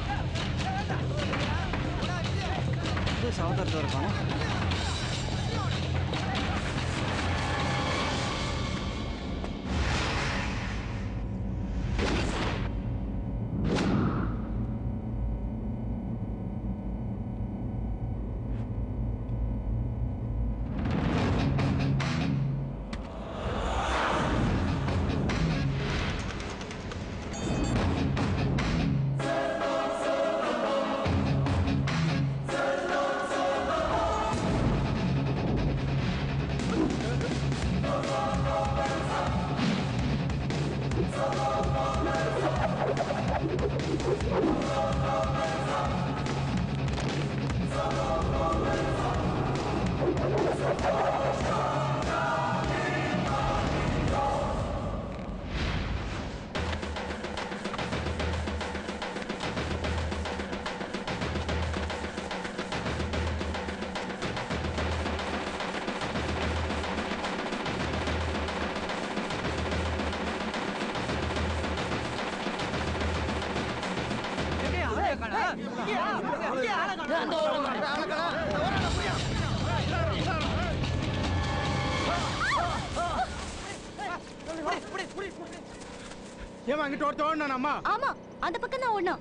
இது சாவதாரத்தில் இருக்கானோ ஏமா அங்கிட்ட ஒருத்த ஓடணும் அம்மா ஆமா அந்த பக்கம் தான் ஓடணும்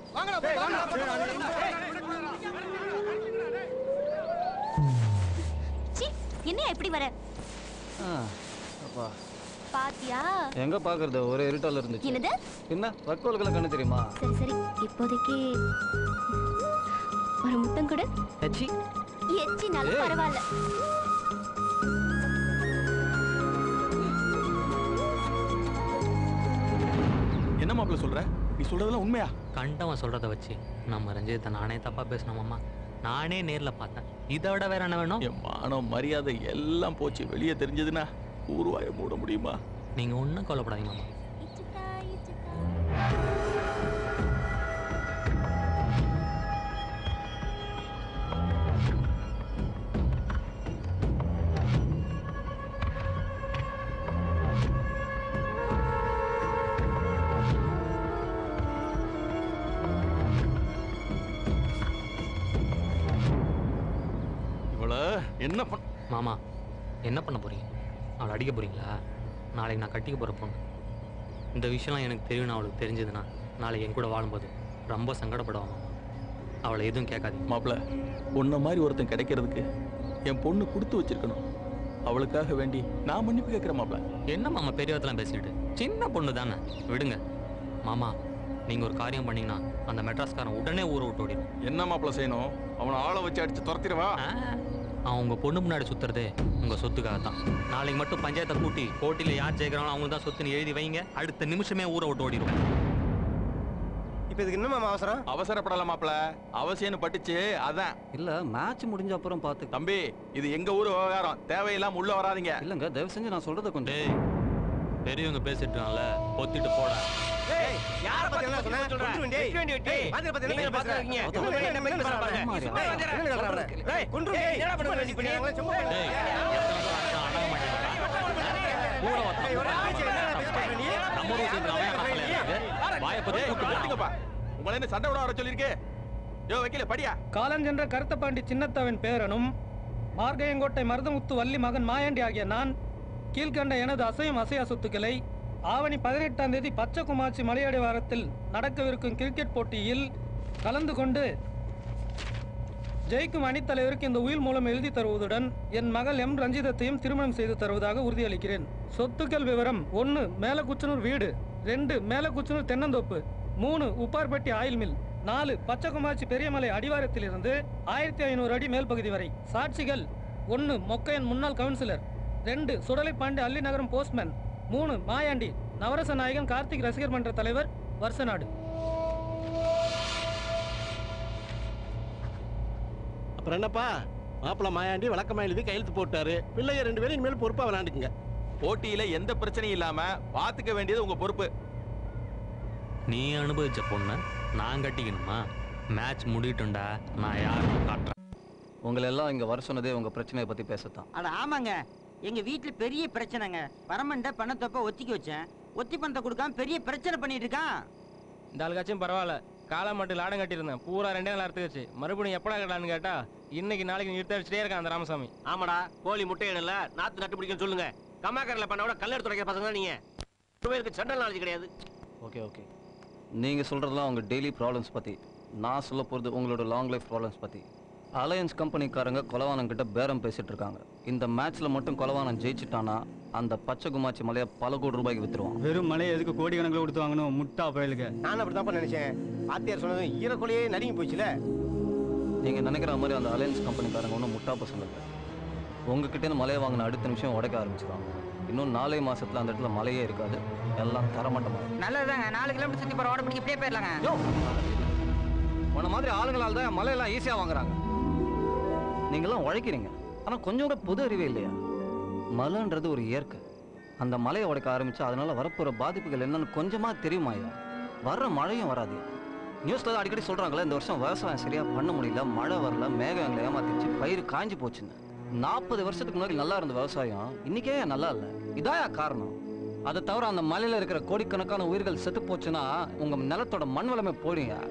சீ, என்னையா இப்படி வர அப்பா பாத்தியா எங்க பாக்குறது ஒரே இருட்டால இருந்துச்சு என்னது என்ன வக்கோலுக்கெல்லாம் கண்ணு தெரியுமா சரி சரி இப்போதைக்கு ஒரு முத்தம் கொடு எச்சி எச்சினாலும் ஏய். பரவாயில்ல என்ன மாப்பிள்ள சொல்ற நீ சொல்றதெல்லாம் உண்மையா கண்டவன் சொல்றத வச்சு நம்ம ரஞ்சித்தை நானே தப்பா பேசினோமாம்மா நானே நேர்ல பார்த்தேன் இதை விட வேற என்ன வேணும் என் மானம் மரியாதை எல்லாம் போச்சு வெளியே தெரிஞ்சதுன்னா ஊர்வாய மூட முடியுமா நீங்க ஒன்றும் கவலைப்படாதீங்க மாமா இவள என்ன பண்ண மாமா என்ன பண்ண போறீங்க அவளை அடிக்க போறீங்களா நாளைக்கு நான் கட்டிக்க போற பொண்ணு இந்த விஷயம்லாம் எனக்கு தெரியும் அவளுக்கு தெரிஞ்சதுன்னா நாளைக்கு என் கூட வாழும்போது ரொம்ப சங்கடப்படுவான் மாமா அவளை எதுவும் கேட்காதீங்க மாப்பிள்ள உன்ன மாதிரி ஒருத்தன் கிடைக்கிறதுக்கு என் பொண்ணு கொடுத்து வச்சிருக்கணும் அவளுக்காக வேண்டி நான் மன்னிப்பு கேட்கிறேன் மாப்பிள்ள என்ன மாமா பெரியவத்தெல்லாம் பேசிக்கிட்டு சின்ன பொண்ணு தானே விடுங்க மாமா நீங்க ஒரு காரியம் பண்ணீங்கன்னா அந்த மெட்ராஸ்காரன் உடனே ஊரை விட்டு ஓடிடும் என்ன மாப்பிள்ள செய்யணும் அவனை ஆளை வச்சு அடிச்சு துரத்திடுவா அவன் உங்க பொண்ணு முன்னாடி சுத்துறதே உங்க சொத்துக்காக தான் நாளைக்கு மட்டும் பஞ்சாயத்தை கூட்டி போட்டியில யார் ஜெயிக்கிறாங்களோ அவங்க தான் சொத்துன்னு எழுதி வைங்க அடுத்த நிமிஷமே ஊரை விட்டு ஓடிடும் இப்போ இதுக்கு இன்னும் அவசரம் அவசரப்படல மாப்பிள்ள அவசியம்னு பட்டுச்சு அதான் இல்ல மேட்ச் முடிஞ்ச அப்புறம் பார்த்து தம்பி இது எங்க ஊர் விவகாரம் தேவையில்லாம உள்ள வராதீங்க இல்லங்க தயவு செஞ்சு நான் சொல்றத கொஞ்சம் டேய் பெரியவங்க பேசிட்டு இருக்காங்கல்ல பொத்திட்டு போடா யார பத்தி என்ன சொன்ன கொன்றுவேன் டேய் வெட்டி வெட்டி வாங்க பத்தி என்ன பேசுறீங்க என்ன என்ன என்ன பேசுறாங்க என்ன சொல்றாங்க டேய் கொன்றுவேன் டேய் என்னடா பண்ணுவ நீ பண்ணி சும்மா டேய் கூட நம்ம ஊர் சேர்ந்து அவன் மக்கள் எனக்கு வாயை பத்தி கூப்பிட்டு போறான். நிறுத்துங்கப்பா. உங்களை என்ன சண்டை விட வர சொல்லிருக்கு யோ வைக்கல படியா காலஞ்சென்ற கருத்தப்பாண்டி சின்னத்தவன் பேரனும் மார்கையங்கோட்டை மருதமுத்து வள்ளி மகன் மாயாண்டி ஆகிய நான் கீழ்கண்ட எனது அசையும் அசையா சொத்துக்களை ஆவணி பதினெட்டாம் தேதி பச்சைக்குமாச்சி மலையடி வாரத்தில் நடக்கவிருக்கும் கிரிக்கெட் போட்டியில் கலந்து கொண்டு ஜெயிக்கும் அணித்தலைவருக்கு இந்த உயில் மூலம் எழுதி தருவதுடன் என் மகள் எம் ரஞ்சிதத்தையும் திருமணம் செய்து தருவதாக உறுதியளிக்கிறேன் சொத்துக்கள் விவரம் ஒன்று மேலக்குச்சனூர் வீடு ரெண்டு மேலக்குச்சனூர் தென்னந்தோப்பு மூணு உப்பார்பட்டி ஆயில் மில் நாலு பச்சைக்குமாச்சி பெரியமலை அடிவாரத்திலிருந்து ஆயிரத்தி ஐநூறு அடி மேல் பகுதி வரை சாட்சிகள் ஒன்று மொக்கையன் முன்னாள் கவுன்சிலர் ரெண்டு சுடலைப்பாண்டி அல்லி நகரம் போஸ்ட்மேன் மூணு மாயாண்டி நவரச நாயகன் கார்த்திக் ரசிகர் மன்ற தலைவர் வருஷநாடு அப்புறம் என்னப்பா மாப்பிள்ள மாயாண்டி வழக்கமா எழுதி கையெழுத்து போட்டாரு பிள்ளைய ரெண்டு பேரும் இனிமேல் பொறுப்பா விளையாண்டுக்குங்க போட்டியில எந்த பிரச்சனையும் இல்லாம பாத்துக்க வேண்டியது உங்க பொறுப்பு நீ அனுபவிச்ச பொண்ணை நான் கட்டிக்கணுமா மேட்ச் முடியட்டும்டா நான் யாருன்னு காட்டுறேன் உங்களை எல்லாம் இங்க வர சொன்னதே உங்க பிரச்சனையை பத்தி பேசத்தான் அட ஆமாங்க எங்க வீட்ல பெரிய பிரச்சனைங்க வரமண்ட பணத்தொப்ப ஒத்திக்கி வச்சேன் ஒத்தி பணத்தை கொடுக்காம பெரிய பிரச்சனை பண்ணிட்டு இருக்கான் இந்த ஆளுக்காச்சும் பரவாயில்ல காலை மட்டும் லாடம் கட்டியிருந்தேன் பூரா ரெண்டே நாள் அறுத்துக்கிச்சு மறுபடியும் எப்படா கட்டலான்னு கேட்டா இன்னைக்கு நாளைக்கு நிறுத்த வச்சுட்டே இருக்கான் அந்த ராமசாமி ஆமாடா கோழி முட்டை இடல நாத்து நட்டு பிடிக்கன்னு சொல்லுங்க கம்மாக்கரில் பண்ண விட கல்லெடு துடைக்கிற பசங்க தான் நீங்க ரெண்டு பேருக்கு சென்ட்ரல் நாலேஜ் கிடையாது ஓகே ஓகே நீங்க சொல்றதெல்லாம் உங்க டெய்லி ப்ராப்ளம்ஸ் பத்தி நான் சொல்ல போறது உங்களோட லாங் லைஃப் ப்ராப்ளம்ஸ் பத்தி அலையன்ஸ் கம்பெனிக்காரங்க கொலவானம் கிட்ட பேரம் பேசிட்டு இருக்காங்க இந்த மேட்ச்ல மட்டும் கொலவானம் ஜெயிச்சிட்டானா அந்த பச்சை குமாச்சி மலையை பல கோடி ரூபாய்க்கு வித்துருவான் வெறும் மலையை எதுக்கு கோடி கணக்கில் கொடுத்து வாங்கணும் முட்டா பயலுக்கு நான் அப்படிதான் நினைச்சேன் வாத்தியார் சொன்னதும் ஈரக்கொலையே நடுங்கி போச்சுல நீங்க நினைக்கிற மாதிரி அந்த அலையன்ஸ் கம்பெனிக்காரங்க ஒன்றும் முட்டா பசங்க இல்லை உங்ககிட்ட இருந்து மலையை வாங்கின அடுத்த நிமிஷம் உடைக்க ஆரம்பிச்சிருவாங்க இன்னும் நாலே மாசத்துல அந்த இடத்துல மலையே இருக்காது எல்லாம் தரமட்டமாக நல்லதுதாங்க நாலு கிலோமீட்டர் சுத்தி போற ஓட பிடிக்க இப்படியே போயிடலாங்க உன்ன மாதிரி ஆளுங்களால தான் மலையெல்லாம் ஈஸியாக வாங்குறாங்க நீங்களாம் உழைக்கிறீங்க ஆனால் கொஞ்சம் கூட பொது அறிவே இல்லையா மலைன்றது ஒரு இயற்கை அந்த மலையை உடைக்க ஆரம்பிச்சா அதனால வரப்போகிற பாதிப்புகள் என்னன்னு கொஞ்சமா தெரியுமாயா வர்ற மழையும் வராது நியூஸ்ல தான் அடிக்கடி சொல்றாங்களே இந்த வருஷம் விவசாயம் சரியா பண்ண முடியல மழை வரல மேகம் எங்களை ஏமாத்திச்சு பயிர் காஞ்சு போச்சுன்னு நாற்பது வருஷத்துக்கு முன்னாடி நல்லா இருந்த விவசாயம் இன்னைக்கே நல்லா இல்லை இதாயா காரணம் அதை தவிர அந்த மலையில இருக்கிற கோடிக்கணக்கான உயிர்கள் செத்து போச்சுன்னா உங்க நிலத்தோட மண் வளமே போடுங்க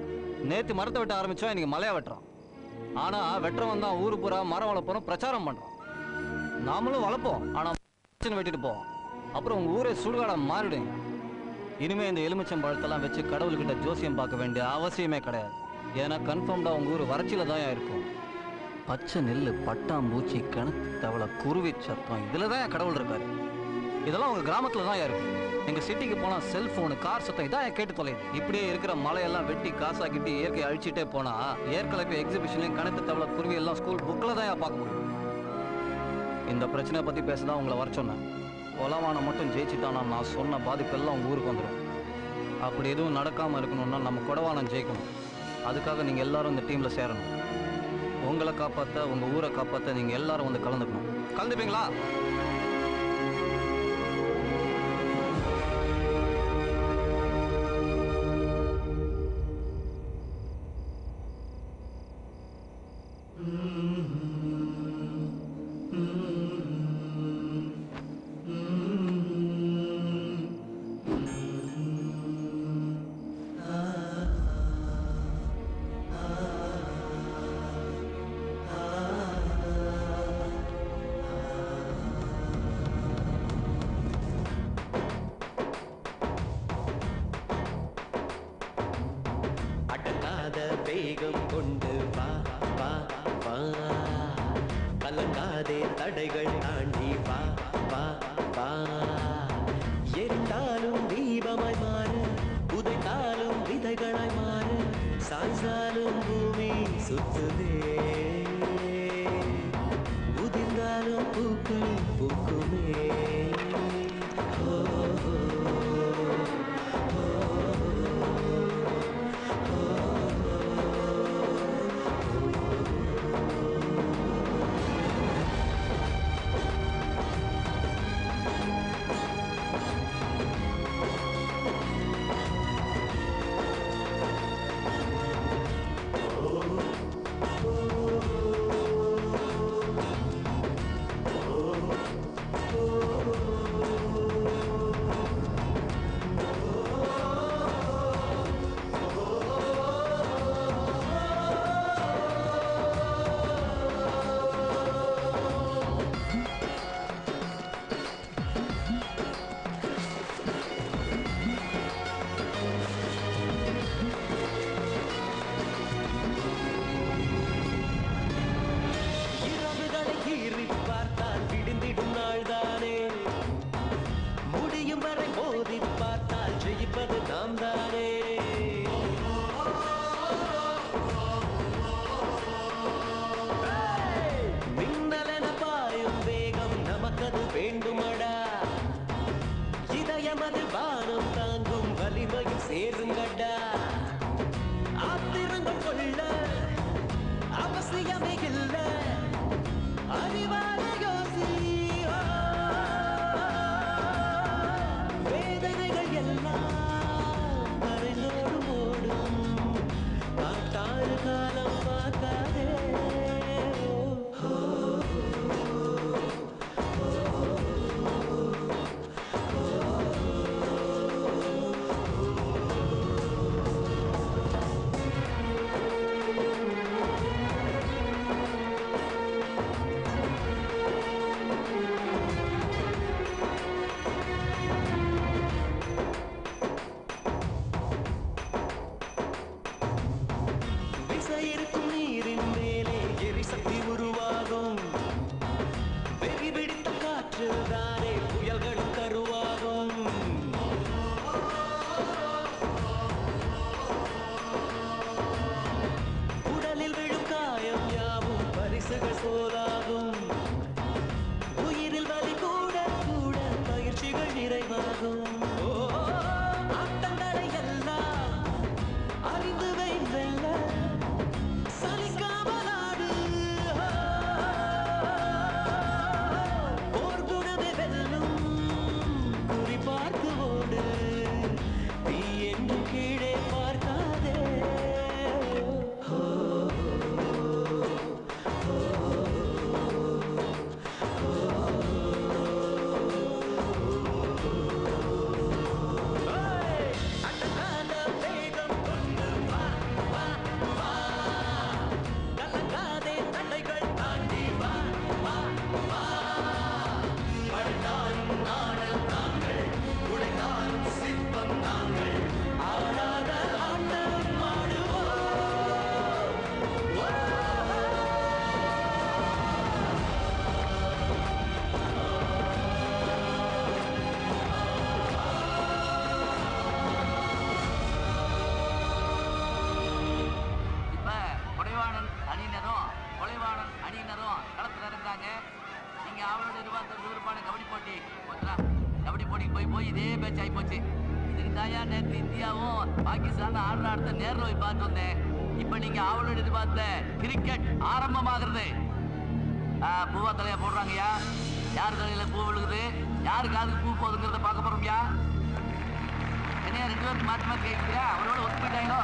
நேத்து மரத்தை வெட்ட ஆரம்பிச்சோம் இன்னைக்கு மலையா வெட்டுறான் ஆனா வெட்டுறவன் தான் ஊரு பூரா மரம் வளர்ப்போம் பிரச்சாரம் பண்றான் நாமளும் வளர்ப்போம் ஆனா பிரச்சனை வெட்டிட்டு போவோம் அப்புறம் உங்க ஊரே சுடுகாடா மாறிடும் இனிமே இந்த எலுமிச்சம் பழத்தெல்லாம் வச்சு கடவுள்கிட்ட ஜோசியம் பார்க்க வேண்டிய அவசியமே கிடையாது ஏன்னா கன்ஃபார்ம்டா உங்க ஊர் வறட்சியில தான் இருக்கும் பச்சை நெல்லு பட்டாம்பூச்சி கிணத்து தவளை குருவி சத்தம் இதுல தான் கடவுள் இருக்காரு இதெல்லாம் உங்க கிராமத்துல தான் இருக்கு எங்க சிட்டிக்கு போனா செல்போனு கார் சத்தம் இதான் கேட்டு தொலையுது இப்படியே இருக்கிற மலையெல்லாம் வெட்டி காசாக்கிட்டு இயற்கையை அழிச்சிட்டே போனா ஏற்கனவே எக்ஸிபிஷன்லையும் கணக்கு தவளை குருவி எல்லாம் ஸ்கூல் புக்கில் தான் பார்க்க முடியும் இந்த பிரச்சனை பத்தி பேசதான் உங்களை வர சொன்னேன் கொலவானம் மட்டும் ஜெயிச்சிட்டானா நான் சொன்ன பாதிப்பெல்லாம் உங்க ஊருக்கு வந்துடும் அப்படி எதுவும் நடக்காம இருக்கணும்னா நம்ம கொடவானம் ஜெயிக்கணும் அதுக்காக நீங்க எல்லாரும் இந்த டீம்ல சேரணும் உங்களை காப்பாத்த உங்க ஊரை காப்பாத்த நீங்க எல்லாரும் வந்து கலந்துக்கணும் கலந்துப்பீங்களா அடங்காத வேகம் கொண்டு வா வா வா கலங்காதே தடைகள் தாண்டி வா வா வா எரிந்தாலும் தீபமாய் மாறு உதைத்தாலும் விதைகளாய் மாறு சாய்ந்தாலும் பூமி சுத்துதே உதிர்ந்தாலும் பூக்கள் பூக்குமே ஓ, ஓ, ஓ போட்டிக்கு போய் போய் இதே பேட்ச் ஆகி போச்சு இதுக்கு தாயா நேற்று இந்தியாவும் பாகிஸ்தான் ஆடுற ஆட்டத்தை நேரில் போய் பார்த்து வந்தேன் இப்போ நீங்க ஆவலோடு எதிர்பார்த்த கிரிக்கெட் ஆரம்பமாகிறது ஆ, பூவா தலையா போடுறாங்கய்யா யார் தலையில பூ விழுகுது யாரு காதுக்கு பூ போகுதுங்கிறத பார்க்க போறோம்யா என்னையா ரெண்டு பேருக்கு மாற்றி மாற்றி கேட்குறியா அவரோட ஒத்து போயிட்டாங்களோ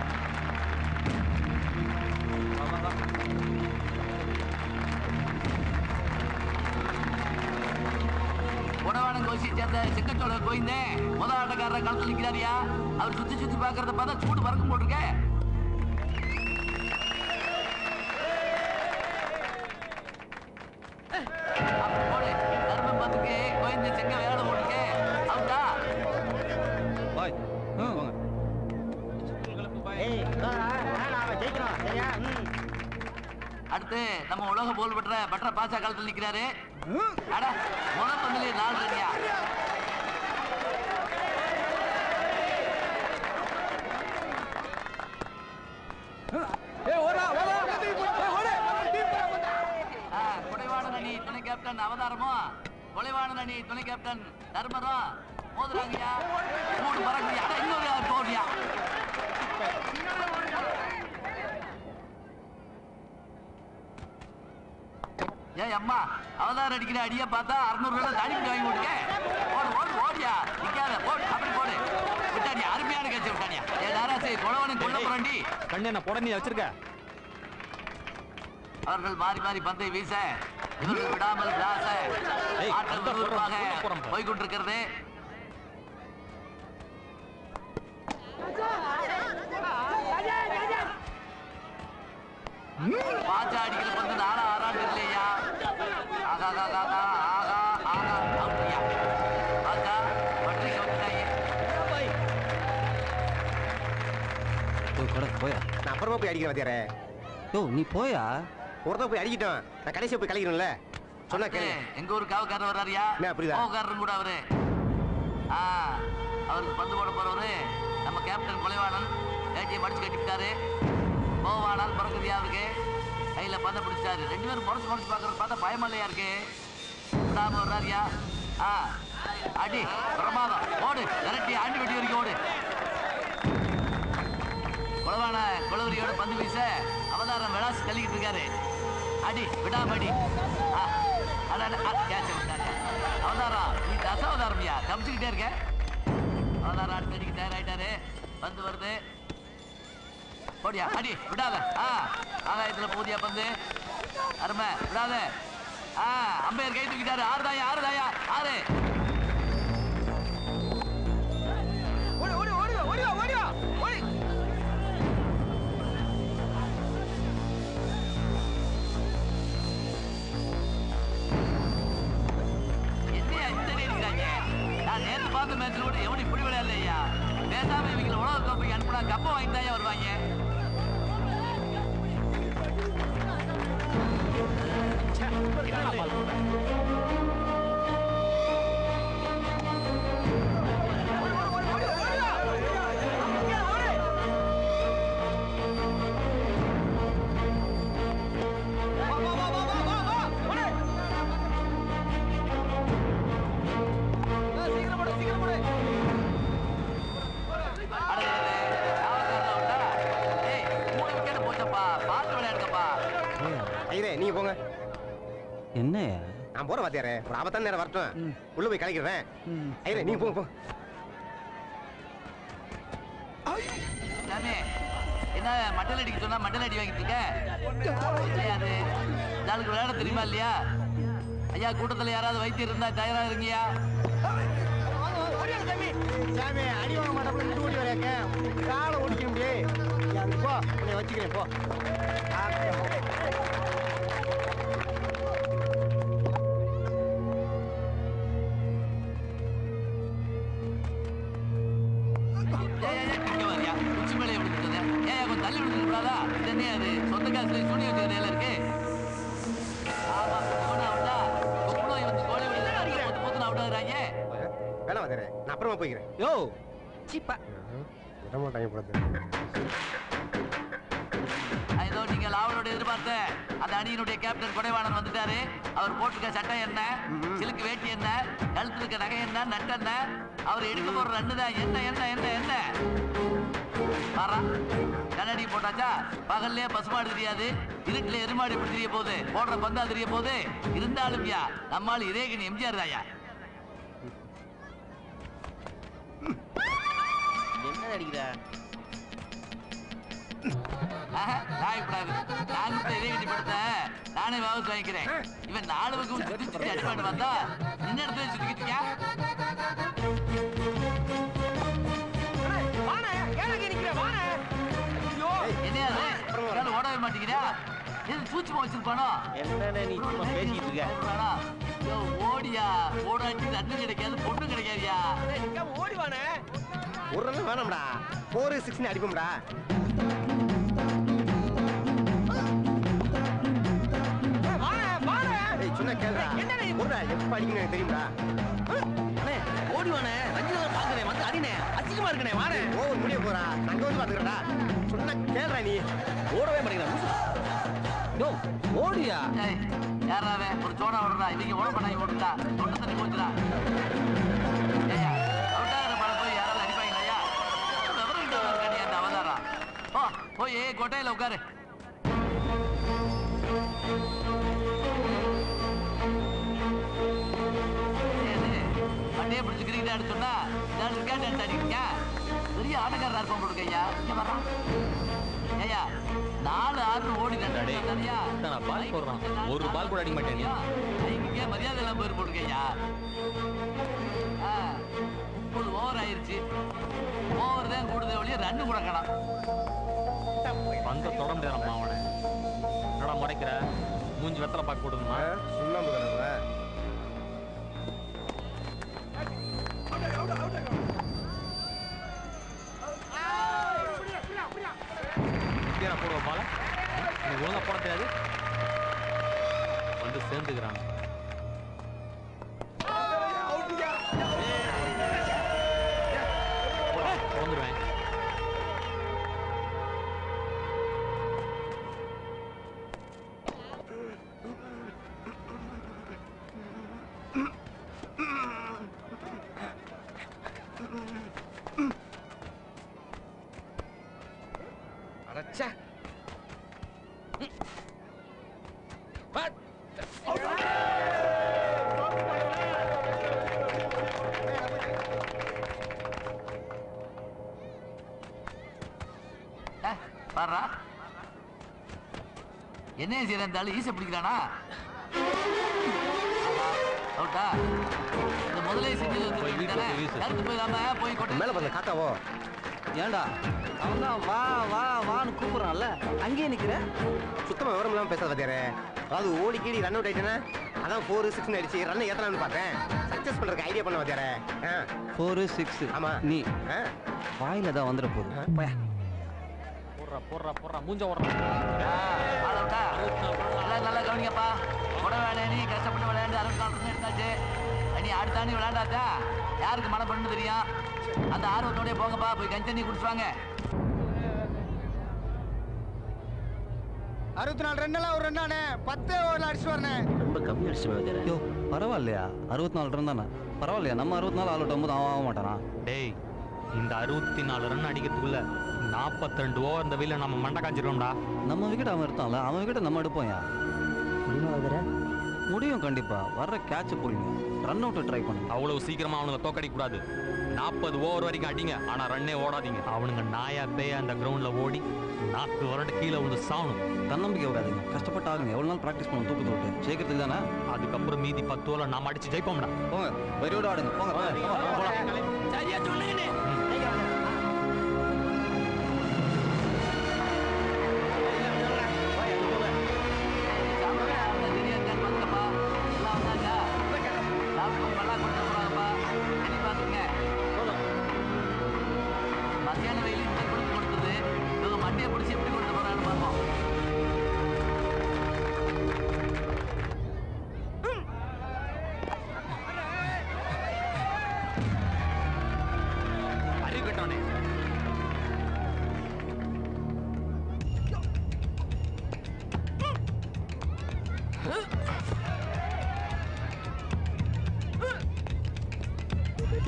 உடவான கோஷியை சேர்ந்த செக்கச்சோழ கோயிந்தே முத ஆட்டக்காரர் களத்தில் நிற்கிறாரியா அவர் சுத்தி சுத்தி பார்க்கறத பார்த்தா சூடு பறக்கும் போட்டிருக்க அப்ப போடு தர்மம் பார்த்துக்கு கோயிந்த செங்க வேலை போட்டிருக்க அவுட்டா பாய் போங்க அடுத்து நம்ம உலக போல் பெற்ற பற்ற பாசா காலத்தில் நிக்கிறாரு அட முத பந்திலே நாலு ரன்யா ஆ, குடைவாணன் அணி துணை கேப்டன் அவதாரமும் கொலைவாணன் அணி துணை கேப்டன் தர்மரும் மோதுறாங்கய்யா மூணு பறக்குறியா அட இன்னொரு போடுறியா ஏய் அம்மா அவதாரம் அடிக்கிற அடிய பார்த்தா அறுநூறு ரூபாய் தாடி பிடி வாங்கி கொடுக்க ஓடு ஓடு ஓடியா நிக்காத போடு அப்படி போடு விட்டாடியா அருமையான கேட்ச விட்டாடியா ஏ தாராசி குளவனும் கொல்ல போறாண்டி கண்ணு என்ன புடனி வச்சிருக்க அவர்கள் மாறி மாறி பந்தை வீச இவர்கள் விடாமல் கிளாஸ ஏய், ஆட்டம் அதான் விறுவிறுப்பாக போடுறோம், போடுறோம். போய்கொண்டிருக்கிறது பாஜா அடிக்கிற பந்து நாலா ஆறாண்டு இல்லையா ஆகா ஆகா ஆகா ஆகா ஆகா அப்படியா பாஜா பற்றி கவுத்தாயே போய் கடை போயா நான் அப்புறமா போய் அடிக்கிறேன் வாத்தியாரே யோ நீ போயா ஒருத்தன் போய் அடிக்கிட்டோம் நான் கடைசியா போய் கலைக்கணும்ல சொன்னா கேளு எங்க ஊர் காவக்காரர் வர்றாருயா என்ன, புரியுதா? காவக்காரரும் கூட அவரு ஆ அவருக்கு பந்து போட போறவரு நம்ம கேப்டன் கொலைவாணன் ஏட்டியை மடிச்சு கட்டிவிட்டாரு போவானால் பிறகுதியா அவருக்கு கையில பந்தை பிடிச்சாரு ரெண்டு பேரும் முறைச்சு முறைச்சு பார்க்கறது பார்த்தா பயமா இல்லையா இருக்கு விடாம வர்றாருயா ஆ அடி பிரமாதம் ஓடு விரட்டி ஆண்டி வெட்டி வரைக்கும் ஓடு குளவான குளவரியோட பந்து வீச அவதாரம் விளாசி தள்ளிக்கிட்டு இருக்காரு அடி விடாம அடி ஆ, அட, அட, அட, catch விட்டாரு. அவதாரம் நீ தசாவதாரம்யா தப்பிச்சுக்கிட்டே இருக்க அவதாரம் அடுத்து அடிக்க தயாராயிட்டாரு பந்து வருது போடியா அடி விடாத ஆ ஆகாயத்துல போதியா பந்து அருமை விடாத ஆ அம்பையர் கை தூக்கிட்டாரு ஆறு தாயா ஆறு தாயா ஆறு ஓடு ஓடு ஓடு ஓடியா ஓடியா ஓடி என்னையா இந்த அடிக்கிறாங்க நான் நேத்து பார்த்த மேட்ச்ல கூட எவனும் இப்படி விளையாடலையா பேசாம இவங்களை உலக கோப்பைக்கு அனுப்புனா கப்பை வாங்கி தாயா வருவாங்க போச்சப்பா பார்த்து விளையாடுங்கப்பா ஐயரே நீங்க போங்க என்னையா நான் போறேன் வாத்தியாரே ஒரு ஆபத்தான நேரம் வரட்டும் உள்ள போய் கலைக்கிறேன் ஐயரே நீங்க போங்க போங்க சாமி என்ன மண்டல் அடிக்க சொன்னா மண்டல் அடி வாங்கிட்டு இருக்க இல்லையா அது இந்த ஆளுக்கு விளையாட தெரியுமா இல்லையா ஐயா கூட்டத்துல யாராவது வைத்தியர் இருந்தா தயாரா இருங்கய்யா சாமி அடி வாங்க மாட்டோம் இட்டு ஓடி வரையாக்க காலை ஓடிக்க முடியும் போ உன்னை வச்சுக்கிறேன் போ இங்க வாரியா உச்சி மேலே விழுந்துட்டது ஏன் கொஞ்சம் தள்ளி விழுந்துட்டு கூடாதா இது என்ன அது சொந்த காசுல சூனி வச்சுக்கிறதுல இருக்கு ஆமா போனா அவுட்டா கொப்புளோய் வந்து கோழி விழுந்து பொத்து பொத்து அவுட் ஆகுறாங்க வேணாம் வாத்தியாரே நான் அப்புறமா போய்க்கிறேன் யோ சிப்பா விட மாட்டாங்க போல ஏதோ நீங்கள் அவளோட எதிர்பார்த்த அந்த அணியினுடைய கேப்டன் கொடைவாணன் வந்துட்டாரு அவர் போட்டிருக்க சட்டை என்ன சிலுக்கு வேட்டி என்ன கழுத்துல இருக்க நகை என்ன நட்டு என்ன அவர் எடுக்க போற ரெண்டு தான் என்ன என்ன என்ன என்ன பாரா கண்ணாடி போட்டாச்சா பகல்லே பசுமாடு தெரியாது இருட்டுல எருமாடு எப்படி தெரிய போகுது போடுற பந்தா தெரிய போகுது இருந்தாலும் யா நம்மால் இதே கணி எம்ஜிஆர் தாயா என்ன அடிக்கிற ஆஹா, நாயப்படாது. நான் கொடுத்த இதே கட்டி படத்தை நானே வாபஸ் வாங்கிக்கிறேன் இவன் நாலு பக்கம் சுத்தி சுத்தி அடிப்பாண்டு வந்தா நின்ன இடத்துல சுத்திக்கிட்டு இருக்கியா? என்னையா அது? உன்னால ஓடவே மாட்டேங்கிறா எது சூட்சுமா வச்சிருப்பானோ என்னண்ணே நீ சும்மா பேசிட்டு இருக்க சொல்றானா? யோ, ஓடியா ஓடாட்டி ரன்னு கிடைக்காது பொண்ணு கிடைக்காதியா ஓடிவானே ஒரு ரன் வேணாம்டா ஃபோர் சிக்ஸ்னு அடிப்போம்டா ஏய், சொன்னா கேளுடா. ஒருடா, எப்ப அடிக்கணும் எனக்கு தெரியும்டா. ஓடிவானே ரஞ்சிதா பாக்குறேன் வந்து அடினே அசிங்கமா இருக்கனே வானே ஓவர் முடிய போறா அங்க வந்து பாத்துக்கிறடா சொன்னா கேளுடா நீ ஓடவே மாட்டேங்கிறா யோ ஓடியா ஏய், யாரா அவன்? ஒரு சோடா ஓடுறா இவங்க ஓட பண்ணாங்க ஓடுறா தொண்டு தண்ணி போச்சுடா ஏய்யா அவுட்டாகிற படம் போய் யாராவது அடிப்பாங்களா விவரம் இல்லாம இருக்கானே அந்த அவதாரா ஓ போய் கொட்டையில உட்காரு ஏது, வண்டியை பிடிச்சு கிரிக்கெட் ஆட சொன்னா நான் இருக்கேன் டான்ஸ் ஆடிக்கிறீங்க பெரிய ஆட்டக்காரரா இருப்போம் போடுங்க ஐயா இங்க வர்றான் ஐயா நாலு ஆறு ஓடி தனியா நான் பால் போடுறான் ஒரு பால் கூட அடிக்க மாட்டேன் நீ. இங்கே மரியாதை எல்லாம் பேர் போட்டுருக்க ஐயா ஆ, முப்பது ஓவர் ஆயிருச்சு ஓவர் தான் கூடுதே ஒழிய ரன்னு கூட காணோம் பந்த தொட முடியாதம்மா அவனை என்னடா முறைக்கிற மூஞ்சி வெத்தலை பார்க்க கொடுமா சுண்ணாம்பு கலவை இப்படியா போடுவ பால நீ ஒழுங்கா போட தெரியாது வந்து சேர்ந்துக்கிறாங்க பிறந்துருவேன் அடச்சே பாடுறா என்ன செய்யற இந்த ஆளு ஈசை பிடிக்கிறானா அவுட்டா இந்த முதலே செஞ்சது போய் வீட்டுல போய் வீசு. கருத்து போயிடாம போய் கொட்டை மேல பண்ண காக்காவோ ஏன்டா அவன் தான் வா வா வான்னு கூப்பிடுறான்ல அங்கேயே நிக்கிற சுத்தமா விவரம் இல்லாம பேசாத பாத்தியாரே அதாவது ஓடி கீடி ரன் அவுட் ஆயிட்டேன்னா அதான் ஃபோர் சிக்ஸ் அடிச்சு ரன் ஏத்தலாம்னு பார்த்தேன் சக்சஸ் பண்றதுக்கு ஐடியா பண்ண பாத்தியாரே ஆ, ஃபோரு சிக்ஸ் ஆமா நீ ஆ. வாயில தான் வந்துட போகுது போயா போடுறா போடுறா போடுறா மூஞ்ச ஓடுறா ஆளவுட்டா எல்லாம் நல்லா கவனிங்கப்பா உட வேணே நீ கஷ்டப்பட்டு விளையாண்டு அறுபத்தி நாலு ரன் எடுத்தாச்சு நீ அடுத்த ஆண்டு விளையாண்டாச்சா யாருக்கு மனம் பண்ணு தெரியும் அந்த ஆர்வத்தோடய போங்கப்பா போய் கஞ்சி தண்ணி குடிச்சுவாங்க அறுபத்தி நாலு ரன்லாம் ஒரு ரன்னானே பத்தே ஓவரில் அடிச்சு வரனேன் ரொம்ப கம்மி அடிச்சு வாத்தியாரே யோ பரவாயில்லையா அறுபத்தி நாலு ரன் தானே பரவாயில்லையா நம்ம அறுபத்தி நாலு ஆள் போது அவன் ஆக மாட்டானா டேய் இந்த அறுபத்தி நாலு ரன் அடிக்கிறதுக்குள்ள நாற்பத்தி ரெண்டு ஓவர் இந்த வெயில நம்ம மண்டை காய்ச்சிருவோம்டா நம்ம விக்கெட் அவன் எடுத்தான்ல அவன் விக்கெட் நம்ம எடுப்போம்யா முடியும் கண்டிப்பா வர்ற கேட்ச போடுங்க ரன் அவுட் ட்ரை பண்ணுங்க அவ்வளவு சீக்கிரமா அவனுங்க தோக்கடிக்க கூடாது நாற்பது ஓவர் வரைக்கும் அடிங்க ஆனா ரன்னே ஓடாதீங்க அவனுங்க நாயா பேய அந்த கிரவுண்ட்ல ஓடி நாக்கு வரண்டு கீழே விழுந்து சாவணும் தன்னம்பிக்கை விடாதீங்க கஷ்டப்பட்டு ஆகுங்க எவ்வளவு நாள் ப்ராக்டிஸ் பண்ணணும் தூக்கத்தை விட்டு ஜெயிக்கிறதுக்கு தானே அதுக்கப்புறம் மீதி பத்து ஓவர் நாம அடிச்சு ஜெயிப்போம்டா போங்க வெறியோட ஆடுங்க போங்க போங்க, போலாம். சரியா சொன்னீங்கண்ணே மத்தியான வெயில் இந்த கொடுத்து கொடுத்தது இவங்க மண்டையை பிடிச்சி எப்படி கொண்டு போறான்னு பார்ப்போம் அறிவு கட்டவனே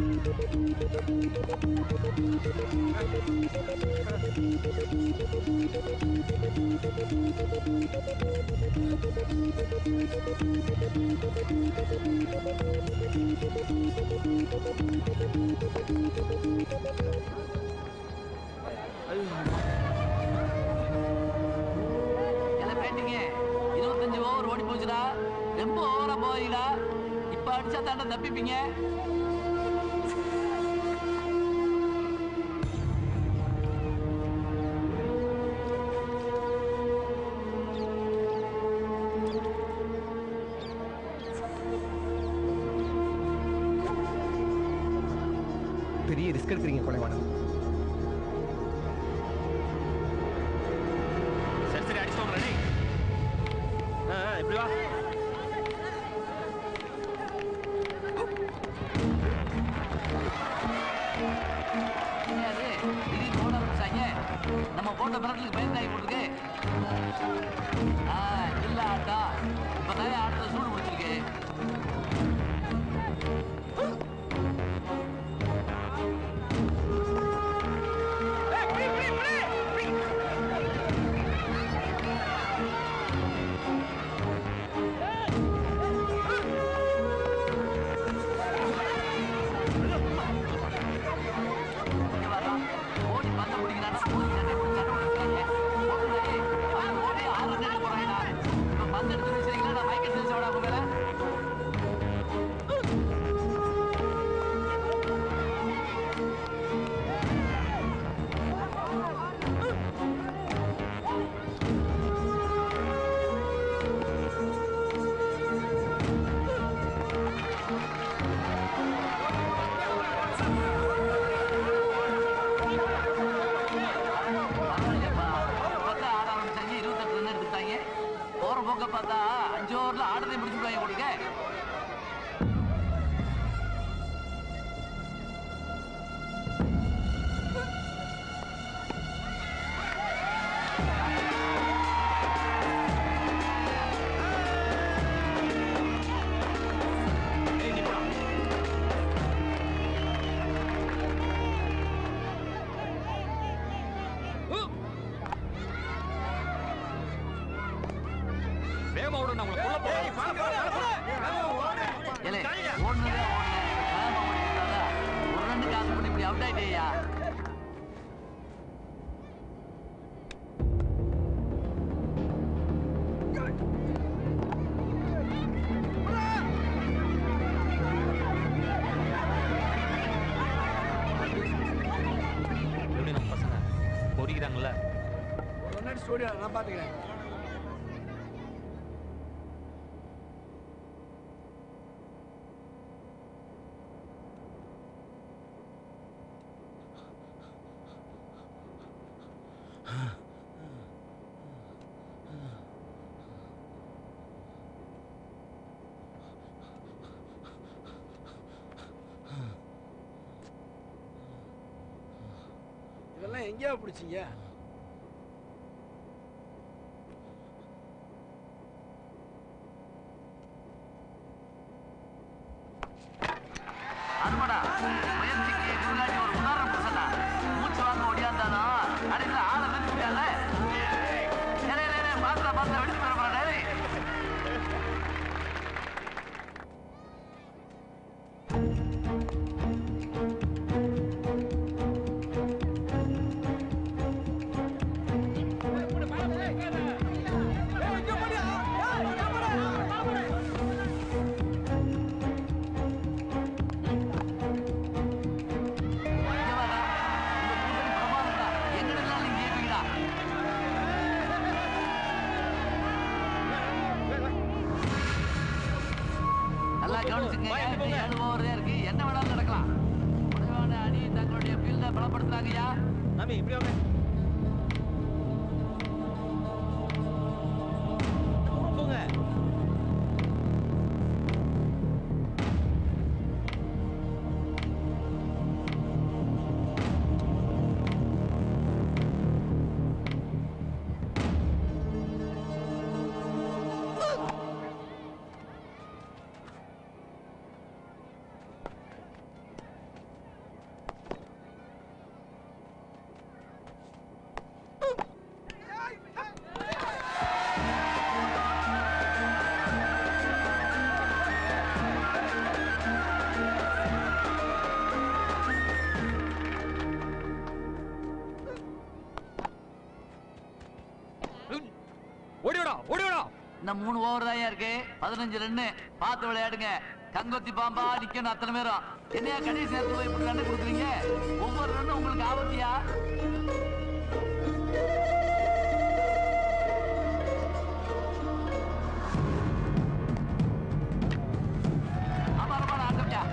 எல்லாம் பேட்டிங்க இருபத்தஞ்சு ஓவர் ஓடி போச்சுடா ரொம்ப ஓவரா போவீங்களா இப்ப அடிச்சா தாண்டா தப்பிப்பீங்க பெரிய ரிஸ்க் எடுக்கிறீங்க கொலைவானம் சரி சரி அடிச்சு வாங்க ரெடி ஆ ஆ, இப்படி வா என்னது திடீர்னு ஓட ஆரம்பிச்சாங்க நம்ம போட்ட மிரட்டலுக்கு பயந்தாகி போட்டுருக்கு ஆ இல்ல ஆட்டா இப்பதான் ஆட்டத்தை சூடு பிடிச்சிருக்கு இங்க வாடா. ஓடி பந்த பிடிக்கிறானா ஓடி சண்டை பிடிச்சு சண்டை பிடிக்கிறாங்க ஓடுறாங்க பந்து ஓடி ஆறு ரன் எடுக்க போறாங்கடா இப்ப பந்து எடுத்து வச்சிருக்கீங்களா நான் மைக்கெட் தெரிஞ்சு விட உங்க மேல பரவாயில்லையேப்பா. இப்பதான் ஆட ஆரம்பிச்சாங்க, 28 run எடுத்துட்டாங்க. போற போக்க பார்த்தா அஞ்சு ஓவர்ல ஆடுறதை முடிச்சுடுவாங்க கொடுக்க வேகமா விடு நான் உங்களை கொல்ல போறேன் ஏலே, ஓடுனதே ஓடல. வேகமா ஓடிட்டாரா? ஒரு ரன்னுக்கு ஆசைப்பட்டு இப்படி out ஆயிட்டேயா? எப்படி நம்ம பசங்க பொறிக்கிறாங்கல்ல முன்னாடி ஸ்டூடியோ நான் பாத்துக்கிறேன் இதெல்லாம் எங்கேயா பிடிச்சீங்க அருமடா முயற்சிக்கு முன்னாடி ஒரு உதாரணம் புருஷனா மூச்சு வாங்க ஓடியாந்தாலும் கடைசியில் ஆளை நிறுத்த முடியாத ஏலே, ஏலே, ஏலே, பாத்துடா, பாத்துடா, வெடிச்சு போயிட போறா, டேய். எங்கடெல்லாம் நீங்க ஏறுவீங்கடா நல்லா கவனிச்சுங்க இன்னும் ஏழு ஓவர் தான் இருக்கு என்ன வேணாலும் நடக்கலாம் உடைவான அணி தங்களுடைய ஃபீல்டை பலப்படுத்துறாங்கய்யா சாமி இப்படி வாங்க போங்க இன்னும் மூணு ஓவர் தான் இருக்கு பதினஞ்சு ரன்னு பார்த்து விளையாடுங்க கங்கொத்தி பாம்பா நிக்கணும் அத்தனை பேரும் என்னையா கடைசி நேரத்துல போய் இப்படி ரன்னு கொடுக்குறீங்க ஒவ்வொரு ரன்னும் உங்களுக்கு ஆபத்தியா அபாரமான ஆட்டம்யா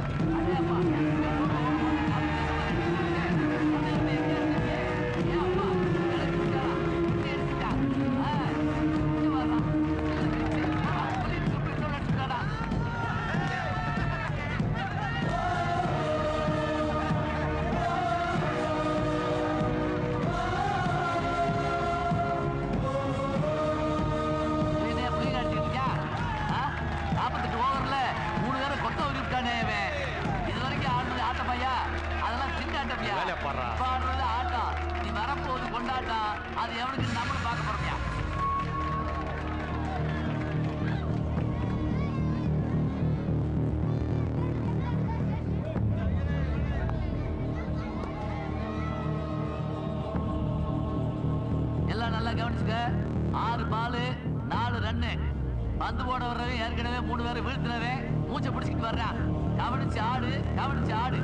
என்னையா புலி காட்டிட்டு இருக்கியா? ஆ? நாற்பத்தெட்டு ஓவர்ல மூணு பேரை கொத்த உரிவிட்டானே இவன். இது வரைக்கும் ஆடுனது ஆட்டமாய்யா? அதெல்லாம் சின்ன ஆட்டம்யா. இப்ப ஆடுறது ஆட்டம். நீ வரப்போகுது கொண்டாட்டம். அது எவனுக்கு நம்மளும் பார்க்க போறோம்யா. எல்லாம் நல்லா கவனிச்சுக்க ஆறு பாலு நாலு ரன்னு பந்து போட வர்றவன் ஏற்கனவே மூணு பேரை வீழ்த்தினவன் மூச்சை பிடிச்சிக்கிட்டு வர்றான் கவனிச்சு ஆடு கவனிச்சு ஆடு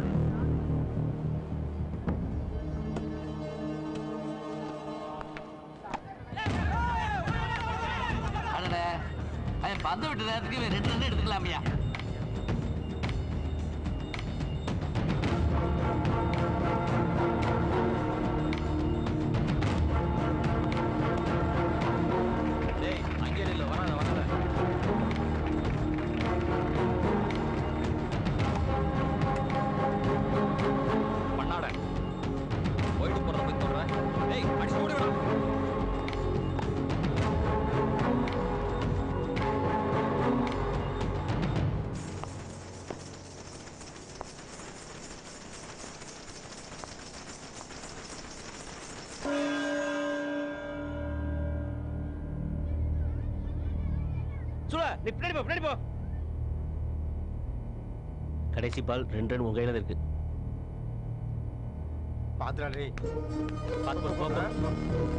அடடே அவன் பந்து விட்ட நேரத்துக்கு இவன் ரெண்டு ரன் எடுத்துக்கலாமியா டேய் அங்கே இல்ல வராத வராத பண்ணாட போயிட்டு போறத போய் சொல்றேன் டேய் அடிச்சு ஓடி விடா சுட நீ பின்னாடி போ பின்னாடி போ கடைசி பால் ரெண்டு ரன் உங்க கையில இருக்கு பாத்துறாடி பார்த்து போ, போ, போ.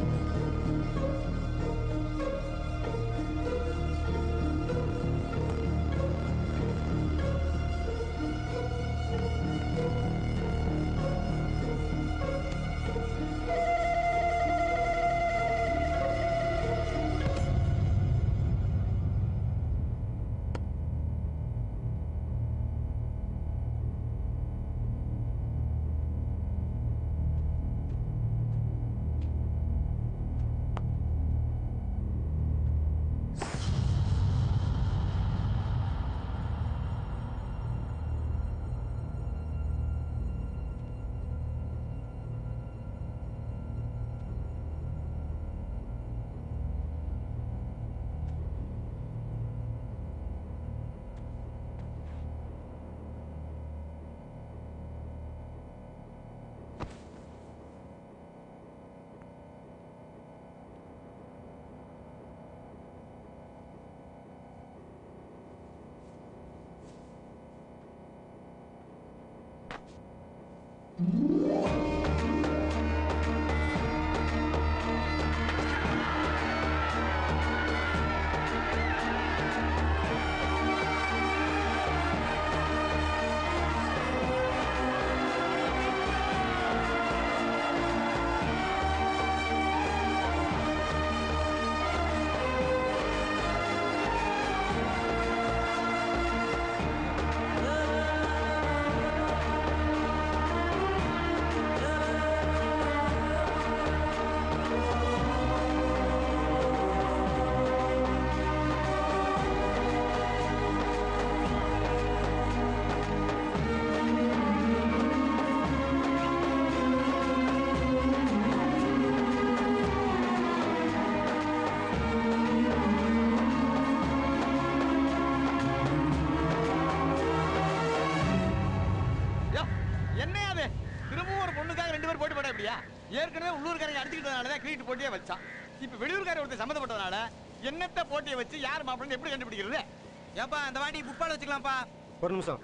என்னையா அது திரும்பவும் ஒரு பொண்ணுக்காக ரெண்டு பேர் போட்டு போட்டா இப்படியா ஏற்கனவே உள்ளூர்காரங்க அடிச்சுக்கிட்டதுனால தான் கிரிக்கெட் போட்டியே வச்சான் இப்ப வெளியூர்கார ஒருத்தர் சம்மந்தப்பட்டதுனால என்னத்த போட்டியை வச்சு யார் மாப்பிள்ளை எப்படி கண்டுபிடிக்கிறது ஏப்பா அந்த வாட்டி புப்பாடு வச்சுக்கலாம்ப்பா ஒரு நிமிஷம்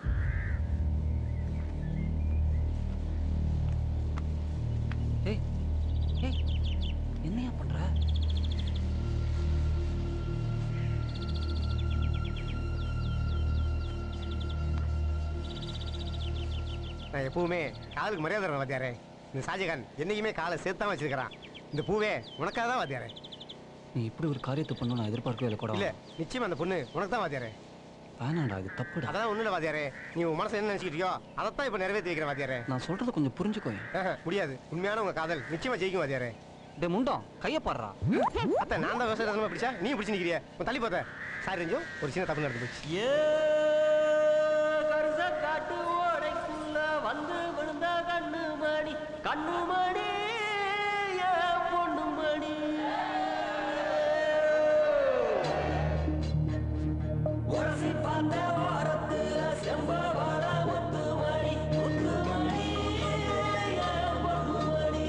ஏய் ஏய் என்னையா பண்ற நான் எப்பவுமே காதலுக்கு மரியாதை தரேன் வாத்தியாரே இந்த ஷாஜகான் என்னைக்குமே காலை சேர்த்தாம வச்சிருக்கிறான் இந்த பூவே உனக்காக தான் வாத்தியாரே நீ இப்படி ஒரு காரியத்தை பண்ணணும் நான் எதிர்பார்க்கவே இல்லை கூட இல்ல நிச்சயமா அந்த பொண்ணு உனக்கு தான் வாத்தியாரே வேணாண்டா இது தப்புடா அதான் ஒண்ணு இல்ல வாத்தியாரே நீ உன் மனசுல என்ன நினைச்சிக்கிட்டியோ அதைத்தான் இப்ப நிறைவேற்றி வைக்கிறேன் வாத்தியாரே நான் சொல்றத கொஞ்சம் புரிஞ்சுக்கோ ஆஹா, முடியாது உண்மையான உங்க காதல் நிச்சயமா ஜெயிக்கும் வாத்தியாரே டே முண்டம் கைய பாடுறா அத்தை நான் தான் விவசாயத்தை பிடிச்சா நீ பிடிச்சு நிக்கிறிய உன் தள்ளி போத்த சாரி ரஞ்சு ஒரு சின்ன தப்பு நடந்து போச்சு கருச காட்டு ஓடைக்குள்ள வந்து விழுந்த கண்ணு மணி கண்ணு மணி என் பொண்ணு மணி உரசி பார்த்த வாரத்துல செம்பவள முத்து மணி முத்து மணி என் பொண்ணு மணி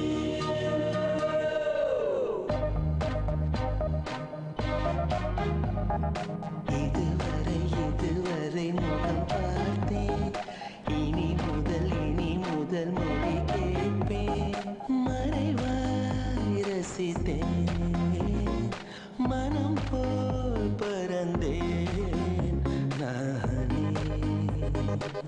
இதுவரை இதுவரை முகம் பார்த்தேன் இனி முதல் இனி முதல் மொழி கேட்பேன் மறைவாய் ரசித்தேன் மனம் போல் பறந்தேன் நானே